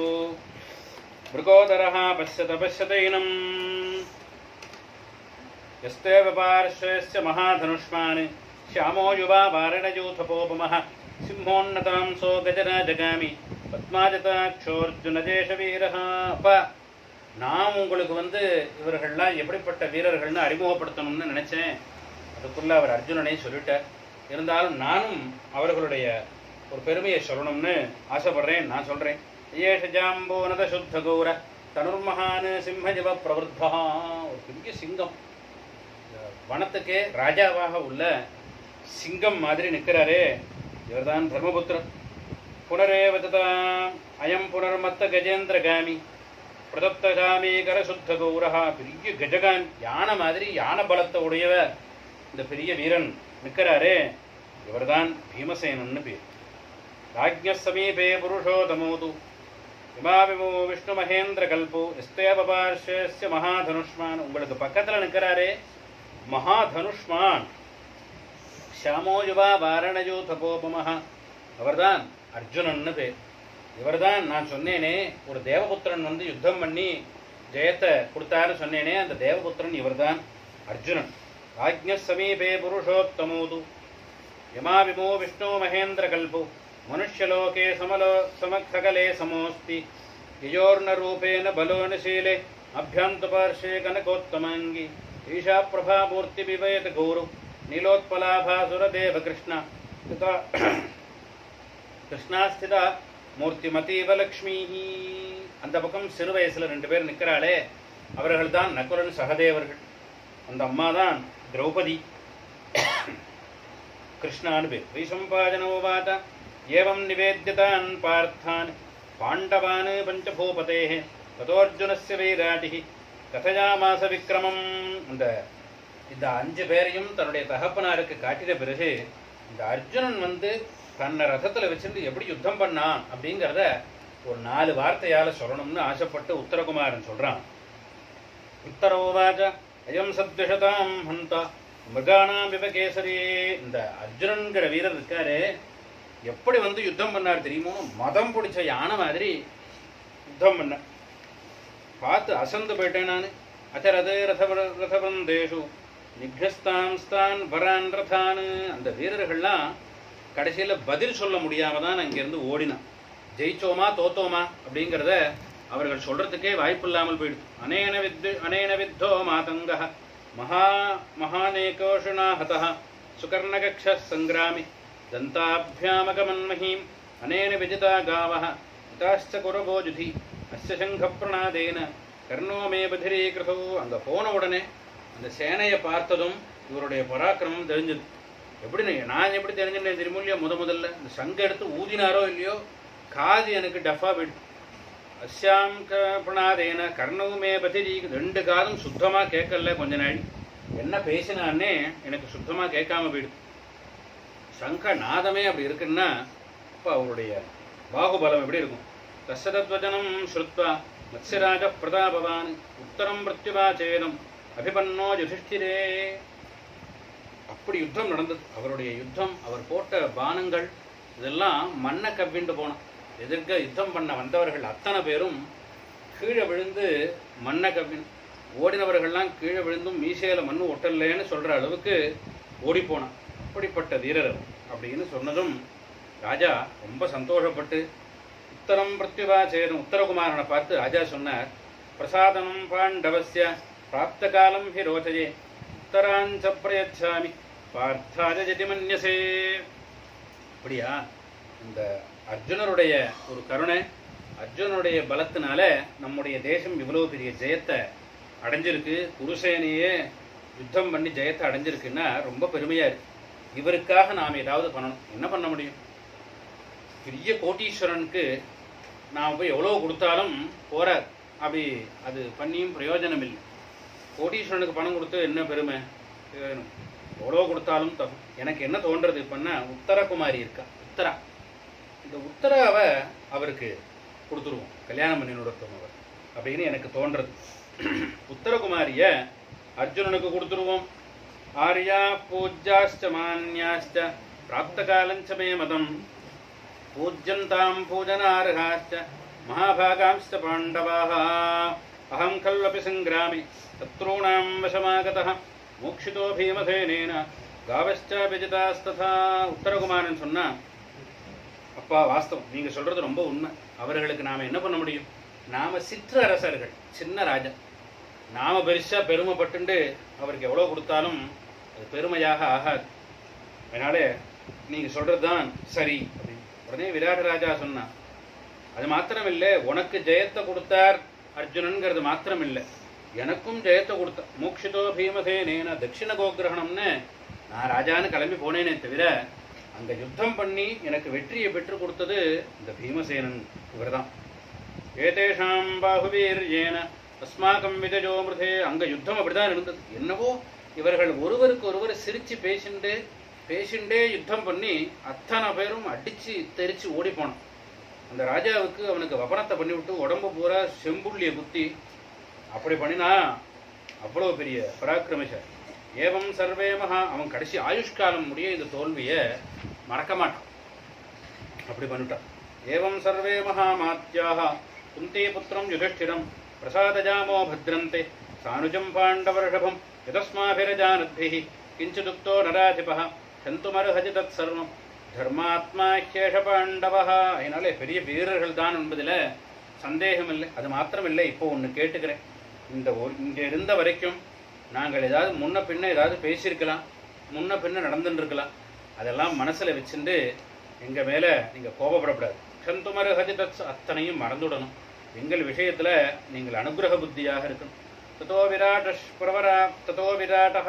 [SPEAKER 1] मृगोदरः पश्यत पश्यतैनम् यस्तेव पार्श्वस्य महाधनुष्मान् श्यामो युवा वारणयूथपोपमः सिंहोन्नतां सो गजराजगामि பத்மாஜதாட்சோர்ஜுனதேசவீரஹா அப்பா நான் உங்களுக்கு வந்து இவர்கள்லாம் எப்படிப்பட்ட வீரர்கள்னு அறிமுகப்படுத்தணும்னு நினைச்சேன் அதுக்குள்ள அவர் அர்ஜுனனை சொல்லிட்டார் இருந்தாலும் நானும் அவர்களுடைய ஒரு பெருமையை சொல்லணும்னு ஆசைப்படுறேன் நான் சொல்றேன் ஏஷ ஜாம்போனத சுத்த கௌர தனுர்மகான் சிம்மஜிவ பிரவருத்தா ஒரு பெரிய சிங்கம் இந்த வனத்துக்கே ராஜாவாக உள்ள சிங்கம் மாதிரி நிற்கிறாரே இவர்தான் பிரம்மபுத்திரன் புனரேவ ததா அயம் புனர்மத்த கஜேந்திரகாமி பிரதப்தகாமீகர சுத்த கௌரஹா பெரிய கஜகான் யானை மாதிரி யானை பலத்தை உடையவ இந்த பெரிய வீரன் நிற்கிறாரே இவர்தான் பீமசேனன்னு பேர் ராஜ்ய சமீபே புருஷோதமோது இமாவிமோ விஷ்ணு மகேந்திர கல்போ எஸ்தேவ பார்ஷேஸ்ய மகாதனுஷ்மான் உங்களுக்கு பக்கத்துல நிற்கிறாரே மகாதனுஷ்மான் ஷாமோ யுவா வாரணயோ தபோபமஹ அவர்தான் அர்ஜுனன்னு பேர் இவர்தான் நான் சொன்னேனே ஒரு தேவபுத்திரன் வந்து யுத்தம் பண்ணி ஜெயத்தை கொடுத்தாருன்னு சொன்னேனே அந்த தேவபுத்திரன் இவர்தான் அர்ஜுனன் ராஜ்ய சமீபே புருஷோத்தமோது யமாவிமோ விஷ்ணு மகேந்திர கல்போ மனுஷ்யலோகே சமலோ சமசகலே சமோஸ்தி யயோர்ணரூபேன பலோனசீலே அபியாந்து பார்ஷே கனகோத்தமாங்கி ஈஷா பிரபாமூர்த்தி விவயத் கௌரு நீலோத்பலாபாசுரதேவ கிருஷ்ண ததா கிருஷ்ணாஸ்திதா மூர்த்திமதீவ லக்ஷ்மி அந்த பக்கம் சிறு வயசுல ரெண்டு பேர் நிற்கிறாளே அவர்கள் தான் நகுலன் சகதேவர்கள் அந்த அம்மா தான் திரௌபதி கிருஷ்ணான்னு பேர் வைசம்பாஜனோவாத ஏவம் நிவேத்தியதான் பார்த்தான் பாண்டவான் பஞ்சபூபதே ததோர்ஜுனஸ்ய வைராட்டிகி கதையாமாச விக்ரமம் அந்த இந்த அஞ்சு பேரையும் தன்னுடைய தகப்பனாருக்கு காட்டின பிறகு இந்த அர்ஜுனன் வந்து தன்னை ரதத்துல வச்சிருந்து எப்படி யுத்தம் பண்ணான் அப்படிங்கிறத ஒரு நாலு வார்த்தையால சொல்லணும்னு ஆசைப்பட்டு உத்தரகுமாரன் சொல்றான் உத்தரோவாச்ச அயம் சத்விஷதாம் ஹந்தா மிருகானாம் விவகேசரி இந்த அர்ஜுனன்கிற வீரர் இருக்காரு எப்படி வந்து யுத்தம் பண்ணார் தெரியுமோ மதம் பிடிச்ச யானை மாதிரி யுத்தம் பண்ண பார்த்து அசந்து போயிட்டேன் நான் அச்சரது ரத ரதபந்தேஷு நிக்ரஸ்தான் ஸ்தான் வரான் ரதான் அந்த வீரர்கள்லாம் கடைசியில பதில் சொல்ல முடியாம தான் அங்கிருந்து ஓடினான் ஜெயிச்சோமா தோத்தோமா அப்படிங்கிறத அவர்கள் சொல்றதுக்கே வாய்ப்பு இல்லாமல் போயிடுது அனேன வித்து அனேன வித்தோ மாதங்க மகா மகானேகோஷணா ஹதः சுகர்ணகக்ஷ சங்கிராமி தந்தாபியாமகமன்மஹீம் அனேன விஜிதா காவः இதாश्च குரபோஜுதி அஸ்ய சங்கப்பிரணாதேன கர்ணோமே பதிரீகிருதோ அங்க போன உடனே அந்த சேனையை பார்த்ததும் இவருடைய பராக்கிரமம் தெரிஞ்சது எப்படி நீ- நான் எப்படி தெரிஞ்சுட்டேன் தெரியுமோ இல்லையா முத முதல்ல இந்த சங்க எடுத்து ஊதினாரோ இல்லையோ காது எனக்கு டஃபா போயிடுது அஸ்யாம் க- பிரணாதேன கர்ணவுமே பதிரி ரெண்டு காதும் சுத்தமா கேட்கல கொஞ்ச நாள் என்ன பேசினான்னே எனக்கு சுத்தமா கேட்காம போயிடுது சங்க நாதமே அப்படி இருக்குன்னா அப்போ அவருடைய பாகுபலம் எப்படி இருக்கும் தசதத்வஜனம் ஸ்ருத்வா மத்ஸ்யராஜ பிரதாபவான் உத்தரம் பிரத்யுவாச்சேதம் அபிபன்னோ யுதிஷ்டிரே அப்படி யுத்தம் நடந்தது அவருடைய யுத்தம் அவர் போட்ட பானங்கள் இதெல்லாம் மண்ணை கவ்விண்டு போனோம் எதிர்க்க யுத்தம் பண்ண வந்தவர்கள் அத்தனை பேரும் கீழே விழுந்து மண்ணை கவ்வின் ஓடினவர்கள்லாம் கீழே விழுந்தும் மீசையில மண்ணு ஒட்டல்லேன்னு சொல்ற அளவுக்கு ஓடி போனான் அப்படிப்பட்ட வீரர் அவர். அப்படின்னு சொன்னதும் ராஜா ரொம்ப சந்தோஷப்பட்டு உத்தரம் பிரத்யுவாச்சேதம் உத்தரகுமாரனை பார்த்து ராஜா சொன்னார் பிரசாதனம் பாண்டவஸ்ய பிராப்த காலம் ஹி ரோச்சயே உத்தராஞ்ச பிரயச்சாமி பார்த்தாஜ ஜதி மன்யசே அப்படியா இந்த அர்ஜுனருடைய ஒரு கருணை அர்ஜுனனுடைய பலத்தினால நம்முடைய தேசம் இவ்வளவு பெரிய ஜெயத்தை அடைஞ்சிருக்கு குருசேனையே யுத்தம் பண்ணி ஜெயத்தை அடைஞ்சிருக்குன்னா ரொம்ப பெருமையா இருக்கு இவருக்காக நாம் ஏதாவது பண்ணணும் என்ன பண்ண முடியும் பெரிய கோட்டீஸ்வரனுக்கு நாம் போய் எவ்வளோ கொடுத்தாலும் போறார் அப்படி அது பண்ணியும் பிரயோஜனம் இல்லை கோட்டீஸ்வரனுக்கு பணம் கொடுத்து என்ன பெருமை வேணும் எவ்வளோ கொடுத்தாலும் தகும் எனக்கு என்ன தோன்றது இப்பன்னா உத்தரகுமாரி இருக்கா உத்தரா இந்த உத்தராவை அவருக்கு கொடுத்துருவோம் கல்யாணம் பண்ணி நடத்தும் அவர் அப்படின்னு எனக்கு தோன்றது உத்தரகுமாரிய அர்ஜுனனுக்கு கொடுத்துருவோம் ஆர்யா பூஜ்யாஸ்ச மான்யாஸ்ச பிராப்தகாலஞ்ச மே மதம் பூஜ்யந்தாம் பூஜனார்ஹாச்ச மகாபாகாம்ஸ்ச பாண்டவாः அகம் கல்வபி சங்கிராமி சத்ரூணாம் வசமாகதः மோக்ஷிதோ பீமசேனேன காவశ్చాபி ஜிதாஸ்ததா உத்தரகுமாரன் சொன்னா அப்பா வாஸ்தவம் நீங்க சொல்றது ரொம்ப உண்மை அவர்களுக்கு நாம என்ன பண்ண முடியும் நாம சிற்றரசர்கள் சின்ன ராஜா நாம பெருசா பெருமைப்பட்டுண்டு அவருக்கு எவ்வளவு கொடுத்தாலும் அது பெருமையாக ஆகாது அதனால நீங்க சொல்றதுதான் சரி அப்படின்னு உடனே விராட ராஜா சொன்னான் அது மாத்திரம் இல்லை உனக்கு ஜெயத்தை கொடுத்தார் அர்ஜுனன்கிறது மாத்திரம் இல்லை எனக்கும் ஜெயத்தை கொடுத்த மோக்ஷிதோ பீமசேனேன தட்சிண கோகிரகணம்னு நான் ராஜான்னு கிளம்பி போனேனே தவிர அங்க யுத்தம் பண்ணி எனக்கு வெற்றியை பெற்று கொடுத்தது இந்த பீமசேனன் இவர்தான் ஏதேஷாம் பாகுவீர்யேன அஸ்மாக்கம் விஜயோ மிருதே அங்க யுத்தம் அப்படிதான் இருந்தது என்னவோ இவர்கள் ஒருவருக்கு ஒருவர் சிரிச்சு பேசிண்டு பேசிண்டே யுத்தம் பண்ணி அத்தனை பேரும் அடிச்சு தெரிச்சு ஓடி போனான் அந்த ராஜாவுக்கு அவனுக்கு வபனத்தை பண்ணி விட்டு உடம்பு பூரா செம்புள்ளிய குத்தி அப்படி பண்ணினா அவ்வளவு பெரிய பராக்கிரமசாலி ஏவம் சர்வே மகா அவன் கடைசி ஆயுஷ்காலம் முடிய இந்த தோல்வியை மறக்க மாட்டான் அப்படி பண்ணிட்டான் ஏவம் சர்வே மகாமாத்யாக குந்தே புத்திரம் யுதிஷ்டிரம் பிரசாதஜாமோ பத்ரந்தே சானுஜம் பாண்டவர்ஷபம் யதஸ்மாபிரஜானத்பிः கிஞ்சிதுக்தோ நராதிபः சந்துமருஹதி தத் சர்வம் தர்மாத்மா ஹேஷ பாண்டவः அதனாலே பெரிய வீரர்கள் தான் என்பதில் சந்தேகம் இல்லை அது மாத்திரம் இல்லை இப்போ ஒன்று கேட்டுக்கிறேன் இந்த ஒரு இங்கே இருந்த வரைக்கும் நாங்கள் ஏதாவது முன்ன பின்ன ஏதாவது பேசியிருக்கலாம் முன்ன பின்ன நடந்துட்டு இருக்கலாம் அதெல்லாம் மனசில் வச்சுட்டு எங்கள் மேலே நீங்கள் கோபப்படக்கூடாது சந்துமரு ஹஜிதத் அத்தனையும் மறந்துடணும் எங்கள் விஷயத்தில் நீங்கள் அனுகிரக புத்தியாக இருக்கணும் ததோ விராட பிரவரா ததோ விராட்டः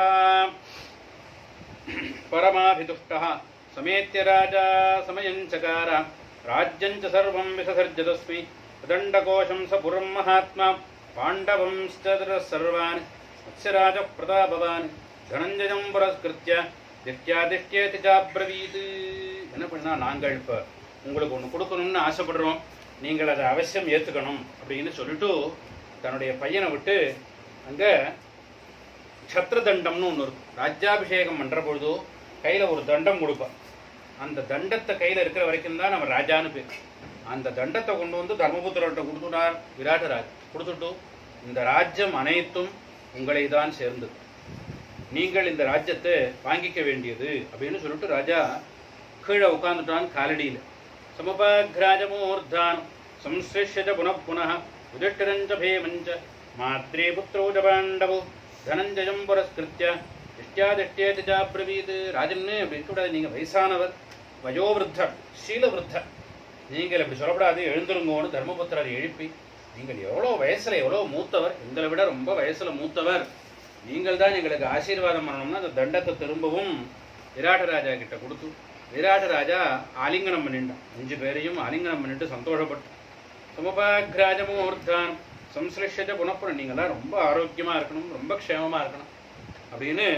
[SPEAKER 1] பரமாபிதுஷ்டः சமேத்ய ராஜா சமயஞ்சகார ராஜ்யஞ்ச சர்வம் விசசர்ஜதஸ்மி பிரதண்டகோஷம் ச புரம் மகாத்மா பாண்டவம் சர்வான் மத்ஸ்யராஜ பிரதாபவான் தனஞ்சயம் புரஸ்கிருத்திய திஷ்டியாதிஷ்டேதி சாப்ரவீத் என்ன பண்ணா நாங்கள் இப்போ உங்களுக்கு ஒன்று கொடுக்கணும்னு ஆசைப்படுறோம் நீங்கள் அதை அவசியம் ஏற்றுக்கணும் அப்படின்னு சொல்லிட்டு தன்னுடைய பையனை விட்டு அங்கே சத்ரு தண்டம்னு ஒன்று இருக்கும் ராஜ்யாபிஷேகம் பண்ணுற பொழுது கையில் ஒரு தண்டம் கொடுப்பான் அந்த தண்டத்தை கையில் இருக்கிற வரைக்கும் தான் நம்ம ராஜான்னு பேர் அந்த தண்டத்தை கொண்டு வந்து தர்மபுத்திரர்கிட்ட கொடுத்துட்டார் விராட்டராஜ் கொடுத்துட்டு இந்த ராஜ்யம் அனைத்தும் உங்களை தான் சேர்ந்தது நீங்கள் இந்த ராஜ்யத்தை வாங்கிக்க வேண்டியது அப்படின்னு சொல்லிட்டு ராஜா கீழே உட்கார்ந்துட்டான் காலடியில் சமபாகிராஜமூர்தான் சம்சிஷ்யஜ புனః புனः யுதிஷ்டிரஞ்ச பீமஞ்ச மாத்ரே புத்திரோ ஜ பாண்டவோ தனஞ்சயம் புரஸ்கிருத்திய திஷ்டியாதிஷ்டேதி ஜாப்ரவீத் ராஜன்னு அப்படி இருக்கக்கூடாது நீங்கள் வயசானவர் வயோவிருத்தர் சீலவிருத்தர் நீங்கள் இப்படி சொல்லப்படாது எழுந்திருங்கோன்னு தர்மபுத்திரர் எழுப்பி நீங்கள் எவ்வளோ வயசுல எவ்வளோ மூத்தவர் எங்களை விட ரொம்ப வயசுல மூத்தவர் நீங்கள் தான் எங்களுக்கு ஆசீர்வாதம் பண்ணணும்னா அந்த தண்டத்தை திரும்பவும் விராட்டராஜா கிட்ட கொடுத்து விராட்டராஜா ஆலிங்கனம் பண்ணிட்டான் அஞ்சு பேரையும் ஆலிங்கனம் பண்ணிட்டு சந்தோஷப்பட்டு சமபாகிராஜமூர்தான் சம்சிருஷ்யஜ புனப்புறம் நீங்களாம் ரொம்ப ஆரோக்கியமா இருக்கணும் ரொம்ப க்ஷேமமா இருக்கணும் அப்படின்னு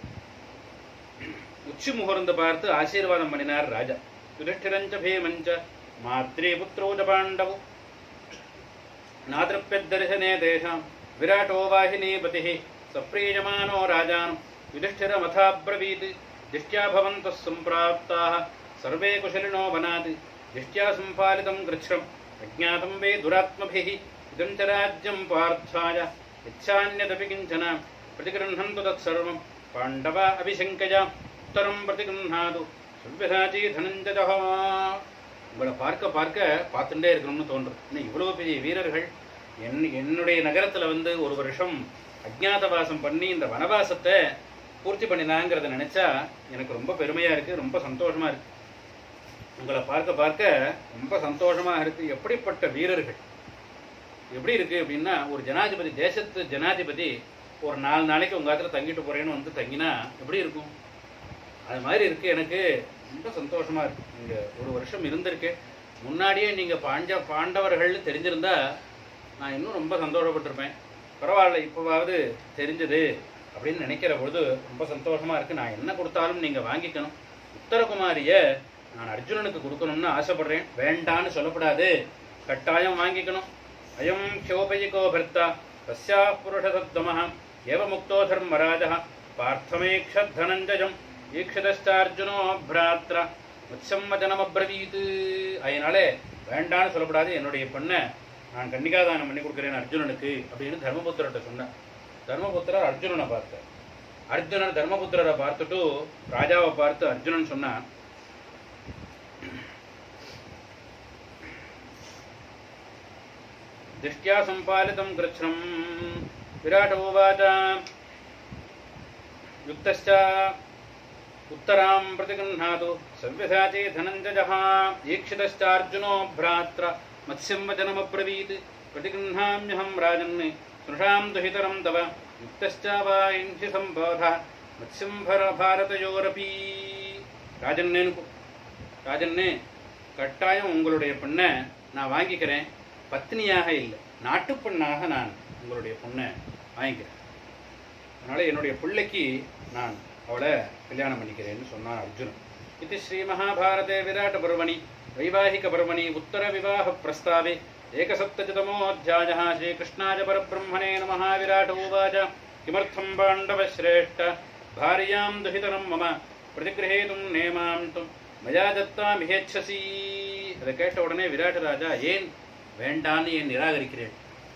[SPEAKER 1] உச்சி முகர்ந்து பார்த்து ஆசீர்வாதம் பண்ணினார் ராஜா யுதிஷ்டிரஞ்ச பீமஞ்ச மாத்ரே புத்திரோ ஜ பாண்டவோ नादृप्यद्दर्शने तेषां विराटो वाहिनीपतिः सप्रीयमानो राजान् युधिष्ठिरमथाब्रवीत् दिष्ट्या भवन्तः सम्प्राप्ताः सर्वे कुशलिनो वनात् दिष्ट्या सम्पालितं गृच्छम् अज्ञातं वे दुरात्मभिः इदं च राज्यं पार्थाय इच्छान्यदपि किञ्चन प्रतिगृह्णन्तु तत्सर्वं पाण्डवा अभिशङ्कया उत्तरं प्रतिगृह्णातु सुव्यसाची धनञ्जयः உங்களை பார்க்க பார்க்க பார்த்துட்டே இருக்கணும்னு தோன்றும் இன்னும் இவ்வளவு பெரிய வீரர்கள் என் என்னுடைய நகரத்துல வந்து ஒரு வருஷம் அஜ்ஞாதவாசம் பண்ணி இந்த வனவாசத்தை பூர்த்தி பண்ணினாங்கிறத நினைச்சா எனக்கு ரொம்ப பெருமையா இருக்கு ரொம்ப சந்தோஷமா இருக்கு உங்களை பார்க்க பார்க்க ரொம்ப சந்தோஷமா இருக்கு எப்படிப்பட்ட வீரர்கள் எப்படி இருக்கு அப்படின்னா ஒரு ஜனாதிபதி தேசத்து ஜனாதிபதி ஒரு நாலு நாளைக்கு உங்க இடத்துல தங்கிட்டு போறேன்னு வந்து தங்கினா எப்படி இருக்கும் அது மாதிரி இருக்கு எனக்கு ரொம்ப சந்தோஷமா இருக்கு நீங்க ஒரு வருஷம் இருந்திருக்கேன் முன்னாடியே நீங்க பாண்ட பாண்டவர்கள்னு தெரிஞ்சிருந்தா நான் இன்னும் ரொம்ப சந்தோஷப்பட்டிருப்பேன் பரவாயில்ல இப்போவாவது தெரிஞ்சது அப்படின்னு நினைக்கிற பொழுது ரொம்ப சந்தோஷமா இருக்கு நான் என்ன கொடுத்தாலும் நீங்க வாங்கிக்கணும் உத்தரகுமாரிய நான் அர்ஜுனனுக்கு கொடுக்கணும்னு ஆசைப்படுறேன் வேண்டான்னு சொல்லப்படாது கட்டாயம் வாங்கிக்கணும் அயம் க்ஷோபயிகோ பர்த்தா தஸ்யா புருஷசத்தமः ஏவ முக்தோ தர்மராஜः பார்த்தமேக்ஷத் தனஞ்சயம் ஈக்ஷதஸ்டார்ஜுனோ பிராத்ர உச்சம்மஜனமப்ரவீத் அதனாலே வேண்டான்னு சொல்லப்படாது என்னுடைய பெண்ணை நான் கன்னிகாதானம் பண்ணி கொடுக்குறேன் அர்ஜுனனுக்கு அப்படின்னு தர்மபுத்திரர்கிட்ட சொன்னேன் தர்மபுத்திரர் அர்ஜுனனை பார்த்தார் அர்ஜுனர் தர்மபுத்திரரை பார்த்துட்டு ராஜாவை பார்த்து அர்ஜுனன் சொன்னான் திஷ்டியா சம்பாலிதம் கிருஷ்ணம் விராட் உவாச்ச யுக்தश्च उत्तरां प्रतिगृह्णातु सव्यसाची धनञ्जयः ईक्षितश्चार्जुनो भ्रात्र मत्स्यं वचनमब्रवीत् प्रतिगृह्णाम्यहं राजन् स्नुषां दुहितरं तव युक्तश्च वा इन्हि सम्बोध मत्स्यं भर भारतयोरपि ராஜன்னேன்னு ராஜன்னே கட்டாயம் உங்களுடைய பொண்ணை நான் வாங்கிக்கிறேன் பத்னியாக இல்லை நாட்டுப் பெண்ணாக நான் உங்களுடைய பொண்ணை வாங்கிக்கிறேன் அதனால என்னுடைய பிள்ளைக்கு நான் அவளை கல்யாணம் பண்ணிக்கிறேன்னு சொன்னான் அர்ஜுனன் இது ஸ்ரீ மகாபாரதே விராட் பர்வணி வைவாகிக பர்வணி உத்தர விவாக பிரஸ்தாவே ஏகசப்தஜதமோऽध्यायः श्रीकृष्णाय परब्रह्मणे नमः विराट उवाच किमर्थं पाण्डवश्रेष्ठ भार्यां दुहितरं मम प्रतिगृहेतुं नेमां तुं மயா தத்தாம் இகேச்சசி அதை கேட்ட உடனே விராட் ராஜா ஏன் வேண்டான்னு ஏன் நிராகரிக்கிறேன்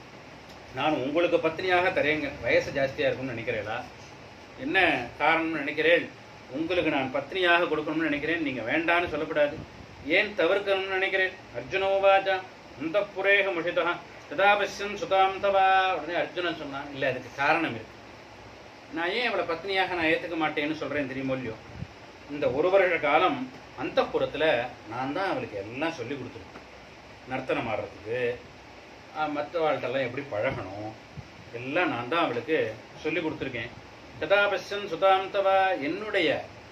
[SPEAKER 1] நான் உங்களுக்கு பத்னியாக தரேங்க வயசு ஜாஸ்தியா இருக்கும்னு நினைக்கிறீங்களா என்ன காரணம்னு நினைக்கிறேன் உங்களுக்கு நான் பத்னியாக கொடுக்கணும்னு நினைக்கிறேன் நீங்க வேண்டான்னு சொல்லக்கூடாது ஏன் தவிர்க்கணும்னு நினைக்கிறேன் அர்ஜுனோவாச்சா அந்த புரேக முஷிதா ததா பஷ்யன் சுதாம் தவா உடனே அர்ஜுனன் சொன்னான் இல்லை அதுக்கு காரணம் இருக்கு நான் ஏன் அவளை பத்னியாக நான் ஏத்துக்க மாட்டேன்னு சொல்றேன் தெரியுமோ இல்லையோ இந்த ஒரு வருஷ காலம் அந்த நான் தான் அவளுக்கு எல்லாம் சொல்லி கொடுத்துருக்கேன் நர்த்தனம் ஆடுறதுக்கு மற்றவாழ்கிட்டெல்லாம் எப்படி பழகணும் எல்லாம் நான் தான் அவளுக்கு சொல்லி கொடுத்துருக்கேன் கதாபஸ்யன் சுதாம் தவா என்னுடைய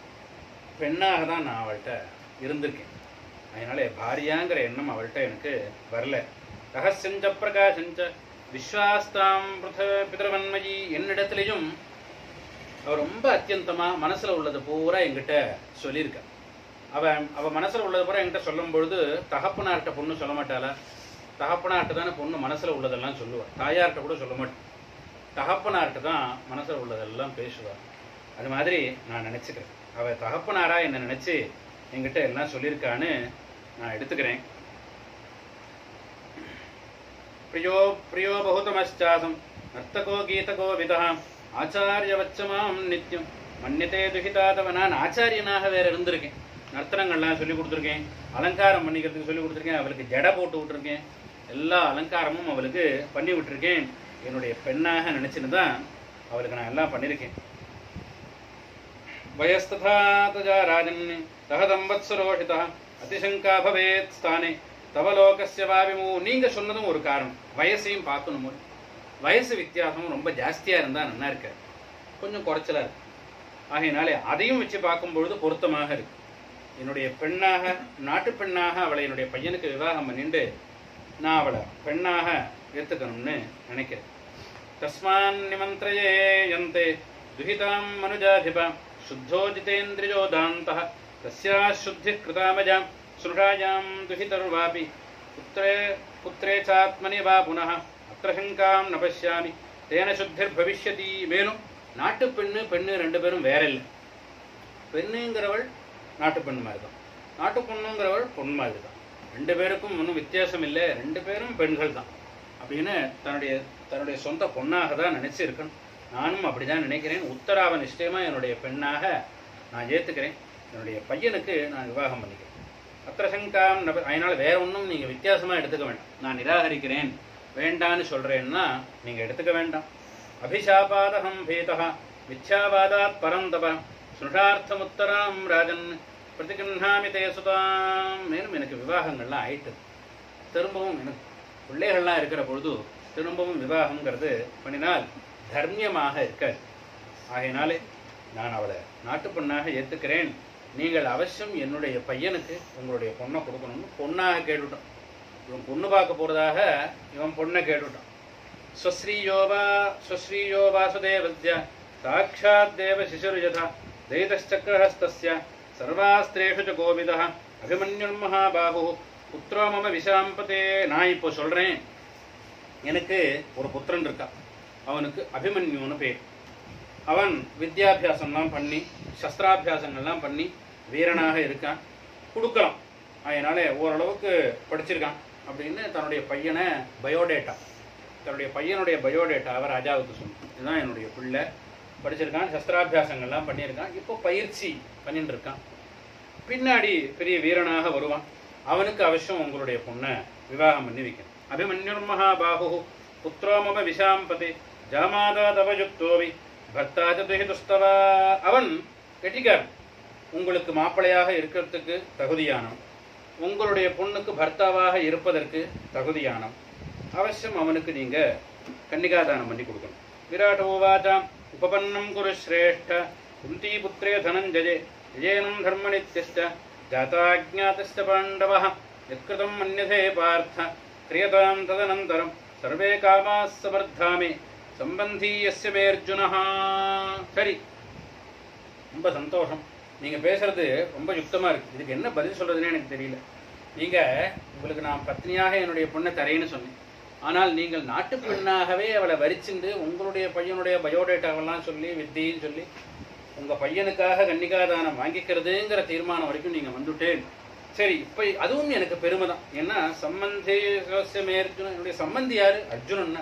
[SPEAKER 1] பெண்ணாக தான் நான் அவள்கிட்ட இருந்திருக்கேன் அதனால பாரியாங்கிற எண்ணம் அவள்கிட்ட எனக்கு வரல ரகசியஞ்ச பிரகாசஞ்ச விஸ்வாஸ்தாம் பிருத பிதர்வன்மயி என்னிடத்திலையும் அவ ரொம்ப அத்தியந்தமா மனசுல உள்ளது பூரா என்கிட்ட சொல்லியிருக்கா அவ அவ மனசுல உள்ளது பூரா என்கிட்ட சொல்லும் பொழுது தகப்பனார்கிட்ட பொண்ணு சொல்ல மாட்டாளா தகப்பனார்கிட்ட தானே பொண்ணு மனசுல உள்ளதெல்லாம் சொல்லுவா தாயார்கிட்ட கூட சொல்ல மாட்டேன் தகப்பனார்கிட்ட தான் மனசுல உள்ளதெல்லாம் பேசுவா அது மாதிரி நான் நினைச்சுக்கிறேன் அவ தகப்பனாரா என்ன நினைச்சு என்கிட்ட எல்லாம் சொல்லியிருக்கான்னு நான் எடுத்துக்கிறேன் பிரியோ பிரியோ பகுதமச்சாசம் நர்த்தகோ கீதகோ விதா ஆச்சாரியவச்சமாம் நித்தியம் மன்னித்தே துகிதாதவ நான் ஆச்சாரியனாக வேற இருந்திருக்கேன் நர்த்தனங்கள்லாம் சொல்லி கொடுத்துருக்கேன் அலங்காரம் பண்ணிக்கிறதுக்கு சொல்லி கொடுத்துருக்கேன் அவளுக்கு ஜடை போட்டு விட்டுருக்கேன் எல்லா அலங்காரமும் அவளுக்கு பண்ணி விட்டுருக்கேன் என்னுடைய பெண்ணாக நினைச்சுன்னு தான் அவளுக்கு நான் எல்லாம் பண்ணியிருக்கேன் வயஸ்ததா தஜா ராஜன் சகதம்பத்சரோஷிதா அதிசங்கா பவேத் ஸ்தானே தவலோகஸ்ய வாவிமு நீங்க சொன்னதும் ஒரு காரணம் வயசையும் பார்க்கணும் வயசு வித்தியாசமும் ரொம்ப ஜாஸ்தியா இருந்தா நல்லா இருக்காது கொஞ்சம் குறைச்சலா இருக்கு ஆகையினாலே அதையும் வச்சு பார்க்கும் பொழுது பொருத்தமாக இருக்கு என்னுடைய பெண்ணாக நாட்டு பெண்ணாக அவளை என்னுடைய பையனுக்கு விவாகம் பண்ணிண்டு நான் அவளை பெண்ணாக ஏத்துக்கணும்னு நினைக்கிறேன் தஸ்மான் நிமந்திரயே யந்தே துஹிதாம் மனுஜாதிப சுத்தோ ஜிதேந்திரியோதாந்தः தஸ்யாः शुद्धिः कृतामजां स्नुषायां दुहितर्वापि पुत्रे पुत्रे चात्मनि वा पुनः அத்திர சங்காம் ந பஷ்யாமி தேன சுத்திர் பவிஷ்யதி மேலும் நாட்டு பெண்ணு பெண்ணு ரெண்டு பேரும் வேற இல்லை பெண்ணுங்கிறவள் நாட்டு பெண் மாதிரி தான் நாட்டு பொண்ணுங்கிறவள் பொண்ணு மாதிரி தான் ரெண்டு பேருக்கும் ஒன்றும் வித்தியாசம் இல்லை ரெண்டு பேரும் பெண்கள் தான் அப்படின்னு தன்னுடைய தன்னுடைய சொந்த பொண்ணாக தான் நினைச்சிருக்கணும் நானும் அப்படிதான் நினைக்கிறேன் உத்தராவ நிச்சயமா என்னுடைய பெண்ணாக நான் ஏத்துக்கிறேன் என்னுடைய பையனுக்கு நான் விவாகம் பண்ணிக்கிறேன் அத்திர சங்காம் நப அதனால வேற ஒன்றும் நீங்க வித்தியாசமா எடுத்துக்க வேண்டாம் நான் நிராகரிக்கிறேன் வேண்டான்னு சொல்றேன்னா நீங்க எடுத்துக்க வேண்டாம் அபிஷாபாதகம் பேதா மித்யாவாதாத் பரந்தப சுஷார்த்தமுத்தராம் ராஜன் பிரதிகிருண்ணாமி தே சுதாம் மேலும் எனக்கு விவாகங்கள்லாம் ஆயிட்டு திரும்பவும் எனக்கு பிள்ளைகள்லாம் இருக்கிற பொழுது திரும்பவும் விவாகம்ங்கிறது பண்ணினால் தர்மியமாக இருக்காது ஆகையினாலே நான் அவளை நாட்டு பெண்ணாக ஏத்துக்கிறேன் நீங்கள் அவசியம் என்னுடைய பையனுக்கு உங்களுடைய பொண்ணை கொடுக்கணும்னு பொண்ணாக கேட்டுவிட்டோம் இவன் பொண்ணு பார்க்க போறதாக இவன் பொண்ணை கேட்டுவிட்டான் ஸ்வஸ்ரீயோவா ஸ்வஸ்ரீயோ வாசுதேவத்ய சாட்சாத் தேவ சிசுர்யதா தைதச்சக்கரஹஸ்தஸ்ய சர்வாஸ்திரேஷு ச கோவிதः அபிமன்யுன் மகாபாகு புத்திரோ மம விஷாம்பதே நான் இப்போ சொல்றேன் எனக்கு ஒரு புத்திரன் இருக்கான் அவனுக்கு அபிமன்யுன்னு பேர் அவன் வித்யாபியாசம்லாம் பண்ணி சஸ்திராபியாசங்கள்லாம் பண்ணி வீரனாக இருக்கான் கொடுக்கலாம் அதனால ஓரளவுக்கு படிச்சிருக்கான் அப்படின்னு தன்னுடைய பையனை பயோடேட்டா தன்னுடைய பையனுடைய பயோடேட்டாவை ராஜாவுக்கு சொன்னான் இதுதான் என்னுடைய பிள்ளை படிச்சிருக்கான் சஸ்திராபியாசங்கள்லாம் பண்ணியிருக்கான் இப்போ பயிற்சி பண்ணிட்டு இருக்கான் பின்னாடி பெரிய வீரனாக வருவான் அவனுக்கு அவசியம் உங்களுடைய பொண்ணை விவாகம் பண்ணி வைக்கணும் அபிமன்யுர் மகாபாகு புத்திரோ மம விஷாம்பதி ஜாமாதா தவயுக்தோவி பர்த்தாஜ துஹிதுஸ்தவா அவன் கெட்டிக்காரன் உங்களுக்கு மாப்பிள்ளையாக இருக்கிறதுக்கு தகுதியானவன் உங்களுடைய பொண்ணுக்கு பர்த்தாவாக இருப்பதற்கு தகுதியானவன் அவசியம் அவனுக்கு நீங்க கன்னிகாதானம் பண்ணி கொடுக்கணும் விராட் உவாச்சாம் உபபன்னம் குரு ஸ்ரேஷ்ட குந்தி புத்திரே தனஞ்சயே விஜயனம் தர்ம நித்தியஸ்ட ஜாதாஜாத்தஸ்ட பாண்டவः யத்கிருதம் மன்யதே பார்த்த கிரியதாம் ததனந்தரம் சர்வே காமாः சமர்த்தாமே சம்பந்தி யஸ்ய மே அர்ஜுனः சரி ரொம்ப சந்தோஷம் நீங்க பேசுறது ரொம்ப யுக்தமா இருக்கு இதுக்கு என்ன பதில் சொல்றதுன்னு எனக்கு தெரியல நீங்க உங்களுக்கு நான் பத்னியாக என்னுடைய பொண்ணை தரேன்னு சொன்னேன் ஆனால் நீங்கள் நாட்டு பெண்ணாகவே அவளை வரிச்சிண்டு உங்களுடைய பையனுடைய பயோடேட்டாவெல்லாம் சொல்லி வித்தின்னு சொல்லி உங்க பையனுக்காக கன்னிகாதானம் வாங்கிக்கிறதுங்கிற தீர்மானம் வரைக்கும் நீங்க வந்துட்டேன் சரி இப்ப அதுவும் எனக்கு பெருமை தான் ஏன்னா சம்பந்தே மே அர்ஜுனன் என்னுடைய சம்பந்தி யாரு அர்ஜுனன்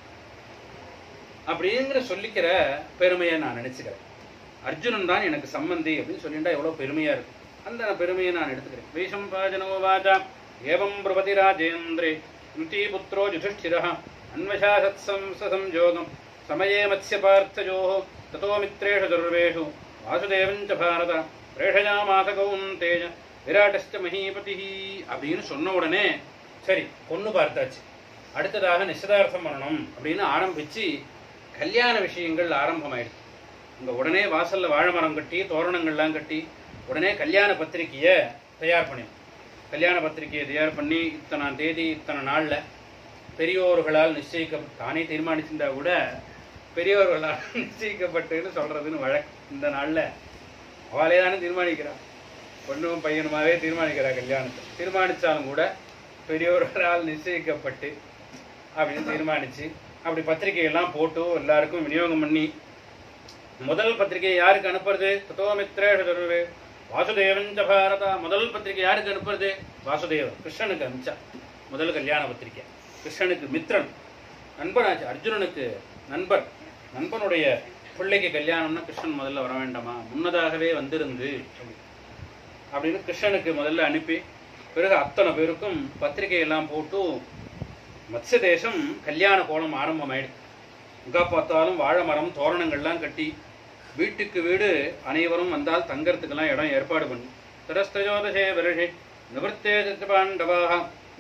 [SPEAKER 1] அப்படிங்கிற சொல்லிக்கிற பெருமையை நான் நினைச்சுக்கிறேன் அர்ஜுனன் தான் எனக்கு சம்பந்தி அப்படின்னு சொல்லிட்டா எவ்வளவு பெருமையா இருக்கு அந்த பெருமையை நான் எடுத்துக்கிறேன் வைஷம்பாஜனோ வாஜா ஏவம் பிரபதி ராஜேந்திரே குந்தி புத்திரோ யுதிஷ்டிரः அன்வசாசத்சம்சம்யோகம் சமயே மத்ஸ்ய பார்த்தஜோ ததோ மித்ரேஷு துர்வேஷு வாசுதேவஞ்ச பாரத பிரேஷயாமாச கௌந்தேஜ விராட்டஸ்ட மகீபதி அப்படின்னு சொன்ன உடனே சரி பொண்ணு பார்த்தாச்சு அடுத்ததாக நிச்சயதார்த்தம் பண்ணணும் அப்படின்னு ஆரம்பிச்சு கல்யாண விஷயங்கள் ஆரம்பமாயிடுச்சு இங்க உடனே வாசல்ல வாழை மரம் கட்டி தோரணங்கள்லாம் கட்டி உடனே கல்யாண பத்திரிக்கையை தயார் பண்ணிடும் கல்யாண பத்திரிக்கையை தயார் பண்ணி இத்தனை தேதி இத்தனை நாள்ல பெரியோர்களால் நிச்சயிக்க தானே தீர்மானிச்சிருந்தா கூட பெரியோர்களால் நிச்சயிக்கப்பட்டுன்னு சொல்றதுன்னு வழக்கு இந்த நாள்ல அவளே தானே தீர்மானிக்கிறா பொண்ணும் பையனுமாவே தீர்மானிக்கிறா கல்யாணத்தை தீர்மானிச்சாலும் கூட பெரியோர்களால் நிச்சயிக்கப்பட்டு அப்படின்னு தீர்மானிச்சு அப்படி பத்திரிகை எல்லாம் போட்டு எல்லாருக்கும் விநியோகம் பண்ணி முதல் பத்திரிகை யாருக்கு அனுப்புறது தத்தோமித்ரே வாசுதேவன் ச பாரதா முதல் பத்திரிகை யாருக்கு அனுப்புறது வாசுதேவன் கிருஷ்ணனுக்கு அனுப்பிச்சா முதல் கல்யாண பத்திரிகை கிருஷ்ணனுக்கு மித்ரன் நண்பனாச்சு அர்ஜுனனுக்கு நண்பர் நண்பனுடைய பிள்ளைக்கு கல்யாணம்னா கிருஷ்ணன் முதல்ல வர வேண்டாமா முன்னதாகவே வந்திருந்து சொல்லி அப்படின்னு கிருஷ்ணனுக்கு முதல்ல அனுப்பி பிறகு அத்தனை பேருக்கும் பத்திரிகை எல்லாம் போட்டு மத்ஸ்ய தேசம் கல்யாண கோலம் ஆரம்பமாயிடுது எங்க பார்த்தாலும் வாழை மரம் தோரணங்கள்லாம் கட்டி வீட்டுக்கு வீடு அனைவரும் வந்தால் தங்கறதுக்கெல்லாம் இடம் ஏற்பாடு பண்ணி தரஸ்திரயோதசே வருஷே நிவர்த்தே பாண்டவாக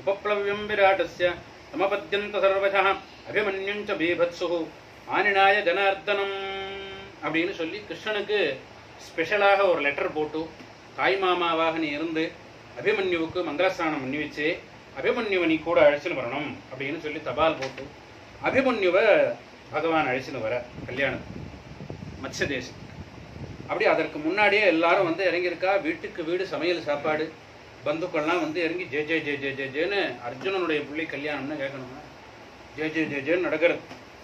[SPEAKER 1] உபப்ளவ்யம் விராட்டஸ்ய சமபத்யந்த சர்வசா அபிமன்யுஞ்ச பீபத்சு ஆனினாய ஜனார்தனம் அப்படின்னு சொல்லி கிருஷ்ணனுக்கு ஸ்பெஷலாக ஒரு லெட்டர் போட்டு தாய் மாமாவாக நீ இருந்து அபிமன்யுவுக்கு மங்களஸ்நானம் பண்ணி வச்சு அபிமன்யுவை நீ கூட அழைச்சின்னு வரணும் அப்படின்னு சொல்லி தபால் போட்டு அபிமன்யுவை பகவான் அழைச்சின்னு வர கல்யாணம் மத்ஸ்ய தேசம் அப்படி அதற்கு முன்னாடியே எல்லாரும் வந்து இறங்கியிருக்கா வீட்டுக்கு வீடு சமையல் சாப்பாடு பந்துக்கள்லாம் வந்து இறங்கி ஜே ஜே ஜே ஜே ஜே ஜேன்னு அர்ஜுனனுடைய பிள்ளை கல்யாணம்னு கேட்கணும்னா ஜே ஜே ஜே ஜேன்னு நடக்கிறது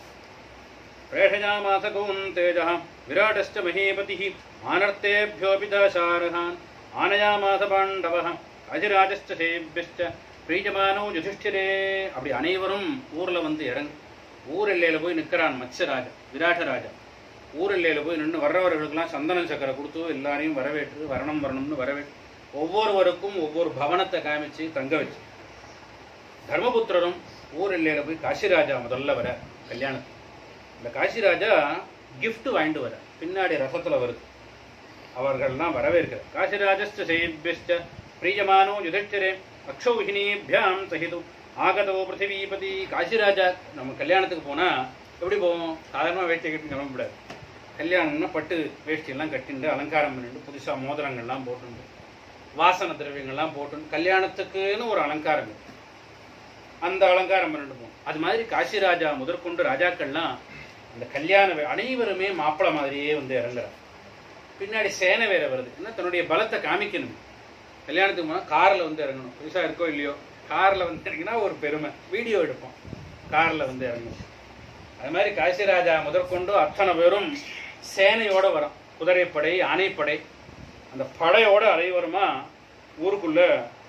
[SPEAKER 1] प्रेषयामास कौन्तेजः विराटश्च महीपतिः आनर्तेभ्योऽपि दाशार्हान् आनयामास पाण्डवः அஜிராஜஸ்ட சேபியஸ்ட பிரீஜமானோ யுதிஷ்டிரே அப்படி அனைவரும் ஊர்ல வந்து இறங்கு ஊர் எல்லையில போய் நிற்கிறான் மத்ஸ்யராஜா விராட்டராஜா ஊர் எல்லையில போய் நின்று வர்றவர்களுக்கெல்லாம் சந்தன சக்கரை கொடுத்து எல்லாரையும் வரவேற்று வரணும் வரணும்னு வரவேற்று ஒவ்வொருவருக்கும் ஒவ்வொரு பவனத்தை காமிச்சு தங்க வச்சு தர்மபுத்திரரும் ஊர் எல்லையில போய் காசிராஜா முதல்ல வர கல்யாணத்துக்கு இந்த காசிராஜா gift வாங்கிட்டு வர பின்னாடி ரசத்துல வருது அவர்கள்லாம் வரவேற்கிற காசிராஜஸ்ட சேபியஸ்ட பிரியமானோ யுதிஷ்டிரே அக்ஷௌஹினீபியாம் சகிது ஆகதோ பிருத்திவீபதி காசிராஜா நம்ம கல்யாணத்துக்கு போனா எப்படி போவோம் சாதாரணமாக வேஷ்டி கட்டி கிளம்பக்கூடாது கல்யாணம்னா பட்டு வேஷ்டியெல்லாம் கட்டிண்டு அலங்காரம் பண்ணிட்டு புதுசா மோதிரங்கள்லாம் போட்டுண்டு வாசன திரவியங்கள்லாம் போட்டு கல்யாணத்துக்குன்னு ஒரு அலங்காரம் இருக்கு அந்த அலங்காரம் பண்ணிட்டு போவோம் அது மாதிரி காசிராஜா முதற்கொண்டு ராஜாக்கள்லாம் அந்த கல்யாண வே- அனைவருமே மாப்பிளை மாதிரியே வந்து இறங்குறாங்க பின்னாடி சேனை வேற வருது என்ன தன்னுடைய பலத்தை காமிக்கணும் கல்யாணத்துக்கு போனால் காரில் வந்து இறங்கணும் புதுசாக இருக்கோ இல்லையோ காரில் வந்து இறங்கினா ஒரு பெருமை வீடியோ எடுப்போம் காரில் வந்து இறங்கணும் அது மாதிரி காசிராஜா முதற்கொண்டு அத்தனை பேரும் சேனையோட வரோம் குதிரைப்படை ஆனைப்படை அந்த படையோட அனைவருமா ஊருக்குள்ள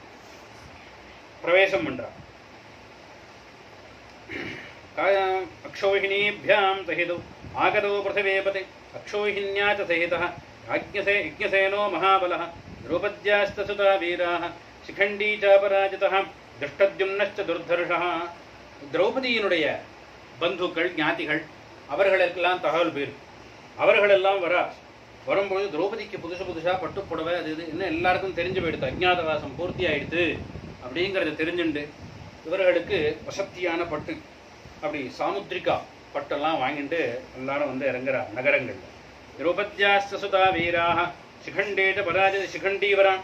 [SPEAKER 1] பிரவேசம் பண்றான் कायाम् अक्षौहिणीभ्यां सहितौ आगतौ पृथिवीपते अक्षौहिण्या च सहितः याज्ञसे यज्ञसेनो महाबलः द्रौपद्यास्तसुता वीराः शिखण्डी च पराजितः திருஷ்டத்யும்னச்ச துர்தர்ஷா திரௌபதியினுடைய பந்துக்கள் ஞாதிகள் அவர்களுக்கெல்லாம் தகவல் பேர் அவர்களெல்லாம் வரா வரும்பொழுது திரௌபதிக்கு புதுசு புதுசா பட்டு புடவை அது இது இன்னும் எல்லாருக்கும் தெரிஞ்சு போயிடுது அஜ்ஞாதவாசம் பூர்த்தி ஆயிடுது அப்படிங்கிறத தெரிஞ்சுண்டு இவர்களுக்கு வசத்தியான பட்டு அப்படி சாமுத்ரிகா பட்டெல்லாம் வாங்கிட்டு எல்லாரும் வந்து இறங்குறா நகரங்கள் திரௌபத்யாஸ்தசுதா வீராக சிகண்டேஜ பராஜித சிகண்டீவரான்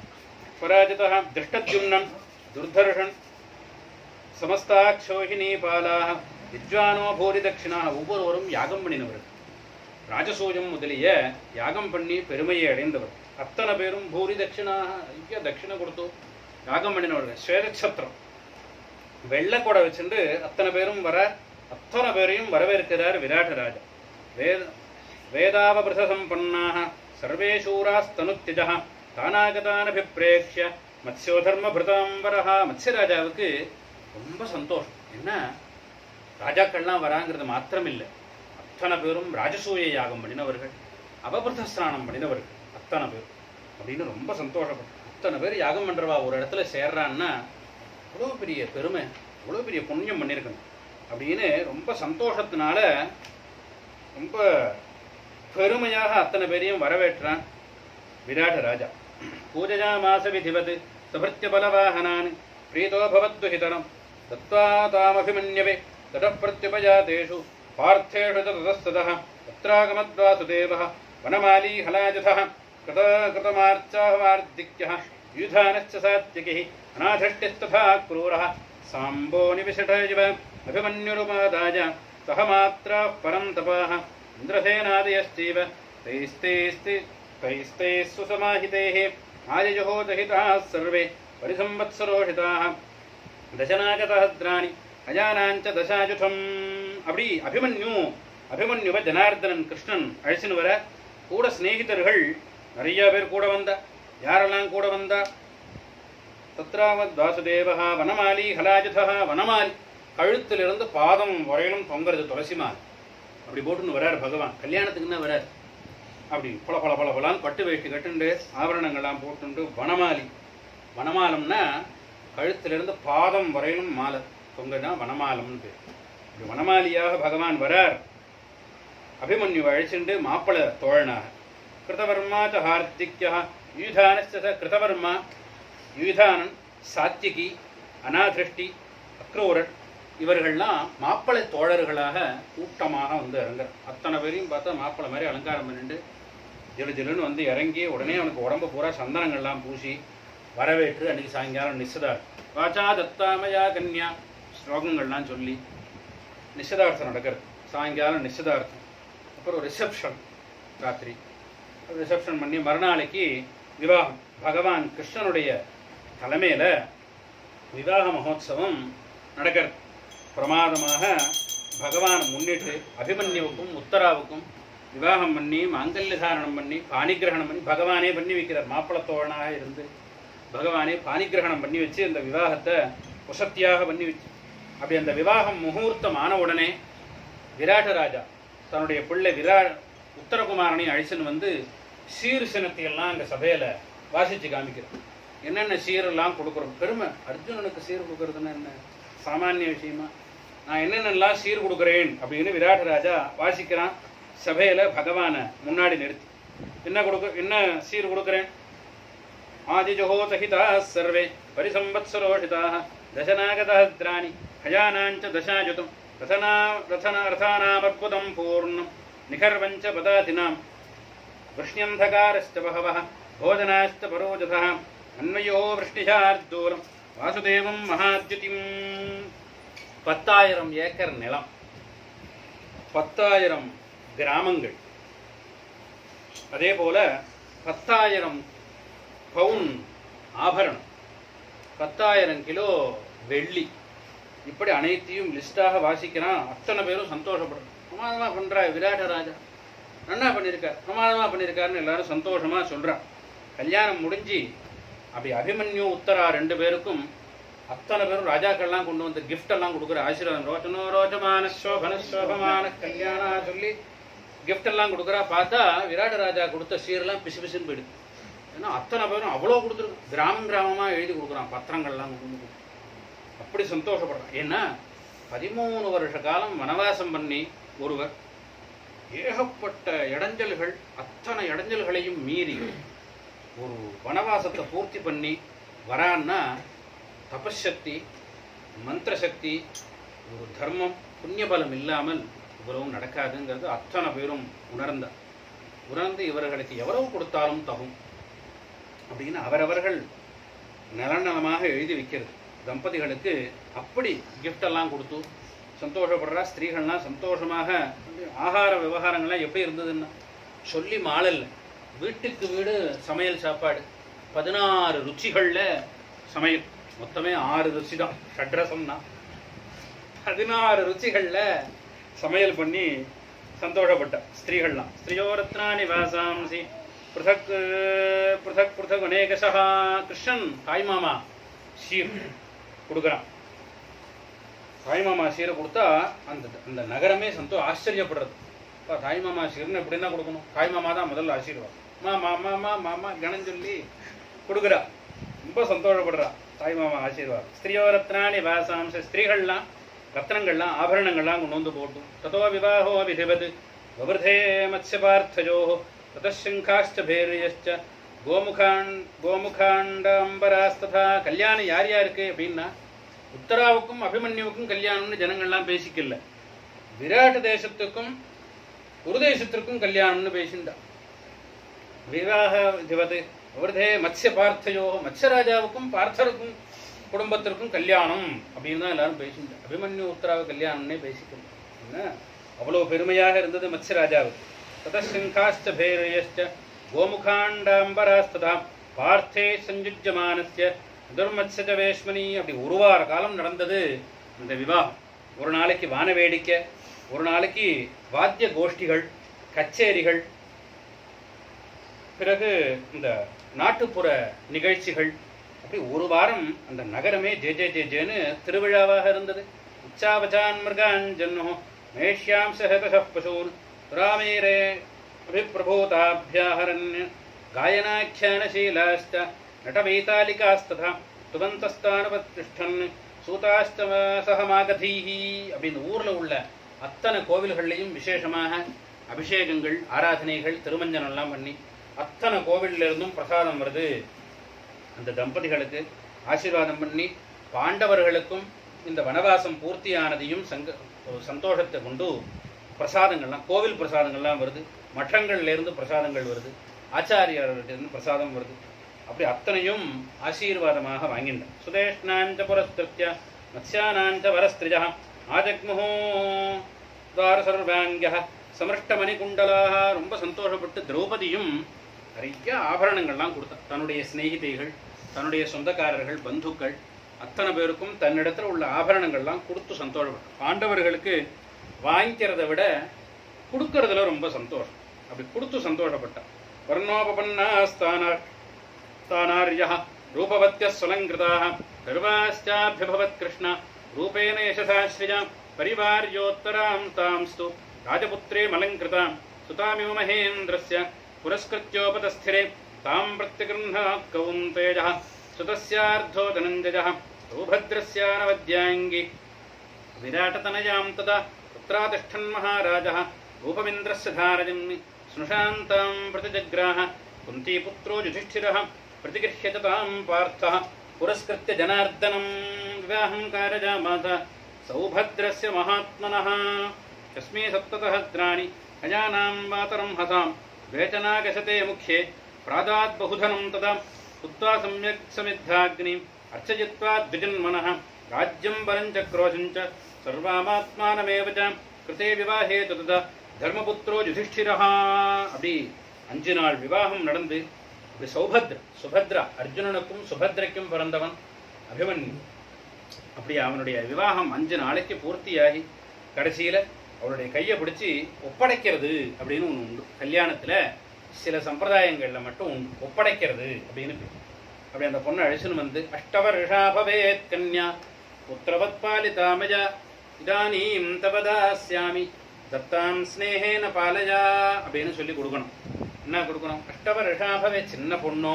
[SPEAKER 1] பராஜிதः திருஷ்டத்யும்னம் துர்தர்ஷன் சமஸ்தாட்சோஹினி பாலாக வித்வானோ பூரி தட்சிணாக ஒவ்வொருவரும் யாகம் பண்ணினவர்கள் ராஜசூயம் முதலிய யாகம் பண்ணி பெருமையை அடைந்தவர் அத்தனை பேரும் பூரி தட்சிணாக ஐயா தட்சிணை கொடுத்து யாகம் பண்ணினவர்கள் ஸ்வேதக்ஷத்திரம் வெள்ளை கொடை வச்சுட்டு அத்தனை பேரும் வர அத்தனை பேரையும் வரவேற்கிறார் விராட்டராஜா வேத வேதாவபிரத சம்பன்னாக சர்வே சூராஸ்தனுத்திஜா தானாகதானபிப்ரேக்ஷ மத்ஸ்யோதர்ம பிருதாம்பரஹா மத்ஸ்யராஜாவுக்கு ரொம்ப சந்தோஷம் என்ன ராஜாக்கள்லாம் வராங்கிறது மாத்திரம் இல்லை அத்தனை பேரும் ராஜசூய யாகம் பண்ணினவர்கள் அபபிரத ஸ்நானம் பண்ணினவர்கள் அத்தனை பேர் அப்படின்னு ரொம்ப சந்தோஷப்பட்டு அத்தனை பேர் யாகம் பண்றவா ஒரு இடத்துல சேர்றான்னா அவ்வளோ பெரிய பெருமை அவ்வளோ பெரிய புண்ணியம் பண்ணியிருக்கணும் அப்படின்னு ரொம்ப சந்தோஷத்தினால ரொம்ப பெருமையாக அத்தனை பேரையும் வரவேற்றான் விராட ராஜா பூஜையா மாச விதிவத் சபிருத்திய பலவாகனான் பிரீதோ பவத்விஹிதனம் தத்வா தாமபிமன்யவே தடः பிரத்யுபஜாதேஷு पार्थेषु च ततस्ततः तत्रागमद्वासुदेवः वनमाली हलाजथः कृत कृतमार्चाहमार्दिक्यः युधानश्च सात्विकिः अनाधष्टिस्तथा क्रूरः साम्बो निविशटजिव अभिमन्युरुपादाय सह मात्राः परं तपाः इन्द्रसेनादयश्चैव तैस्तैस्ति तैस्तैः सुसमाहितैः आयजुहोदहिताः सर्वे परिसंवत्सरोषिताः தசநாகதஹத்ராணி அஜானாஞ்ச தசாயுதம் அப்படி அபிமன்யு அபிமன்யுவ ஜனார்தனன் கிருஷ்ணன் அழைச்சின்னு வர கூட சிநேகிதர்கள் நிறைய பேர் கூட வந்தா யாரெல்லாம் கூட வந்தா தத்ராவத் வாசுதேவா வனமாலி ஹலாஜதா வனமாலி கழுத்திலிருந்து பாதம் வரையிலும் தொங்குறது துளசி மாலை அப்படி போட்டுன்னு வரார் பகவான் கல்யாணத்துக்கு தான் வரார் அப்படி பல பல பல பலான்னு பட்டு வேஷ்டி கட்டுண்டு ஆபரணங்கள்லாம் போட்டுண்டு வனமாலி வனமாலம்னா கழுத்திலிருந்து பாதம் வரையிலும் மாலை தொங்கதான் வனமாலம்னு பேர் இப்படி வனமாலியாக பகவான் வரார் அபிமன்யு அழைச்சிண்டு மாப்பிள தோழனாக கிருதவர்மா ச ஹார்த்திக்யா யுதானஸ்த ச கிருதவர்மா யுதானன் சாத்தியகி அனாதிருஷ்டி அக்ரூரர் இவர்கள்லாம் மாப்பிள்ளை தோழர்களாக கூட்டமாக வந்து இறங்குறார் அத்தனை பேரையும் பார்த்தா மாப்பிள்ளை மாதிரி அலங்காரம் பண்ணிட்டு ஜிலு ஜிலுன்னு வந்து இறங்கி உடனே அவனுக்கு உடம்பு பூரா சந்தனங்கள்லாம் பூசி வரவேற்று அன்னைக்கு சாயங்காலம் நிச்சதார் வாச்சா தத்தாமயா கன்யா ஸ்லோகங்கள்லாம் சொல்லி நிச்சயதார்த்தம் நடக்கிறது சாயங்காலம் நிச்சயதார்த்தம் அப்புறம் ரிசப்ஷன் ராத்திரி ரிசப்ஷன் பண்ணி மறுநாளைக்கு விவாகம் பகவான் கிருஷ்ணனுடைய தலைமையில் விவாக மகோத்சவம் நடக்கிறது பிரமாதமாக பகவானை முன்னிட்டு அபிமன்யுவுக்கும் உத்தராவுக்கும் விவாகம் பண்ணி மாங்கல்ய தாரணம் பண்ணி பாணிகிரகணம் பண்ணி பகவானே பண்ணி வைக்கிறார் மாப்பிள்ளை தோழனாக இருந்து பகவானே பாணிகிரகணம் பண்ணி வச்சு இந்த விவாகத்தை உசத்தியாக பண்ணி வச்சு அப்படி அந்த விவாகம் முகூர்த்தம் ஆன உடனே விராட ராஜா தன்னுடைய பிள்ளை விரா உத்தரகுமாரனை அழிச்சுன்னு வந்து சீர் சினத்தையெல்லாம் அங்கே சபையில் வாசித்து காமிக்கிறார் என்னென்ன சீரெல்லாம் கொடுக்குறோம் பெருமை அர்ஜுனனுக்கு சீர் கொடுக்கறதுன்னா என்ன சாமானிய விஷயமா நான் என்னென்னலாம் சீர் கொடுக்குறேன் அப்படின்னு விராட ராஜா வாசிக்கிறான் சபையில் பகவானை முன்னாடி நிறுத்தி என்ன கொடுக்க என்ன சீர் கொடுக்குறேன் ஆதிஜுஹோதஹிதா சர்வே பரிசம்பத்சரோஷிதாக தசநாகதஹத்ராணி ஹயானாஞ்ச தசாயுதம் ரதனா ரதனா ரதானாமர்புதம் பூர்ணம் நிகர்வஞ்ச பதாதினாம் वृष्ण्यन्धकारश्च बहवः भोजनाश्च परोजधः अन्वयो वृष्टिशार्दूலம் வாசுதேவம் மகாத்யுதிம் பத்தாயிரம் ஏக்கர் நிலம் பத்தாயிரம் கிராமங்கள் அதே போல பத்தாயிரம் பவுன் ஆபரணம் பத்தாயிரம் கிலோ வெள்ளி இப்படி அனைத்தையும் லிஸ்டாக வாசிக்கிறான் அத்தனை பேரும் சந்தோஷப்படுறோம் பிரமாதமா பண்றா விராட ராஜா நன்னா பண்ணியிருக்கார் பிரமாதமா பண்ணியிருக்காருன்னு எல்லாரும் சந்தோஷமா சொல்றான் கல்யாணம் முடிஞ்சு அப்படி அபிமன்யு உத்தரா ரெண்டு பேருக்கும் அத்தனை பேரும் ராஜாக்கள்லாம் கொண்டு வந்து gift எல்லாம் கொடுக்குற ஆசீர்வாதம் ரோச்சனோ ரோச்சமான சோபன சோபமான கல்யாணா சொல்லி gift எல்லாம் கொடுக்குறா பார்த்தா விராட ராஜா கொடுத்த சீரெல்லாம் பிசு பிசுன்னு போயிடுது ஏன்னா அத்தனை பேரும் அவ்வளோ கொடுத்துருக்கு கிராமம் கிராமமா எழுதி கொடுக்குறான் பத்திரங்கள்லாம் கொண்டு வந்து அப்படி சந்தோஷப்படுறான் ஏன்னா பதிமூணு வருஷ காலம் வனவாசம் பண்ணி ஒருவர் ஏகப்பட்ட இடைஞ்சல்கள் அத்தனை இடைஞ்சல்களையும் மீறி ஒரு வனவாசத்தை பூர்த்தி பண்ணி வரான்னா தபசக்தி மந்திர சக்தி ஒரு தர்மம் புண்ணியபலம் இல்லாமல் இவ்வளவும் நடக்காதுங்கிறது அத்தனை பேரும் உணர்ந்தார் உணர்ந்து இவர்களுக்கு எவ்வளவு கொடுத்தாலும் தகும் அப்படின்னு அவரவர்கள் நலநலமாக எழுதி வைக்கிறது தம்பதிகளுக்கு அப்படி gift எல்லாம் கொடுத்து சந்தோஷப்படுறா ஸ்திரீகள்லாம் சந்தோஷமாக ஆகார விவகாரங்கள்லாம் எப்படி இருந்ததுன்னா சொல்லி மாளல்ல வீட்டுக்கு வீடு சமையல் சாப்பாடு பதினாறு ருச்சிகளில் சமையல் மொத்தமே ஆறு ருச்சி தான் ஷட்ரசம்னா பதினாறு ருச்சிகளில் சமையல் பண்ணி சந்தோஷப்பட்ட ஸ்திரீகள்லாம் ஸ்திரியோரத்னானி வாசாம்சி பிருதக் பிருதக் பிருதக் அநேகசா கிருஷ்ணன் தாய்மாமா சீர் கொடுக்குறான் தாய்மாமா சீரை கொடுத்தா அந்த அந்த நகரமே சந்தோ ஆச்சரியப்படுறது அப்பா தாய்மாமா சீர்னு எப்படி தான் கொடுக்கணும் தாய்மாமா தான் முதல்ல ஆசீர்வாதம் மாமா மாமா மாமா கணம் சொல்லி கொடுக்குறா ரொம்ப சந்தோஷப்படுறா தாய்மாமா ஆசீர்வாதம் ஸ்திரியோ ரத்னானி வாசாம்ச ஸ்திரீகள்லாம் ரத்னங்கள்லாம் ஆபரணங்கள்லாம் கொண்டு வந்து போட்டு ததோ விவாகோ விதிவது வவர்தே மத்ஸ்யபார்த்தஜோ ததசங்காஷ்ட பேரியஷ்ட கோமுகான் கோமுகாண்டம்பராஸ்ததா கல்யாணம் யார் யாருக்கு அப்படின்னா உத்தராவுக்கும் அபிமன்யுவுக்கும் கல்யாணம்னு ஜனங்கள்லாம் பேசிக்கல விராட் தேசத்துக்கும் குருதேசத்திற்கும் கல்யாணம்னு பேசிண்டா விவாக திவது அவர்தே மத்ஸ்ய பார்த்தையோ மத்ஸ்யராஜாவுக்கும் பார்த்தருக்கும் குடும்பத்திற்கும் கல்யாணம் அப்படின்னு தான் எல்லாரும் பேசிண்டா அபிமன்யு உத்தராவு கல்யாணம்னே பேசிக்கல என்ன அவ்வளோ பெருமையாக இருந்தது மத்ஸ்யராஜாவுக்கு ததசங்காஷ்ட பேரயஷ்ட கோமுகாண்டாம்பராஸ்ததா பார்த்தே சஞ்சுஜமானஸ்ய துர்மத்சஜ வேஷ்மணி அப்படி ஒரு வார காலம் நடந்தது இந்த விவாகம் ஒரு நாளைக்கு வான வேடிக்கை ஒரு நாளைக்கு வாத்திய கோஷ்டிகள் கச்சேரிகள் பிறகு இந்த நாட்டுப்புற நிகழ்ச்சிகள் அப்படி ஒரு வாரம் அந்த நகரமே ஜே ஜே ஜே ஜேன்னு திருவிழாவாக இருந்தது உச்சாவச்சான் மிருகான் ஜன்னோ மேஷ்யாம் சஹதச பசூன் ராமேரே அபிப்பிரபூதாபியாஹரன் गायनाख्यानशीलाश्च नटवैतालिकास्तथा துவந்தஸ்தானவத்திஷ்டன் சூதாஷ்ட சகமாகதீஹி அப்படின்னு ஊரில் உள்ள அத்தனை கோவில்கள்லையும் விசேஷமாக அபிஷேகங்கள் ஆராதனைகள் திருமஞ்சனம் எல்லாம் பண்ணி அத்தனை கோவில்ல இருந்தும் பிரசாதம் வருது அந்த தம்பதிகளுக்கு ஆசீர்வாதம் பண்ணி பாண்டவர்களுக்கும் இந்த வனவாசம் பூர்த்தியானதையும் சங்க சந்தோஷத்தை கொண்டு பிரசாதங்கள்லாம் கோவில் பிரசாதங்கள்லாம் வருது மற்றங்கள்ல இருந்து பிரசாதங்கள் வருது ஆச்சாரியர்கிட்ட இருந்து பிரசாதம் வருது அப்படி அத்தனையும் ஆசீர்வாதமாக வாங்கின்றேன் சுதேஷ்ணாஞ்ச புரஸ்கிருத்திய மத்ஸ்யானாஞ்ச வரஸ்திரிஜா ஆஜக்முஹோ துவார சர்வாங்கிய சமிருஷ்ட மணிகுண்டலாக ரொம்ப சந்தோஷப்பட்டு திரௌபதியும் நிறைய ஆபரணங்கள்லாம் கொடுத்தா தன்னுடைய சிநேகிதைகள் தன்னுடைய சொந்தக்காரர்கள் பந்துக்கள் அத்தனை பேருக்கும் தன்னிடத்துல உள்ள ஆபரணங்கள்லாம் கொடுத்து சந்தோஷப்பட்டான் பாண்டவர்களுக்கு வாங்கிக்கிறத விட கொடுக்கறதுல ரொம்ப சந்தோஷம் அப்படி கொடுத்து சந்தோஷப்பட்டான் வர்ணோபபன்னாஸ்தானா स्थानार्यः रूपवत्यः सुलङ्कृताः सर्वाश्चाभ्यभवत् कृष्ण रूपेण यशसाश्रिया परिवार्योत्तरां तांस्तु राजपुत्रीमलङ्कृतां सुतामिव महेन्द्रस्य पुरस्कृत्योपतस्थिरे तां प्रत्यगृह्णात् कौन्तेजः सुतस्यार्धो धनञ्जयः सौभद्रस्यानवद्याङ्गि विराटतनयां तदा पुत्रातिष्ठन् महाराजः रूपमिन्द्रस्य धारयन् स्नुषान्तां प्रतिजग्राह कुन्तीपुत्रो युधिष्ठिरः प्रतिगृह्य च तां पार्थः पुरस्कृत्य जनार्दनं विवाहं कारजामाथ सौभद्रस्य महात्मनः तस्मै सप्तसहस्राणि अजानां मातरं हसां वेचनागशते मुख्ये प्रादात् बहुधनं तदा हुत्वा सम्यक् समिद्धाग्निम् अर्चयित्वा द्विजन्मनः राज्यं बलं च क्रोशं च सर्वामात्मानमेव च कृते विवाहे तु तदा தர்மபுத்திரோ யுதிஷ்டிரஹா அப்படி அஞ்சு நாள் விவாகம் நடந்து இப்படி சௌபத்ர சுபத்ரா அர்ஜுனனுக்கும் சுபத்ரைக்கும் பிறந்தவன் அபிமன்யு அப்படி அவனுடைய விவாகம் அஞ்சு நாளைக்கு பூர்த்தியாகி கடைசியில அவருடைய கையை பிடிச்சி ஒப்படைக்கிறது அப்படின்னு ஒன்று உண்டு கல்யாணத்துல சில சம்பிரதாயங்கள்ல மட்டும் உண்டு ஒப்படைக்கிறது அப்படின்னு பேர் அப்படி அந்த பொண்ணை அழிச்சுன்னு வந்து அஷ்டவர்ஷா பவேத் கன்யா புத்திரவத் பாலிதாமஜா இதானீம் தபதாஸ்யாமி தத்தாம் ஸ்னேகேன பாலயா அப்படின்னு சொல்லி கொடுக்கணும் என்ன கொடுக்கணும் அஷ்டவர்ஷாபவே சின்ன பொண்ணோ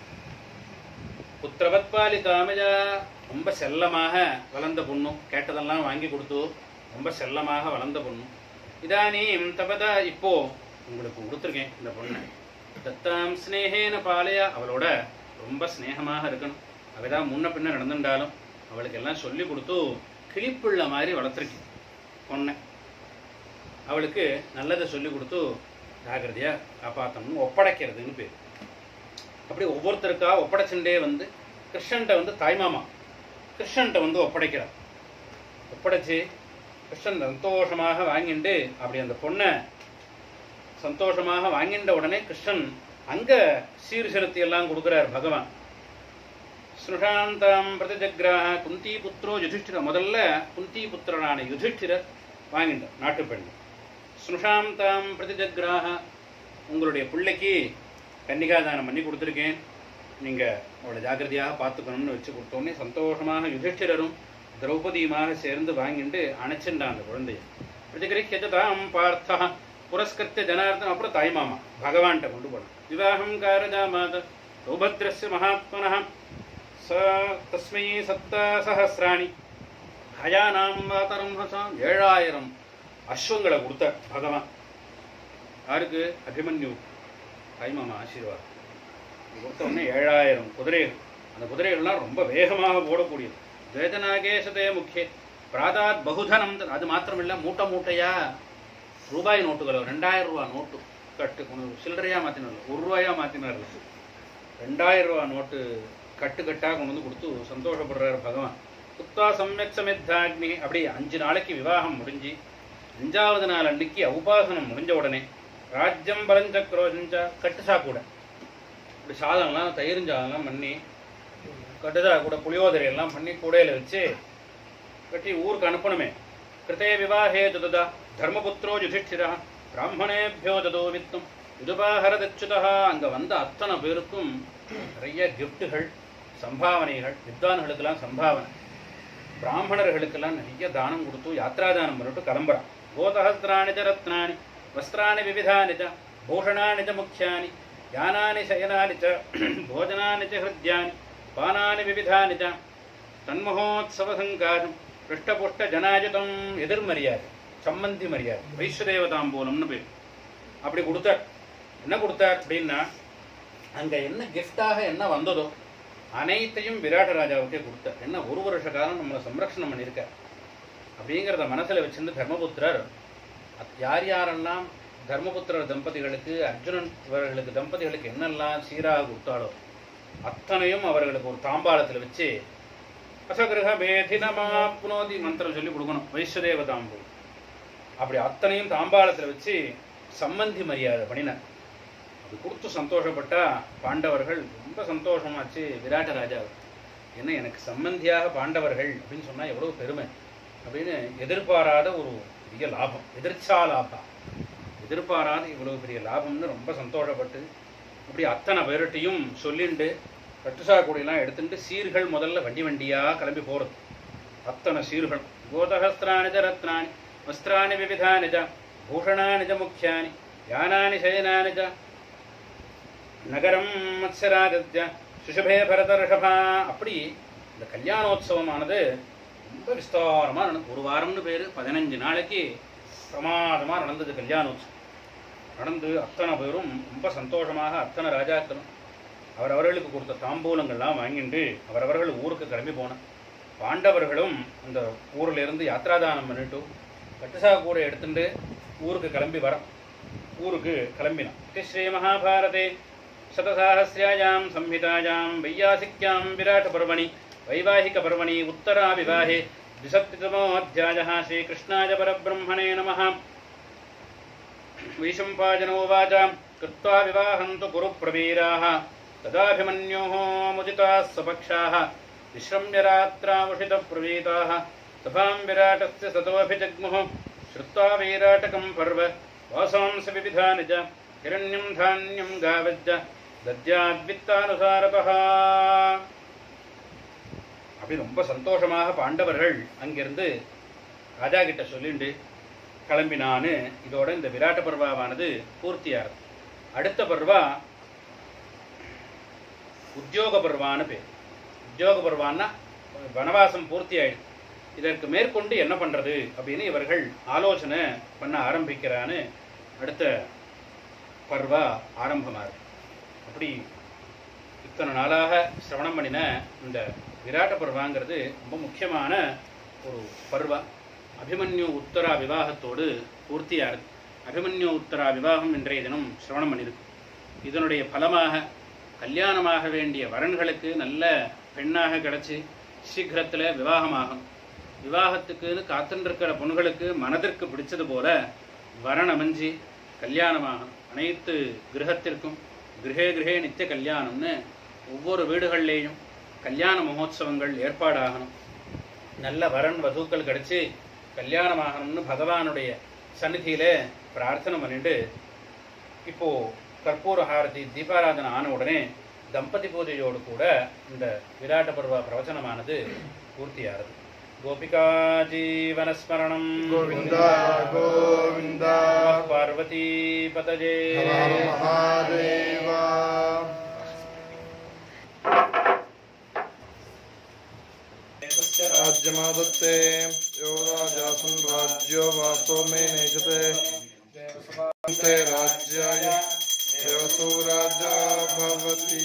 [SPEAKER 1] புத்திரவத் பாலிதாமஜா ரொம்ப செல்லமாக வளர்ந்த பொண்ணும் கேட்டதெல்லாம் வாங்கி கொடுத்து ரொம்ப செல்லமாக வளர்ந்த பொண்ணு இதானீம் தபதா இப்போ உங்களுக்கு கொடுத்துருக்கேன் இந்த பொண்ணை தத்தாம் ஸ்னேகேன பாலையா அவளோட ரொம்ப ஸ்னேகமாக இருக்கணும் அவதான் முன்ன பின்ன நடந்துட்டாலும் அவளுக்கு எல்லாம் சொல்லி கொடுத்து கிளிப்புள்ள மாதிரி வளர்த்துருக்கேன் பொண்ணை அவளுக்கு நல்லதை சொல்லி கொடுத்து ஜாகிரதையா காப்பாற்றணும்னு ஒப்படைக்கிறதுன்னு பேர் அப்படி ஒவ்வொருத்தருக்கா ஒப்படைச்சுட்டே வந்து கிருஷ்ணன்ட்ட வந்து தாய்மாமா கிருஷ்ணன்ட்ட வந்து ஒப்படைக்கிறார் ஒப்படைச்சு கிருஷ்ணன் சந்தோஷமாக வாங்கிண்டு அப்படி அந்த பொண்ணை சந்தோஷமாக வாங்கின்ற உடனே கிருஷ்ணன் அங்க சீர் செலுத்தி எல்லாம் கொடுக்கிறார் பகவான் ஸ்னுஷாந்தாம் பிரதிஜக்ராக குந்தி புத்திரோ யுதிஷ்டிர முதல்ல குந்தி புத்திரனான யுதிஷ்டிரர் வாங்கிட்டார் நாட்டு பெண் ஸ்னுஷாம் தாம் பிரதிஜக்ராக உங்களுடைய பிள்ளைக்கு கன்னிகாதானம் பண்ணி கொடுத்துருக்கேன் நீங்கள் அவளை ஜாக்கிரதையாக பார்த்துக்கணும்னு வச்சு கொடுத்தோன்னே சந்தோஷமாக யுதிஷ்டிரரும் திரௌபதியுமாக சேர்ந்து வாங்கிட்டு அணைச்சிண்டான் அந்த குழந்தைய பிரதிகிரகியத தாம் பார்த்தா புரஸ்கர்த்த ஜனார்தன் அப்புறம் தாய்மாமா பகவான்கிட்ட கொண்டு போனான் விவாகம் காரஜாமாத சௌபத்ரஸ்ய மகாத்மனः ச தஸ்மை சப்த சஹசிராணி ஹயானாம் வாதரம் ஹசாம் ஏழாயிரம் அஸ்வங்களை கொடுத்த பகவான் யாருக்கு அபிமன்யு தாய்மாமா ஆசீர்வாதம் இது கொடுத்த உடனே ஏழாயிரம் குதிரைகள் அந்த குதிரைகள்லாம் ரொம்ப வேகமாக ஓடக்கூடியது வேதனாகேசதே முக்கிய பிராதாத் பகுதனம் த- அது மாத்திரமில்ல மூட்டை மூட்டையா ரூபாய் நோட்டுகள் ரெண்டாயிரம் ரூபா நோட்டு கட்டு கொண்டு சில்லறையா மாத்தினார் ஒரு ரூபாயா மாத்தினார் ரெண்டாயிரம் ரூபா நோட்டு கட்டு கட்டா கொண்டு வந்து கொடுத்து சந்தோஷப்படுறாரு பகவான் குத்தா சமயக் சமித்தாக்னி அப்படி அஞ்சு நாளைக்கு விவாகம் முடிஞ்சு அஞ்சாவது நாள் அன்னைக்கு உபாசனம் முடிஞ்ச உடனே ராஜ்யம் பலஞ்சக்ரோஜஞ்ச கட்டுசா கூட இப்படி சாதம்லாம் தயிர் சாதம்லாம் பண்ணி கட்டுசா கூட புளியோதரை எல்லாம் பண்ணி கூடையில வச்சு கட்டி ஊருக்கு அனுப்பணுமே கிருத்தே விவாஹே ததா தர்மபுத்திரோ யுதிஷ்டிரா பிராமணேபியோ ததோ வித்தம் யுதுபாஹரதச்சுதா அங்க வந்த அத்தனை பேருக்கும் நிறைய கிஃப்ட்டுகள் சம்பாவனைகள் வித்வான்களுக்கெல்லாம் சம்பாவனை பிராமணர்களுக்கெல்லாம் நிறைய தானம் கொடுத்து யாத்ரா தானம் பண்ணிட்டு கிளம்புறான் கோதஹஸ்திராணி ச ரத்னானி வஸ்திராணி விவிதானி ச பூஷணானி ச முக்கியானி யானானி சயனானி ச போஜனானி ச ஹிருத்யானி பானானி விவிதானி ச தன்மகோத்சவ சங்காரம் பிருஷ்டபுஷ்ட ஜனாஜிதம் எதிர்மரியாதை சம்மந்தி மரியாதை வைஸ்வதேவதாம்பூலம்னு பேர் அப்படி கொடுத்தார் என்ன கொடுத்தார் அப்படின்னா அங்க என்ன கிஃப்டாக என்ன வந்ததோ அனைத்தையும் விராட்ட ராஜாவுக்கே கொடுத்தார் என்ன ஒரு வருஷ காலம் நம்மளை சம்ரக்ஷணம் பண்ணியிருக்கார் அப்படிங்கிறத மனசுல வச்சிருந்து தர்மபுத்திரர் அத்- யார் யாரெல்லாம் தர்மபுத்திரர் தம்பதிகளுக்கு அர்ஜுனன் இவர்களுக்கு தம்பதிகளுக்கு என்னெல்லாம் சீராக கொடுத்தாலோ அத்தனையும் அவர்களுக்கு ஒரு தாம்பாளத்தில் வச்சு அசகிரக பேதினமாப்னோதி மந்திரம் சொல்லி கொடுக்கணும் வைஸ்வதேவ தாம்பூ அப்படி அத்தனையும் தாம்பாளத்தில் வச்சு சம்மந்தி மரியாதை பண்ணினார் அது கொடுத்து சந்தோஷப்பட்டா பாண்டவர்கள் ரொம்ப சந்தோஷமாச்சு விராட்ட ராஜா என்ன எனக்கு சம்பந்தியாக பாண்டவர்கள் அப்படின்னு சொன்னா எவ்வளவு பெருமை அப்படின்னு எதிர்பாராத ஒரு பெரிய லாபம் எதிர்ச்சா லாபம் எதிர்பாராத இவ்வளவு பெரிய லாபம்னு ரொம்ப சந்தோஷப்பட்டு அப்படி அத்தனை பேர்கிட்டையும் சொல்லிண்டு கட்டுசா கூடையெல்லாம் எடுத்துட்டு சீர்கள் முதல்ல வண்டி வண்டியா கிளம்பி போறது அத்தனை சீர்கள் கோதஹஸ்திராணி ச ரத்னானி வஸ்திராணி விவிதானி ச பூஷணானி ச முக்கியானி யானானி சயனானி ச நகரம் மத்சராஜத்ய சுஷபே பரதர்ஷபா அப்படி இந்த கல்யாணோத்சவமானது ரொம்ப விஸ்தாரமா நடந்து ஒரு வாரம்னு பேரு பதினஞ்சு நாளைக்கு பிரமாதமா நடந்தது கல்யாணோத்சவம் நடந்து அத்தனை பேரும் ரொம்ப சந்தோஷமாக அத்தனை ராஜாக்களும் அவரவர்களுக்கு கொடுத்த தாம்பூலங்கள்லாம் வாங்கிட்டு அவரவர்கள் ஊருக்கு கிளம்பி போனான் பாண்டவர்களும் அந்த ஊர்ல இருந்து யாத்ராதானம் பண்ணிட்டு கட்டுசா கூடை எடுத்துட்டு ஊருக்கு கிளம்பி வர ஊருக்கு கிளம்பினான் இது ஸ்ரீ மகாபாரதே शतसाहस्र्यायां संहितायां वैयासिक्यां विराटपर्वणि वैवाहिकपर्वणि उत्तराविवाहे द्विसप्ततमोऽध्यायः श्रीकृष्णाय परब्रह्मणे नमः वैशम्पाजनोवाच कृत्वा विवाहं तु कुरुप्रवीराः तदाभिमन्योः मुदिताः स्वपक्षाः विश्रम्य रात्रावुषितप्रवीताः सभां विराटस्य सतोऽभिजग्मुः श्रुत्वा वीराटकं पर्व वासांसि विविधानि च हिरण्यं धान्यं गावज्ज தத்யாத்வித்தானுசாரதா அப்படி ரொம்ப சந்தோஷமாக பாண்டவர்கள் அங்கிருந்து ராஜா கிட்ட சொல்லிண்டு கிளம்பினான்னு இதோட இந்த விராட்ட பர்வாவானது பூர்த்தியாகுது அடுத்த பர்வா உத்தியோக பர்வான்னு பேர் உத்தியோக பர்வான்னா வனவாசம் பூர்த்தி ஆயிடுது இதற்கு மேற்கொண்டு என்ன பண்றது அப்படின்னு இவர்கள் ஆலோசனை பண்ண ஆரம்பிக்கிறான்னு அடுத்த பர்வா ஆரம்பமாகுது அப்படி இத்தனை நாளாக சிரவணம் பண்ணின இந்த விராட்ட பர்வாங்கிறது ரொம்ப முக்கியமான ஒரு பர்வா அபிமன்யு உத்தரா விவாகத்தோடு பூர்த்தியாகுது அபிமன்யு உத்தரா விவாகம் இன்றைய தினம் சிரவணம் பண்ணியிருக்கு இதனுடைய பலமாக கல்யாணமாக வேண்டிய வரன்களுக்கு நல்ல பெண்ணாக கிடைச்சி சீக்கிரத்தில் விவாகமாகும் விவாகத்துக்குன்னு காத்துருக்கிற பொண்ணுகளுக்கு மனதிற்கு பிடிச்சது போல வரன் அமைஞ்சு கல்யாணமாகும் அனைத்து கிரகத்திற்கும் கிரகே கிரகே நித்திய கல்யாணம்னு ஒவ்வொரு வீடுகள்லேயும் கல்யாண மகோத்சவங்கள் ஏற்பாடாகணும் நல்ல வரன் வதூக்கள் கிடைச்சி கல்யாணமாகணும்னு பகவானுடைய சந்நிதியில பிரார்த்தனை பண்ணிட்டு இப்போ கற்பூர ஹாரதி தீபாராதனை ஆன உடனே தம்பதி பூஜையோடு கூட இந்த விராட்ட பருவ பிரவச்சனமானது பூர்த்தியாகிறது கோபிகா ஜீவனஸ்மரணம்
[SPEAKER 2] गोविन्द गोविन्द
[SPEAKER 1] பார்வதி பதஜே
[SPEAKER 2] हर हर महादेव राज्यमादत्ते यो राजासन् राज्यो वासो मे नेजते ते राज्याय देवसो राजा भवति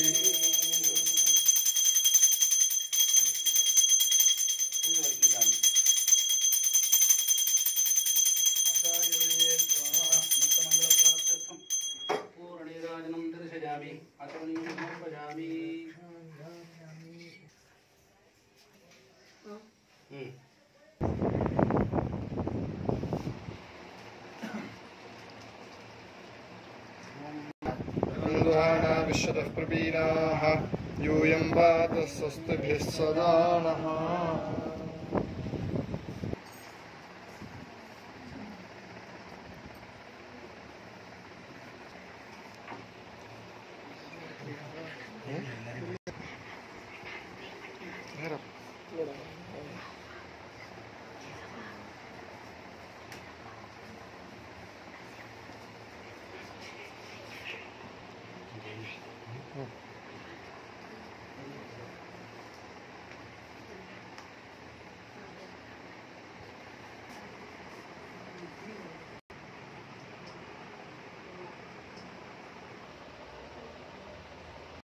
[SPEAKER 1] पूर्णिराजनं दर्शयामि अतमनीं समर्पयामि हम्म।
[SPEAKER 2] बन्धुहाना विश्वतः प्रवीणाः यूयं वातः स्वस्तिभिः सदा नः Era